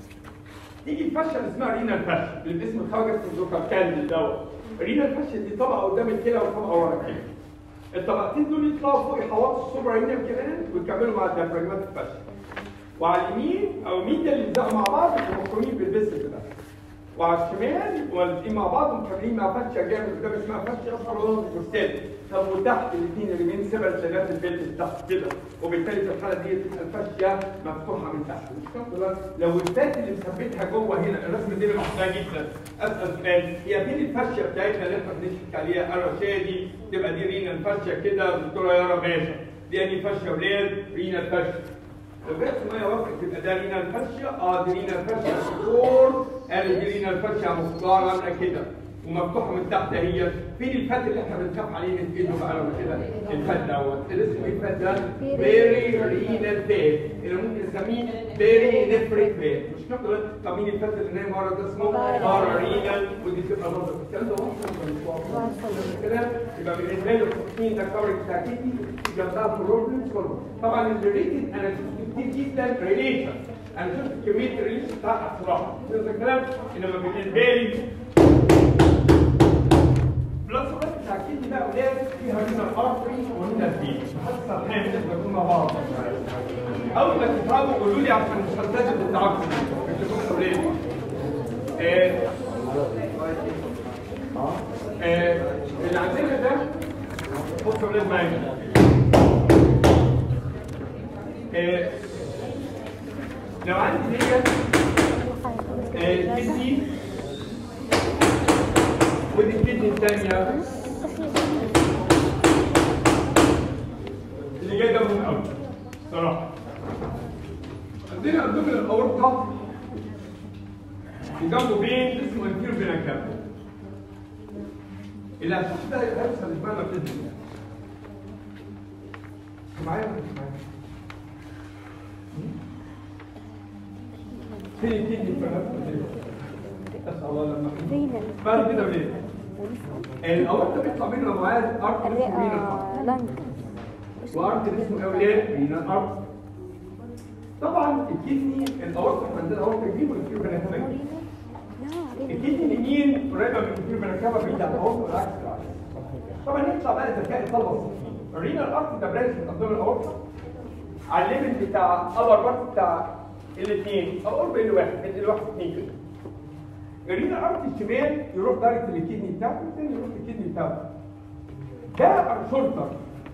تيجي الفشه اللي اسمها رينال فشه اللي باسم الخواجه الزوكاكان دوت رينال فشه دي طبقه قدام الكلى وطبقه ورا الكلى الطبقتين دول يطلعوا فوق يحوطوا السوبر رينال كمان ويكملوا مع الديافراجمات الفشه وعلى اليمين او اليمين ده اللي بيلزقوا مع بعض مفهومين بالبسل ده وعلى الشمال والاتنين مع بعض ومكملين مع فشه جامد قدام اسمها فشه اصفر بستان طب وتحت الاثنين اللي بين سبع سلات البيت تحت كده وبالتالي في الحاله دي الفشه مفتوحه من تحت مش كده لو الفات اللي مثبتها جوه هنا الرسمه دي محتاجه جدا اسال سؤال هي فين الفشه بتاعتنا اللي احنا بنشتكي عليها الرشايه دي تبقى دي رينا الفشه كده دكتوره يارا باشا دي اني فشه ولاد رينا الفشه لو جت ميه وقت تبقى ده رينا الفشه اه دي رينا الفشه دكتور قال دي رينا الفشه مختاره عامله كده ومفتوحه من تحت هي فين الفات اللي احنا بنخاف عليه نفقده بقى لما كده الفات دوت اللي اسمه ايه الفات ده فيري رينال فات اللي ممكن نسميه فيري نفريك فات مش كده طب مين الفات اللي نايم ورا ده اسمه بارا رينال ودي بتبقى نظر الكلام ده واضح ولا مش واضح كده يبقى بالنسبه له التصميم ده كفرج بتاع كتفي جنبها بروبلم سولفر طبعا الريليتد انا شفت كتير جدا ريليشن انا شفت كميه الريليشن بتاعها بصراحه ده الكلام انما بالنسبه لي بلس بس بتاع الكدني بقى ولاد فيها هنا الارتري وهنا الفين حتى الحين نقدر نكون مع بعض اول ما تفهموا قولوا لي عشان مش هلتزم بالتعاقد مش تكونوا ولاد آه آه اللي عندنا ده بصوا يا ولاد معايا آه لو عندي ديت آه كدني ودي الكدني الثانيه اللي جاي ده مهم قوي صراحه عندنا الدومين الاورطه في جنبه بين اسمه انتيرو بيناكاب اللي هتشوف ده هيحصل اسمها باذن الله معايا ولا مش معايا؟ فين الكدني في اسال الله لما فين بعد كده وليه؟ الاورطه بيطلع منه مواد ارتر اسمه رينال الرئة لنج وارتر اسمه اولاد رينال ارتر طبعا الكدني الاورطه احنا عندنا اورطه كبيره والكيلو بنكبه لا الكدني اليمين قريبه من الكيلو بنكبه بعيده عن الاورطه والعكس طبعا نطلع بقى ذكاء الطلبه الصغيرين الرينال ارتر ده برانش من قدام الاورطه على الليفل بتاع ابر بارت بتاع الاثنين او قرب ال واحد من ال واحد اثنين كده الرينال ارتر الشمال يروح دايركت للكدني بتاعته والثاني يروح للكدني بتاعته ده شورتر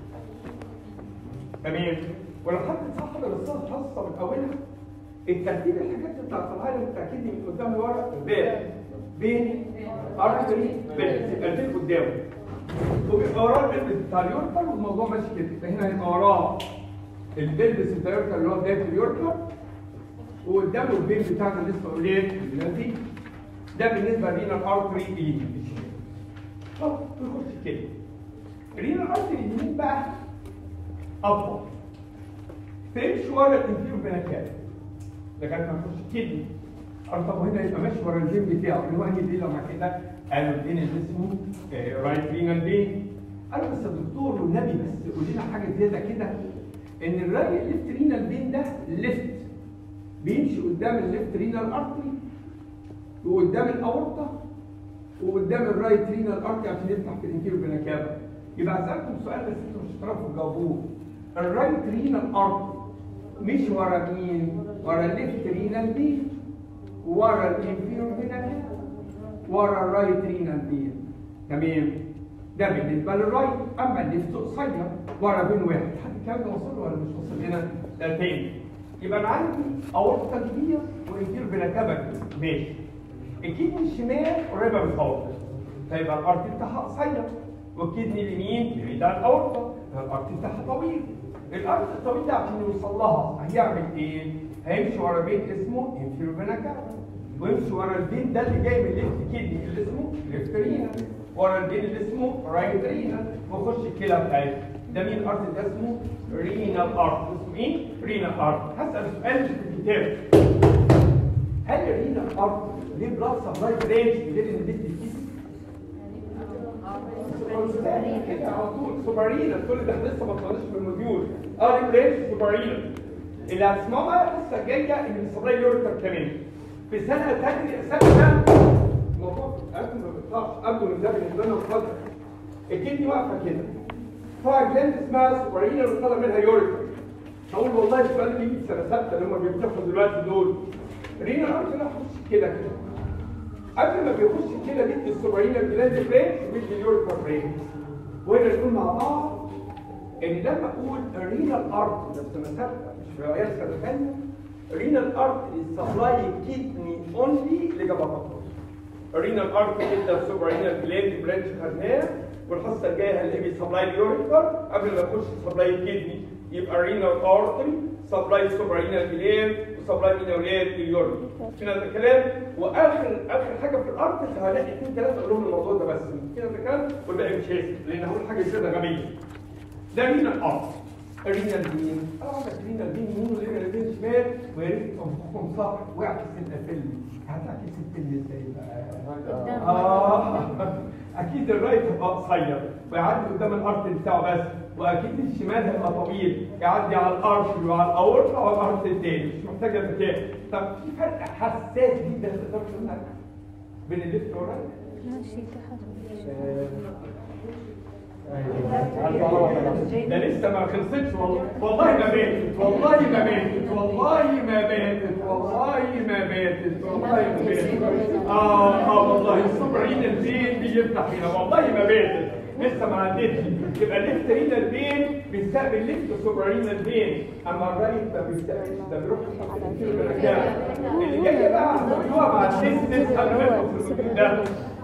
تمام ولو حد صح للصوت حصه من اولها الترتيب الحاجات بتاعت الهايلاند التاكيد من قدام لورا باب بين ارتري بين يبقى البيت قدامه وبيبقى وراه البلبس بتاع اليوركر والموضوع ماشي كده فهنا هيبقى وراه البلبس بتاع اليوركر اللي هو بدايه اليوركر وقدامه البين بتاعنا اللي اسمه اولاد الذي ده بالنسبه لينا الارتري اليمين طب نخش كده الرينا الارتري اليمين بقى افضل تمشي ورا الانفيرو بنكال لغايه ما نخش كدني طب هنا يبقى ماشي ورا الجيم بتاعه اللي هو انهي دي لما كده قالوا الدين اللي اسمه آه، رايت رينال بين قالوا بس يا دكتور والنبي بس قول لنا حاجه زياده كده ان الرايت ليفت رينال بين ده ليفت بيمشي قدام الليفت رينال ارتري وقدام الاورطه وقدام الرايت رينال ارتري عشان يفتح في الانفيرو بنكابه يبقى هسالكم سؤال بس انتوا مش هتعرفوا تجاوبوه الرايت رينال ارتري مش ورا مين؟ ورا الليفت رينال بين ورا الانفيرو بنكابه ورا الرايت رينال بين تمام ده بالنسبه للرايت اما الليفت قصير ورا بين واحد حد الكلام ده وصل له ولا مش وصل هنا؟ ده تاني يبقى انا عندي اورطه كبيره وانفيرو بنكابه ماشي الكدني الشمال قريبه من الاورطه فيبقى الارض بتاعها قصير والكدني اليمين بعيد عن الاورطه الارض بتاعها طويل الارض الطويل ده عشان يوصل لها هيعمل ايه؟ هيمشي ورا بيت اسمه انفيرو فينا ويمشي ورا البيت ده اللي جاي من الليفت كدني اللي اسمه ليفت رينا ورا البيت اللي اسمه رايت رينا ويخش الكلى بتاعتي ده مين الارض ده اسمه رينال ارض اسمه ايه؟ رينال ارض هسال سؤال في الكتاب هل الرينال ارض ليه بلاد سبلاي برانش غير ان البيت الكيس كده على طول سوبرينا كل ده احنا لسه ما طلعناش من الموديول اه دي برانش سوبرينا اللي هتسمعوها لسه جايه ان السبلاي يورتر كمان في سنه تانية سنه الموضوع قبل ما بيطلعش قبل من ده بالنسبه لنا مفاجاه الكدني واقفه كده طبعا جلاند اسمها سوبرينا اللي طالع منها يورتر هقول والله السؤال اللي يجي في سنه سته اللي هم بيفتحوا دلوقتي دول رينا الارض لا خش كده كده قبل ما بيخش كده بيدي السوبرينا الجلاند بريك وبيدي اليوركر بريك وهنا نقول مع بعض ان لما اقول رينا الارض بس ما سابقه مش في روايات سنه ثانيه رينا الارض سبلاي كيدني اونلي لجبهه رينا الارض كده السوبرينا الجلاند برانش خدناه والحصه الجايه هنلاقي بيسبلاي اليوركر قبل ما يخش سبلاي الكدني يبقى رينا ارتري سبلاي سوبرينا جلاند وسبلاي مين اولاد اليورين كده ده الكلام واخر اخر حاجه في الارض هلاقي اثنين ثلاثه اقول لهم الموضوع ده بس كده ده الكلام والباقي مش هيسمع لان هقول حاجه كده غبيه ده رينا الارض رينا البين اه بس رينا البين يمين ورينا البين شمال ويا ريت تنفخهم صح واعكس الفيلم هتعكس الفيلم ازاي بقى؟ اه اكيد الرايت هيبقى قصير ويعدي قدام الارض بتاعه بس واكيد الشمال هيبقى طويل يعدي على الارش وعلى الاورطه وعلى الارض التاني مش محتاجه ذكاء طب في فرق حساس جدا تقدر تقول بين الليفت والرايت ماشي تحت ده لسه ما خلصتش والله والله ما ماتت والله ما ماتت والله ما ماتت والله ما ماتت والله ما ماتت اه اه والله السوبرين البين بيفتح هنا والله ما ماتت لسه ما عدتش يبقى ليفت رينا البين بيستقبل ليفت سوبرين البين اما الرايت ما بيستقبلش ده بيروح يحط الكيلو بالرجاله اللي جايه بقى هتقولوها مع السيستم قبل ما يدخل في الفيديو ده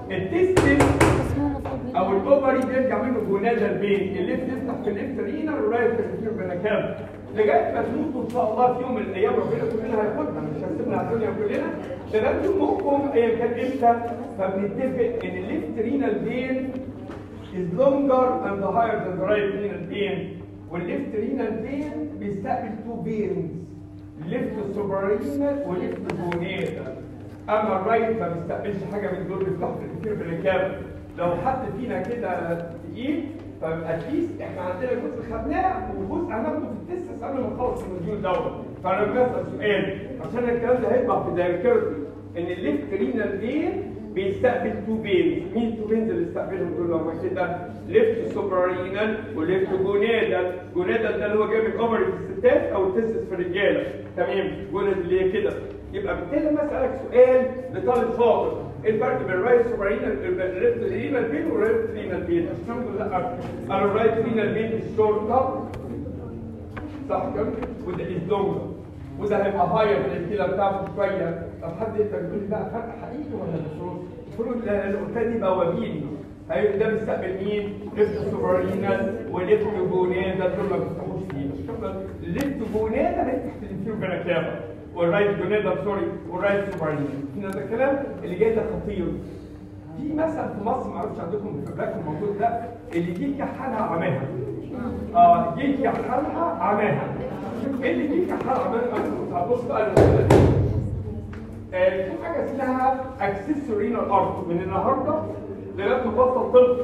التستس بس مو مطلوب او منه الاوفري بيرجع منه جونادال بين اللي بتفتح في الليفت رينا والرايت في البنكام لغايه ما تموتوا ان شاء الله في يوم من الايام ربنا كلنا هياخدنا مش هنسيبنا على الدنيا كلنا لغايه يومكم ايا كان امتى فبنتفق ان الليفت رينال بين is longer and higher than the right renal vein والليفت رينال فين بيستقبل تو فينز ليفت سوبرينال وليفت جونيتال اما الرايت ما بيستقبلش حاجه من دول بيفتحوا في الكتير بالركاب لو حد فينا كده تقيل فيبقى اتليست احنا عندنا جزء خدناه وجزء هناخده في التست قبل ما نخلص المديول دوت فانا بسال سؤال عشان الكلام ده هيطلع في ذاكرتي ان الليفت رينال فين بيستقبل تو بينز مين التو بينز اللي استقبلهم دول لما كده ليفت سوبرينال وليفت جونادال جونادال ده اللي هو جايب الاوفري في الستات او التستس في الرجاله تمام جوناد اللي هي كده يبقى بالتالي لما اسالك سؤال لطالب شاطر ايه الفرق بين الرايت سوبرينال الليفت رينال بين والرايت رينال بين عشان تقول لا انا الرايت رينال بين الشورت صح كده وده از لونجر وده هيبقى هاير من الكلى بتاعته شويه طب حد يقدر يقول لي بقى فرق حقيقي ولا مش المفروض اللي قلتها دي بوابيلي هيبقى ده بيستقبل مين؟ ليفت سوبرينال وليفت جونادا دول ما بيفتحوش فيه مش كده ليفت جونادا هيفتح في الانفيرو بنكابا والرايت جونادا سوري والرايت سوبرينال هنا ده الكلام اللي جاي ده خطير في مثل في مصر ما اعرفش عندكم في بلاكم موجود ده اللي جه كحلها عماها اه جه كحلها عماها ايه اللي جه كحلها عماها هتبص بقى المسألة دي. آه، في حاجه اسمها اكسسورينال ارت من النهارده لغايه ما تبطل طب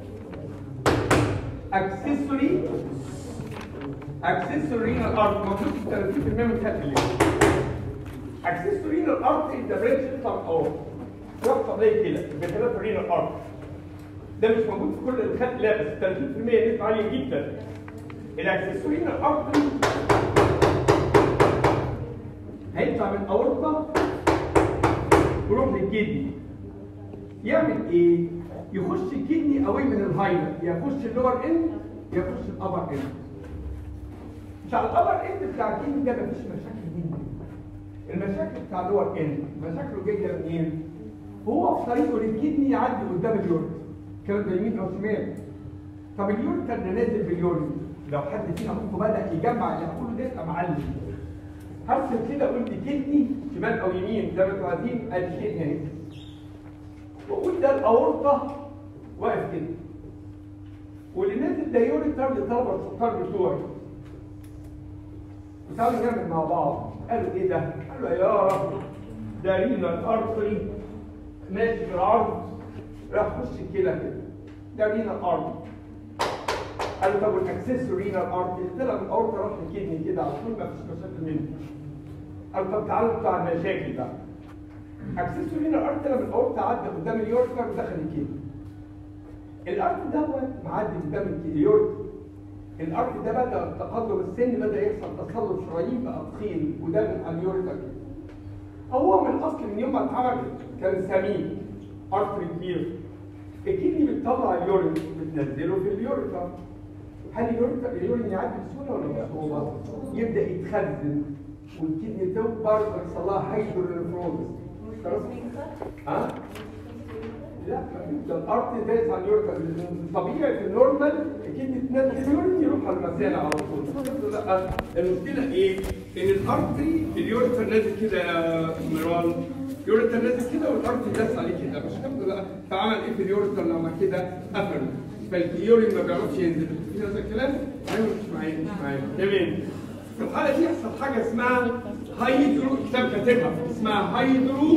اكسسوري اكسسورينال ارت موجود في 30% من خلق الليل اكسسورينال ارت انت بريتش بتاع الاول رابطه زي كده بثلاث رينال ارت ده مش موجود في كل الخلق لا بس 30% نسبه عاليه جدا الاكسسورينال ارت هيطلع من اورطه يروح للكدني يعمل ايه؟ يخش الكدني قوي من الهايلر يخش اللور اند يخش الابر اند مش على الابر اند بتاع الكدني ده مفيش مشاكل منه المشاكل بتاع اللور اند مشاكله جايه منين؟ هو في طريقه للكدني يعدي قدام اليورت الكلام ده يمين او شمال طب اليورت اللي نازل باليورت لو حد فينا ممكن بدا يجمع اللي هقوله ده يبقى معلم هرسم كده قلت كدني شمال او يمين زي ما انتوا عايزين ادي كدني اهي واقول ده الاورطه واقف كده واللي نازل ده يوريتر لطلبه السكر بتوعي وتعالوا نعمل مع بعض قالوا ايه ده؟ قالوا يا رب ده رينا الارتري ماشي في العرض راح خش كده كده ده رينا الارض قالوا طب والاكسسورينا الارض طلع من الاورطه راح للكدني كده على طول ما فيش مشاكل منه قالوا طب تعالوا بتاع المشاكل بقى اكسسورينا الارض طلع من الاورطه عدى قدام اليورتر ودخل الكدني الارض دوت معدي قدام اليورتر الارض ده بدا تقدم السن بدا يحصل تصلب شرايين بقى تخين وده من اليورتر كده هو من الاصل من يوم ما اتعمل كان سمين ارتري كبير الكدني بتطلع اليورين بتنزله في اليوريتر هل اليوريتر اليورين يعدي بسهوله ولا بصعوبه؟ يبدا يتخزن والكدني تكبر ويحصل لها هايدرونيفروزس خلاص؟ ها؟ لا ده الارت دايس على اليوريتر الطبيعي في النورمال الكدني تنزل اليورين يروح على المثانه على طول لا المشكله ايه؟ ان الارتري اليوريتر نازل كده يا ميرال اليوريتر نازل كده والارتري داس عليه كده مش كده بقى فعمل ايه في اليوريتر لما كده قفل فاليورين ما بيعرفش ينزل في هذا الكلام ايوه مش معايا مش معايا تمام في الحاله دي يحصل حاجه اسمها هايدرو كتاب كاتبها اسمها هايدرو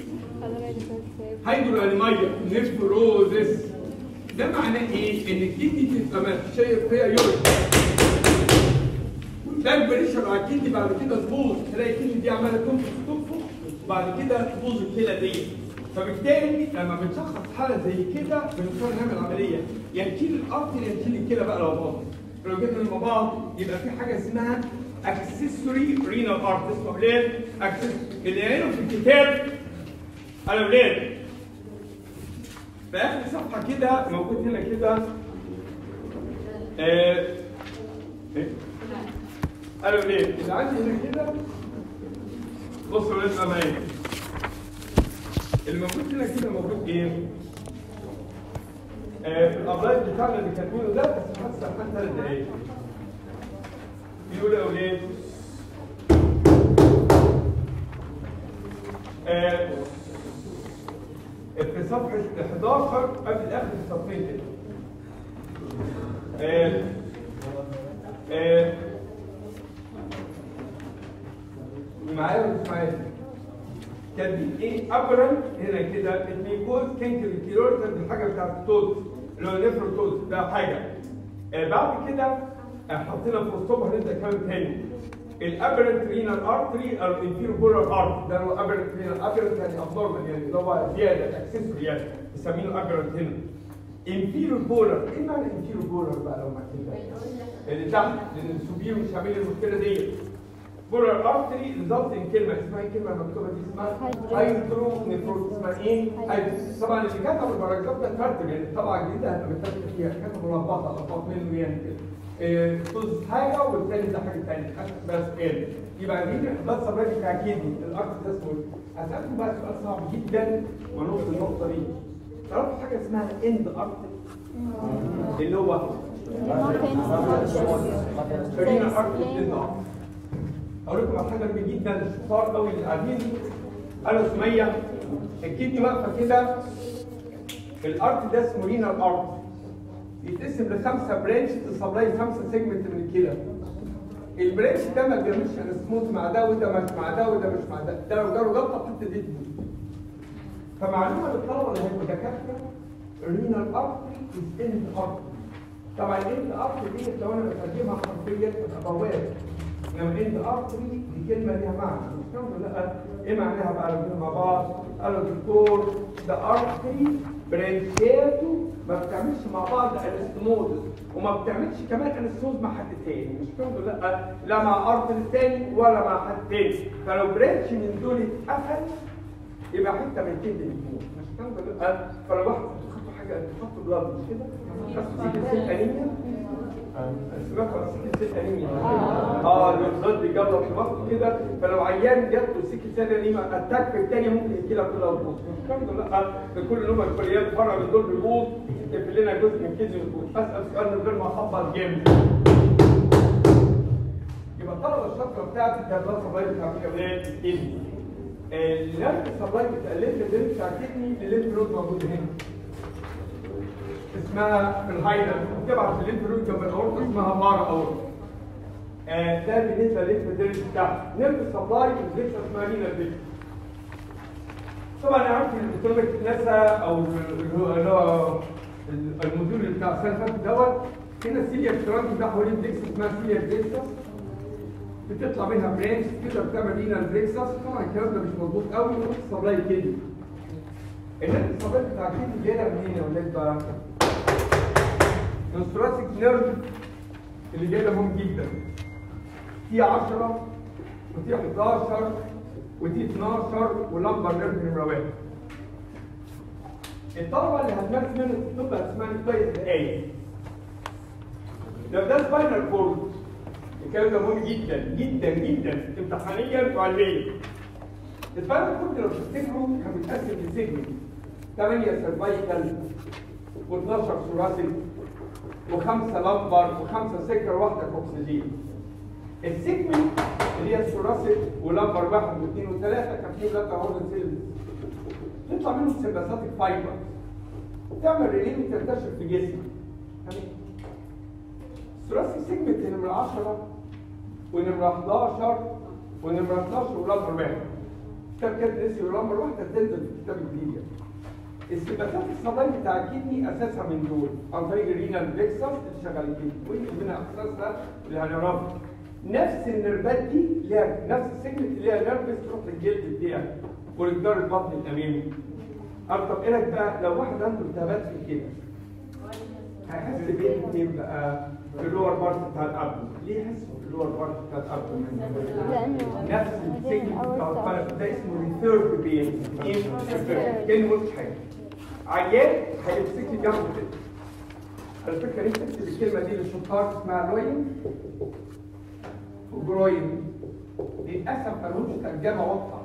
هايدرو انيميا نفروزس ده معناه ايه؟ ان الكدني تبقى ما شايف فيها يورين باك بريشر على الكدني بعد كده تبوظ تلاقي الكدني دي عماله تنفخ تنفخ وبعد كده تبوظ الكلى دي فبالتالي لما بنشخص حاله زي كده بنضطر نعمل عمليه يا نشيل الارض يا نشيل الكلى بقى لو باظت لو جبنا مع بعض يبقى في حاجه اسمها اكسسوري رينال ارت اسمه اولاد اكسس اللي قايله في الكتاب انا اولاد في اخر صفحه كده موجود هنا كده آه إيه؟ قالوا ليه؟ اللي عندي هنا كده بصوا لازم معايا اللي موجود هنا كده موجود ايه؟ آه، في الابلايد بتاعنا اللي كاتبينه ده بس حتى سرحان ثلاث دقايق بيقول يا اولاد آه، في صفحة 11 قبل آخر الصفحتين كده. آه، آه، معايا ولا مش معايا؟ كاتبين ايه ابرا هنا كده الميكوز كينكل كيلورتر دي الحاجه بتاعت التوت اللي هو نفروتوت ده حاجه آه بعد كده آه، حطينا في وسطهم هنبدا كلام تاني الابرنت رينال ارتري او الانفيرو بولار ارت ده هو ابرنت رينال ابرنت يعني ابنورمال يعني اللي هو زياده اكسسوري يعني بيسمينه ابرنت هنا انفيرو بولار ايه معنى انفيرو بولار بقى لو ما كده اللي تحت لان السوبير مش عامل المشكله دي بولار ارتري ريزلت ان كلمه اسمها ايه الكلمه المكتوبه دي اسمها هايدرو نيفروز اسمها ايه؟ هايدرو طبعا اللي كتب الباراجراف ده كارتب يعني طبعا جديده هتبقى متفق فيها كتب ملخبطه لخبط منه يعني كده إيه، طز حاجه والتاني ده حاجه ثانيه بس ايه يبقى مين بس الراجل بتاع كيدني الارت ده اسمه إيه؟ هسالكم بقى سؤال صعب جدا ونقطه النقطه دي تعرفوا حاجه اسمها اند ارت اللي هو خلينا ارت اند ارت اقول لكم على حاجه مهمه جدا شطار قوي اللي قاعدين انا سميه الكدني واقفه كده الارت ده اسمه رينال ارت بيتقسم لخمسه برانش تسبلاي خمسه سيجمنت من الكلى البرانش ده ما بيعملش انسموث مع ده وده مش مع ده وده مش مع ده ده لو جاله جلطه حتى دي تموت فمعلومه للطلبه اللي هيبقوا دكاتره رينال ارتري از اند ارتري طبعا الاند ارتري دي لو انا بترجمها حرفيا تبقى بوابه انما اند ارتري دي كلمه ليها معنى مش كلمه لا ايه معناها بقى لو مع بعض قالوا الدكتور ده ارتري برانشاته ما بتعملش مع بعض انستموزس وما بتعملش كمان انستموز مع حد تاني مش كلمه لا لا مع ارتري تاني ولا مع حد تاني فلو برانش من دول اتقفل يبقى حته من كده يموت مش كلمه لا فلو واحد خدتوا حاجه خدتوا بلاد مش كده خدتوا سيكل انيميا سمعت ولا سيكل سيل انيميا اه الضد بيجرب في بطنه كده فلو عيان جات له سيكل سيل انيميا اتاك في الثانيه ممكن الكلى كلها تبوظ الحمد لله ده كل نوع الكليات فرع من دول بيبوظ يقفل لنا جزء من كيزي ويبوظ اسال سؤال من غير ما اخبط جامد يبقى الطلبه الشاطره بتاعتي كانت بس سبلاي بتاع اولاد الكدني النرد سبلاي بتاع الليمف بتاع الكدني الليمف نود موجود هنا اسمها في الهايلاند بتبعت في الليمف نود جنب الاورطه اسمها مارا اورطه آه ده بالنسبه للليمف دريج بتاعها نيرف سبلاي الفيكس اسمها رينا فيكس طبعا عارف الاوتوميك ناسا او اللي هو الموديول بتاع السنه اللي فاتت دوت هنا السيليا بترانك ده حوالين فيكس اسمها سيليا فيكسس بتطلع منها برانش كده بتعمل رينا فيكسس طبعا الكلام ده مش مظبوط قوي نص سبلاي كده النيرف السبلاي بتاع كده جايه منين يا ولاد بقى؟ الثوراسيك نيرف اللي جاي ده مهم جدا تي 10 وتي 11 وتي 12 ولمبر نيرف نمره واحد الطلبه اللي هتمارس منه الطب هتسمعني كويس دقايق لو ده سباينال كورد الكلام ده مهم جدا جدا جدا امتحانيا وعلميا السباينال كورد لو تفتكروا كان بيتقسم لسيجمنت 8 سيرفايكال و12 ثوراسيك وخمسه لمبر وخمسه سكر واحده كوكسجين السيجمنت اللي هي الثوراسيك ولمبر واحد واثنين وثلاثه كان في ثلاثه هورن سيلز تطلع منهم سيمباثيك فايبر تعمل ريلين وتنتشر في جسمك يعني الثوراسيك سيجمنت نمره 10 ونمره 11 ونمره 12 ولمبر واحد كتاب كاتب اسم ولمبر واحده تنزل في الكتاب الجديد يعني. السباقات الصداي بتاع الكدني اساسها من دول عن طريق الرينال فيكسس اللي شغال الكدني ودي من اساسها اللي هنعرفها نفس النرفات دي ليها نفس السيجمنت اللي هي نيرفس تروح للجلد بتاعك ولجدار البطن الامامي طب ايه رايك بقى لو واحد عنده التهابات في الكلى هيحس بايه الاثنين بقى في اللور بارت بتاع الابدن ليه يحس في اللور بارت بتاع الابدن لأنه نفس السيجمنت بتاع الفرق ده اسمه ريثيرد بين كان مش حاجه عيان هيمسك لي جنبه كده على فكره انت تكتب الكلمه دي للشطار اسمها لوين وجروين للاسف ملوش ترجمه واضحه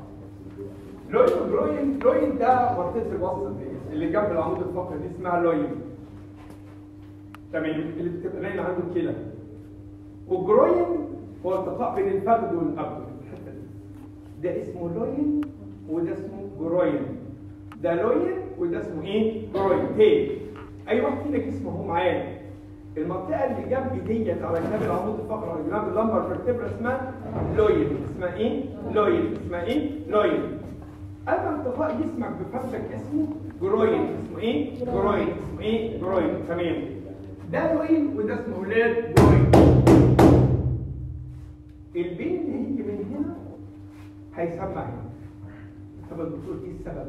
لوين وجروين لوين ده منطقه الوسط دي اللي جنب العمود الفقري دي اسمها لوين تمام اللي بتبقى نايمه عنده كلى والجروين هو التقاء بين الفخذ والابدن الحته دي ده اسمه لوين وده اسمه جروين ده لوين وده اسمه ايه؟ جروين تاني اي واحد فينا جسمه هو معايا المنطقه اللي جنب ديت على جنب العمود الفقري على جنب اللمبر فيرتبرا اسمها لوين اسمها ايه؟ لوين اسمها ايه؟ لوين اما التقاء جسمك بفخذك اسمه جروين اسمه ايه؟ جروين اسمه ايه؟ جروين تمام ده لوين وده اسمه ولاد جروين البين اللي هيجي من هنا هيسمع هنا طب الدكتور ايه السبب؟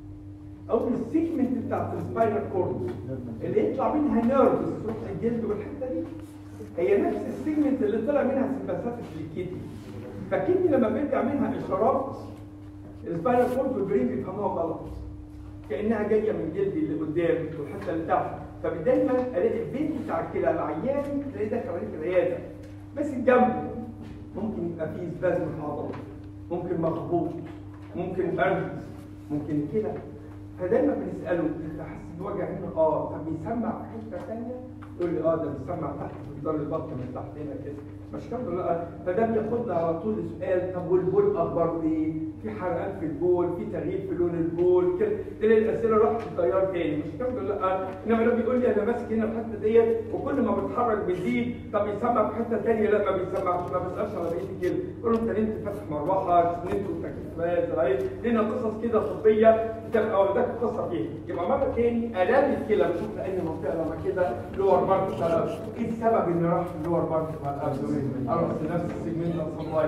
اول السيجمنت بتاعت السباينال كورد اللي يطلع منها نيرفز تروح الجلد والحته دي هي نفس السيجمنت اللي طلع منها سمباثيك للكدني فالكدني لما بيرجع منها اشارات السباينال كورد والبرين بيفهموها غلط كانها جايه من الجلد اللي قدام والحته اللي تحت فدايما الاقي البيت بتاع الكلى العيان تلاقيه داخل عليك العياده بس الجنب ممكن يبقى فيه سبازم في العضله ممكن مخبوط ممكن برد ممكن كده فدايما بنساله انت حاسس بوجع هنا اه طب بيسمع في حته ثانيه يقول لي اه ده بيسمع تحت في جدار البطن من تحت هنا كده مش كده لا فده بياخدنا على طول لسؤال طب والبول اخباره ايه؟ في حرقان في البول، في تغيير في لون البول كده تلاقي الاسئله راحت في التيار تاني مش كده لا انما ده بيقول لي انا ماسك هنا الحته ديت وكل ما بتحرك بيزيد طب بيسمع في حته ثانيه لا ما بيسمعش ما بسالش على بقيه كده قول له انت نمت فاتح مروحه نمت وتكييف زراعي لنا قصص كده طبيه بتبقى والدك القصه فيها يبقى مره تاني الام الكلى بشوف في اي منطقه لما كده لور بارت ايه السبب ان راح اللور بارت بتاع الابدومين اروح نفس السيجمنت سبلاي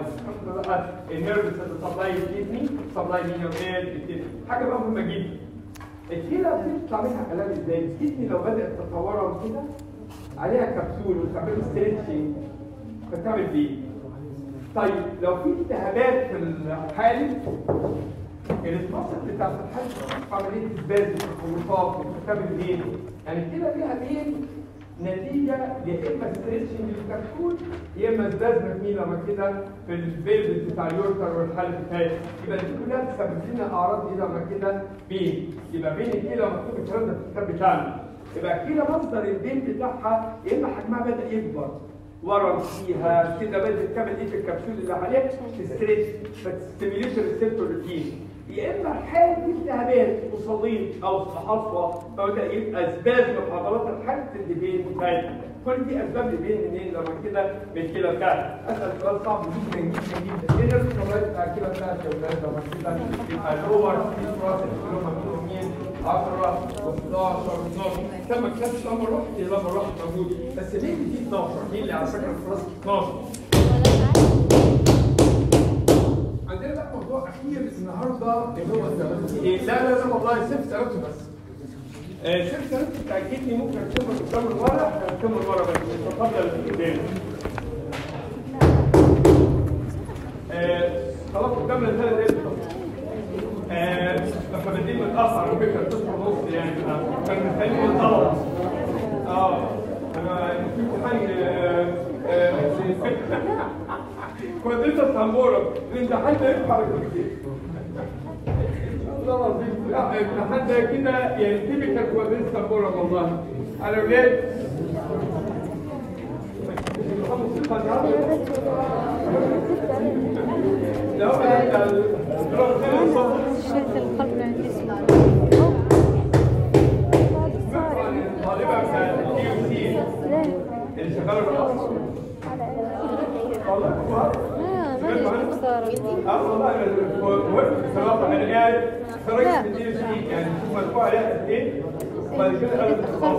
النيرف سبلاي الكدني سبلاي مين الكدني حاجه بقى مهمه جدا الكلى بتطلع منها الام ازاي الكدني لو بدات تتورم كده عليها كبسول وتعمل ستريتشنج فتعمل بيه طيب لو في التهابات في الحالب الاتفاصل بتاعت الحالب عمليه اسباز ومصاب بتعمل ايه؟ يعني كده ليها بين نتيجة يا إما ستريتشنج للكبسول يا إما اسباز مين لما كده في البيلد بتاع اليورتر والحالب بتاعي يبقى دي كلها بتسبب لنا أعراض إيه لما كده بين يبقى بين الكلى مكتوب الكلام ده في الكتاب بتاعنا يبقى الكلى مصدر البين بتاعها يا إما حجمها بدأ يكبر ورم فيها كده بدات تعمل ايه في الكبسول اللي عليها ستريس فتستيميليت الريسبتور روتين يا اما حاله التهابات وصليب او حصوه فبدا يبقى اسباب في عضلات الحاله اللي بين بتاعتها كل دي اسباب اللي بين منين لما كده من الكلى بتاعتي اسال سؤال صعب جدا جدا جدا ايه الرسومات بتاع الكلى بتاعتي يا اولاد لما كده يبقى لور في بروسيس اللي هم منهم مين 10 و11 و12 كان ما كتبش لما رحت لما رحت موجود بس ليه دي 12 دي اللي على فكره في راسي 12 عندنا بقى موضوع اخير النهارده اللي هو إيه؟ لا لا لا والله سيف سالته بس آه، سيف سالته تاكدني ممكن ارسمه قدام الورق ارسمه الورق بس مش قبل القدام آه، خلاص قدامنا الثلاث دقايق آه، احنا بادئين متاخر على فكره 9 ونص يعني كان مستني من طلب اه انا في امتحان آه، آه، كوادريتا التنبورة الامتحان ده ينفع لكل والله العظيم لا الامتحان ده كده يعني تيبيكال كوادريتا التنبورة والله انا ولاد لا هو ده الدراسة شلت القلب عن اسمه الطالبة بتاعت الدي او سي اللي شغالة بالأصل والله لا ما ليش خسارة اه والله وقفت بصراحه انا قاعد خرجت من دي سي يعني شوف مدفوع عليها قد ايه وبعد كده قلبت خلاص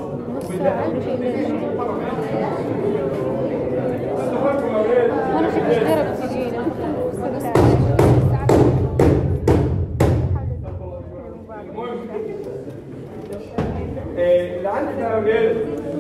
وانا شفت الجرب تجينا اللي عندي ده يا ولاد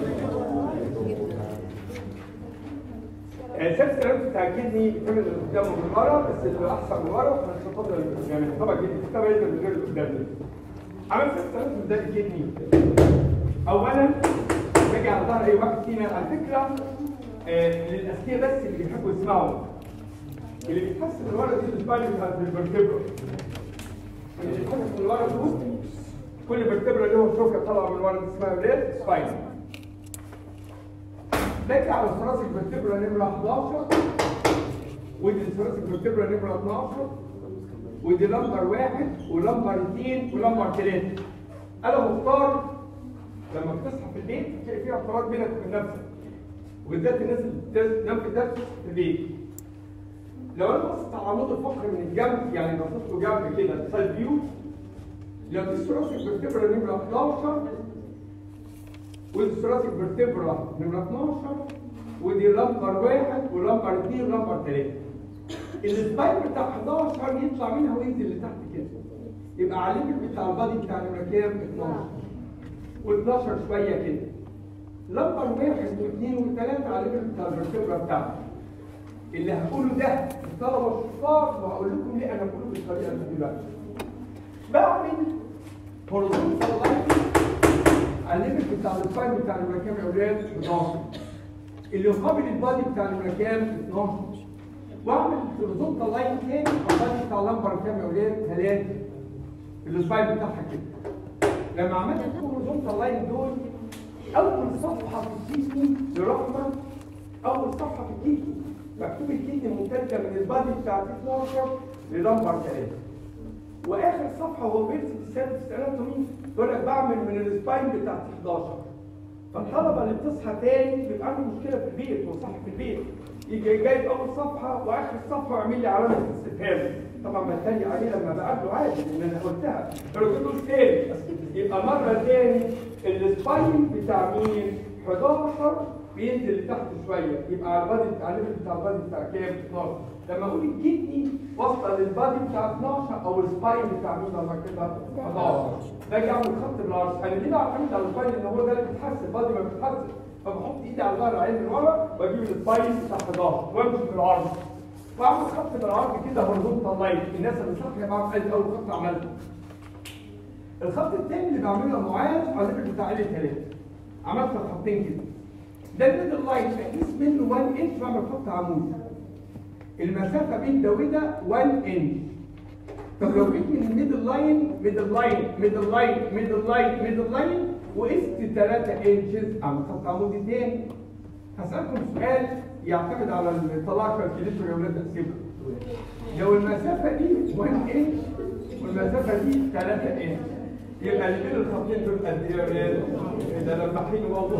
اساس كلام تاكدني بتعمل اللي قدامه من ورا بس اللي احسن من ورا انا مش هفضل يعني طبعا جدا طبعا انت من غير اللي قدامي عملت اساس كلام ده جدني اولا باجي على ظهر اي واحد فينا على فكره آه، للاذكياء بس اللي بيحبوا يسمعوا اللي بيتحس من ورا دي السباين بتاعت الفرتبرا اللي بيتحس من ورا دول كل فيرتبرا له شوكه طالعه من ورا دي اسمها ولاد سباين باجي على الثراسك فيرتبرا نمره 11 ودي الثراسك فيرتبرا نمره 12 ودي لمبر واحد ولمبر اثنين ولمبر ثلاثه انا مختار لما بتصحى في البيت تلاقي فيها اختلاط بينك وبين نفسك وبالذات الناس اللي بتدرس- بتنام في الدرس في البيت لو انا بصيت على عمود الفقر من الجنب يعني بصيت له جنب كده سايد فيو لو دي الثراسك فيرتبرا نمره 11 ودي الثراسك فيرتبرا نمره 12 ودي لمبر واحد ولمبر اثنين ولمبر ثلاثه السبايك بتاع 11 يطلع منها وينزل لتحت كده يبقى على الليفل بتاع البادي بتاع نمره كام 12 و12 شويه كده لمبر واحد واثنين وثلاثه على الليفل بتاع الفيرتبرا بتاعته اللي هقوله ده الطلبه الشطار وهقول لكم ليه انا بقوله بالطريقه دي دلوقتي بعمل هوريزونتال لاين على الليفل بتاع السباين بتاع المكان يا اولاد 11 اللي يقابل البادي بتاع المكان 12 واعمل هوريزونتال لاين تاني على البادي بتاع اللمبر كام يا اولاد 3 السباين بتاعها كده لما عملت الهوريزونتال لاين دول اول صفحه في الكيكي لرحمه اول صفحه في الكيكي مكتوب الكيكي ممتده من البادي بتاع 12 للمبر 3 واخر صفحه هو بيرسم السادس اناتومي يقول لك بعمل من السباين بتاعت 11 فالطلبه اللي بتصحى تاني بيبقى عنده مشكله في البيت هو صاحي في البيت يجي جايب اول صفحه واخر صفحه ويعمل لي علامه استفهام طبعا بتهيأ عليه لما بقابله عادي لان انا قلتها فلو كنت تاني يبقى مره تاني السباين بتاع مين 11 بينزل لتحت شويه يبقى على البادي بتاع الليفل بتاع البادي بتاع كام 12 لما اقول الكدني واصله للبادي بتاع 12 او السباين بتاع مين لما كده 11 باجي اعمل خط بالارض انا ليه بعتمد على السباين ان هو ده اللي بيتحسن البادي ما بيتحسن فبحط ايدي على ظهر العين من ورا واجيب السباين بتاع 11 وامشي بالعرض واعمل خط بالعرض كده هورزونتال لاين الناس اللي صاحيه بعمل ادي اول خط عملته الخط الثاني اللي بعمله معاذ على الليفل بتاع ال 3 عملت خطين كده ده الميدل لاين اقيس منه 1 انش بعمل خط عمود المسافه بين ده وده 1 انش طب لو جيت من الميدل لاين ميدل لاين ميدل لاين ميدل لاين ميدل لاين وقست 3 انشز اعمل خط عمودي تاني هسألكم سؤال يعتمد على الطلاق كالكوليتر يا ولاد احسبها لو المسافة دي 1 انش والمسافة دي 3 انش يبقى اللي بين الخطين دول قد ايه يا ولاد؟ ده انا بحين والله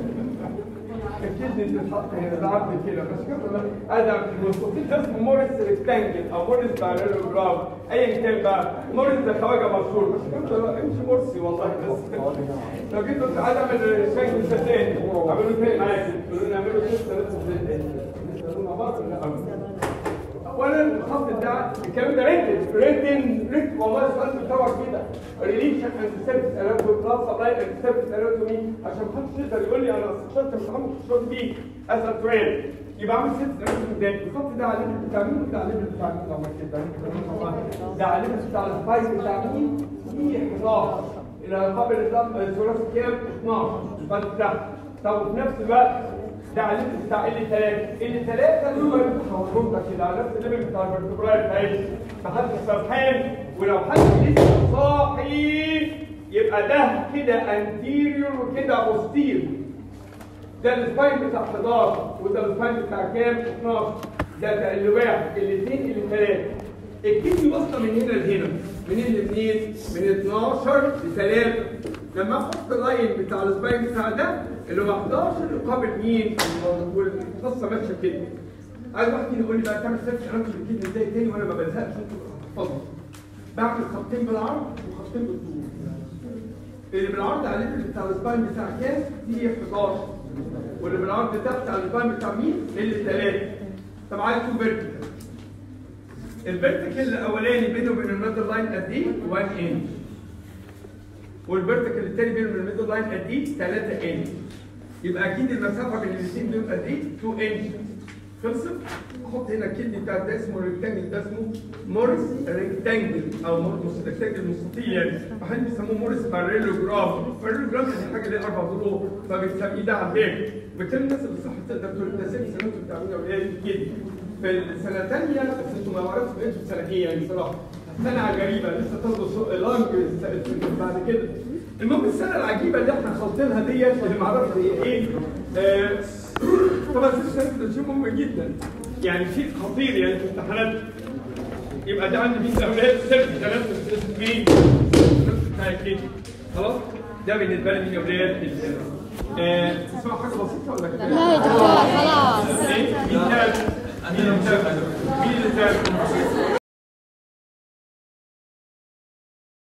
اكيد تتحط هنا ده عرض كده بس كده هذا المستطيل ده اسمه موريس ريكتانجل او موريس بارالوجرام ايا كان بقى موريس ده خواجه مشهور بس كده امشي مرسي والله بس لو جيت قلت عايز اعمل شكل ستاني اعمله فين معاك يقولوا لي اعمله كده ثلاثه ستاني مع بعض ولا لا؟ اولا الخط ده الكلام ده ريتن ريتن ريت والله السؤال بتاعك كده ريليشن اند سيرفيس اناتومي بلس ابلاي اند سيرفيس اناتومي عشان محدش يقدر يقول لي انا استشرت امتحان مخصوصات بيه اسال سؤال يبقى اعمل سيرفيس اناتومي ده الخط ده على الليفل بتاع مين وده على الليفل بتاع مين لو ما كده ده على الليفل بتاع السبايس بتاع مين دي 11 الى قبل الثلاثي كام 12 الباند بتاعته طب وفي نفس الوقت ده على الليفل بتاع ال 3 ال 3 اللي هو هقول لك كده على نفس الليفل بتاع الفرتبرال بتاعي فحد سرحان ولو حد لسه صاحي يبقى ده كده انتيريور وكده بوستير ده السباين بتاع 11 وده السباين بتاع كام 12 ده ده اللي واحد الاثنين اللي ثلاثه الكيدني واصله من هنا لهنا منين لمنين؟ من 12 ل 3 لما احط اللاين بتاع السباين بتاع ده اللي هو 11 يقابل مين؟ والقصه ماشيه كده. عايز واحد يقول لي بقى تعمل سيرش انا الكيدني ازاي تاني وانا ما بزهقش انتوا اتفضل. بعمل خطين بالعرض وخطين بالطول. اللي بالعرض على الليفل بتاع السباين بتاع كام؟ دي 11 واللي بالعرض ده بتاع السباين بتاع مين؟ اللي 3 طب عايز تو فيرتيكال الفيرتيكال الاولاني بينه وبين الميدل لاين قد ايه؟ 1 انش والفيرتيكال الثاني بينه وبين الميدل لاين قد ايه؟ 3 انش يبقى اكيد المسافه بين الاثنين دول قد ايه؟ 2 انش خلصت؟ احط هنا الكدني بتاع ده اسمه ريكتانجل ده اسمه موريس ريكتانجل او موريس ريكتانجل مستطيل يعني فاحنا بيسموه موريس باريلوجرام باريلوجرام دي حاجه ليها اربع ضلوع فبنسميه ده على الباب وبالتالي الناس اللي صح تقدر تقول ده ست سنوات بتعملوا اولاد كده في السنه الثانيه بس انتوا ما عرفتوا بقيتوا في سنه ايه يعني صراحه سنه غريبه لسه تاخدوا لانج بعد كده المهم السنه العجيبه اللي احنا خلطينها ديت اللي ما اعرفش هي ايه آه طبعا سيرفس شيء مهم جدا يعني شيء خطير يعني في الامتحانات يبقى ده عندي مين اولاد سيرفس ثلاثة مين بتاع كده خلاص ده بالنسبه لي مين يا اولاد آه، تسمعوا حاجه بسيطه ولا كده؟ لا يا دكتور خلاص ايه؟ مين تعب؟ مين اللي تعب؟ مين اللي تعب؟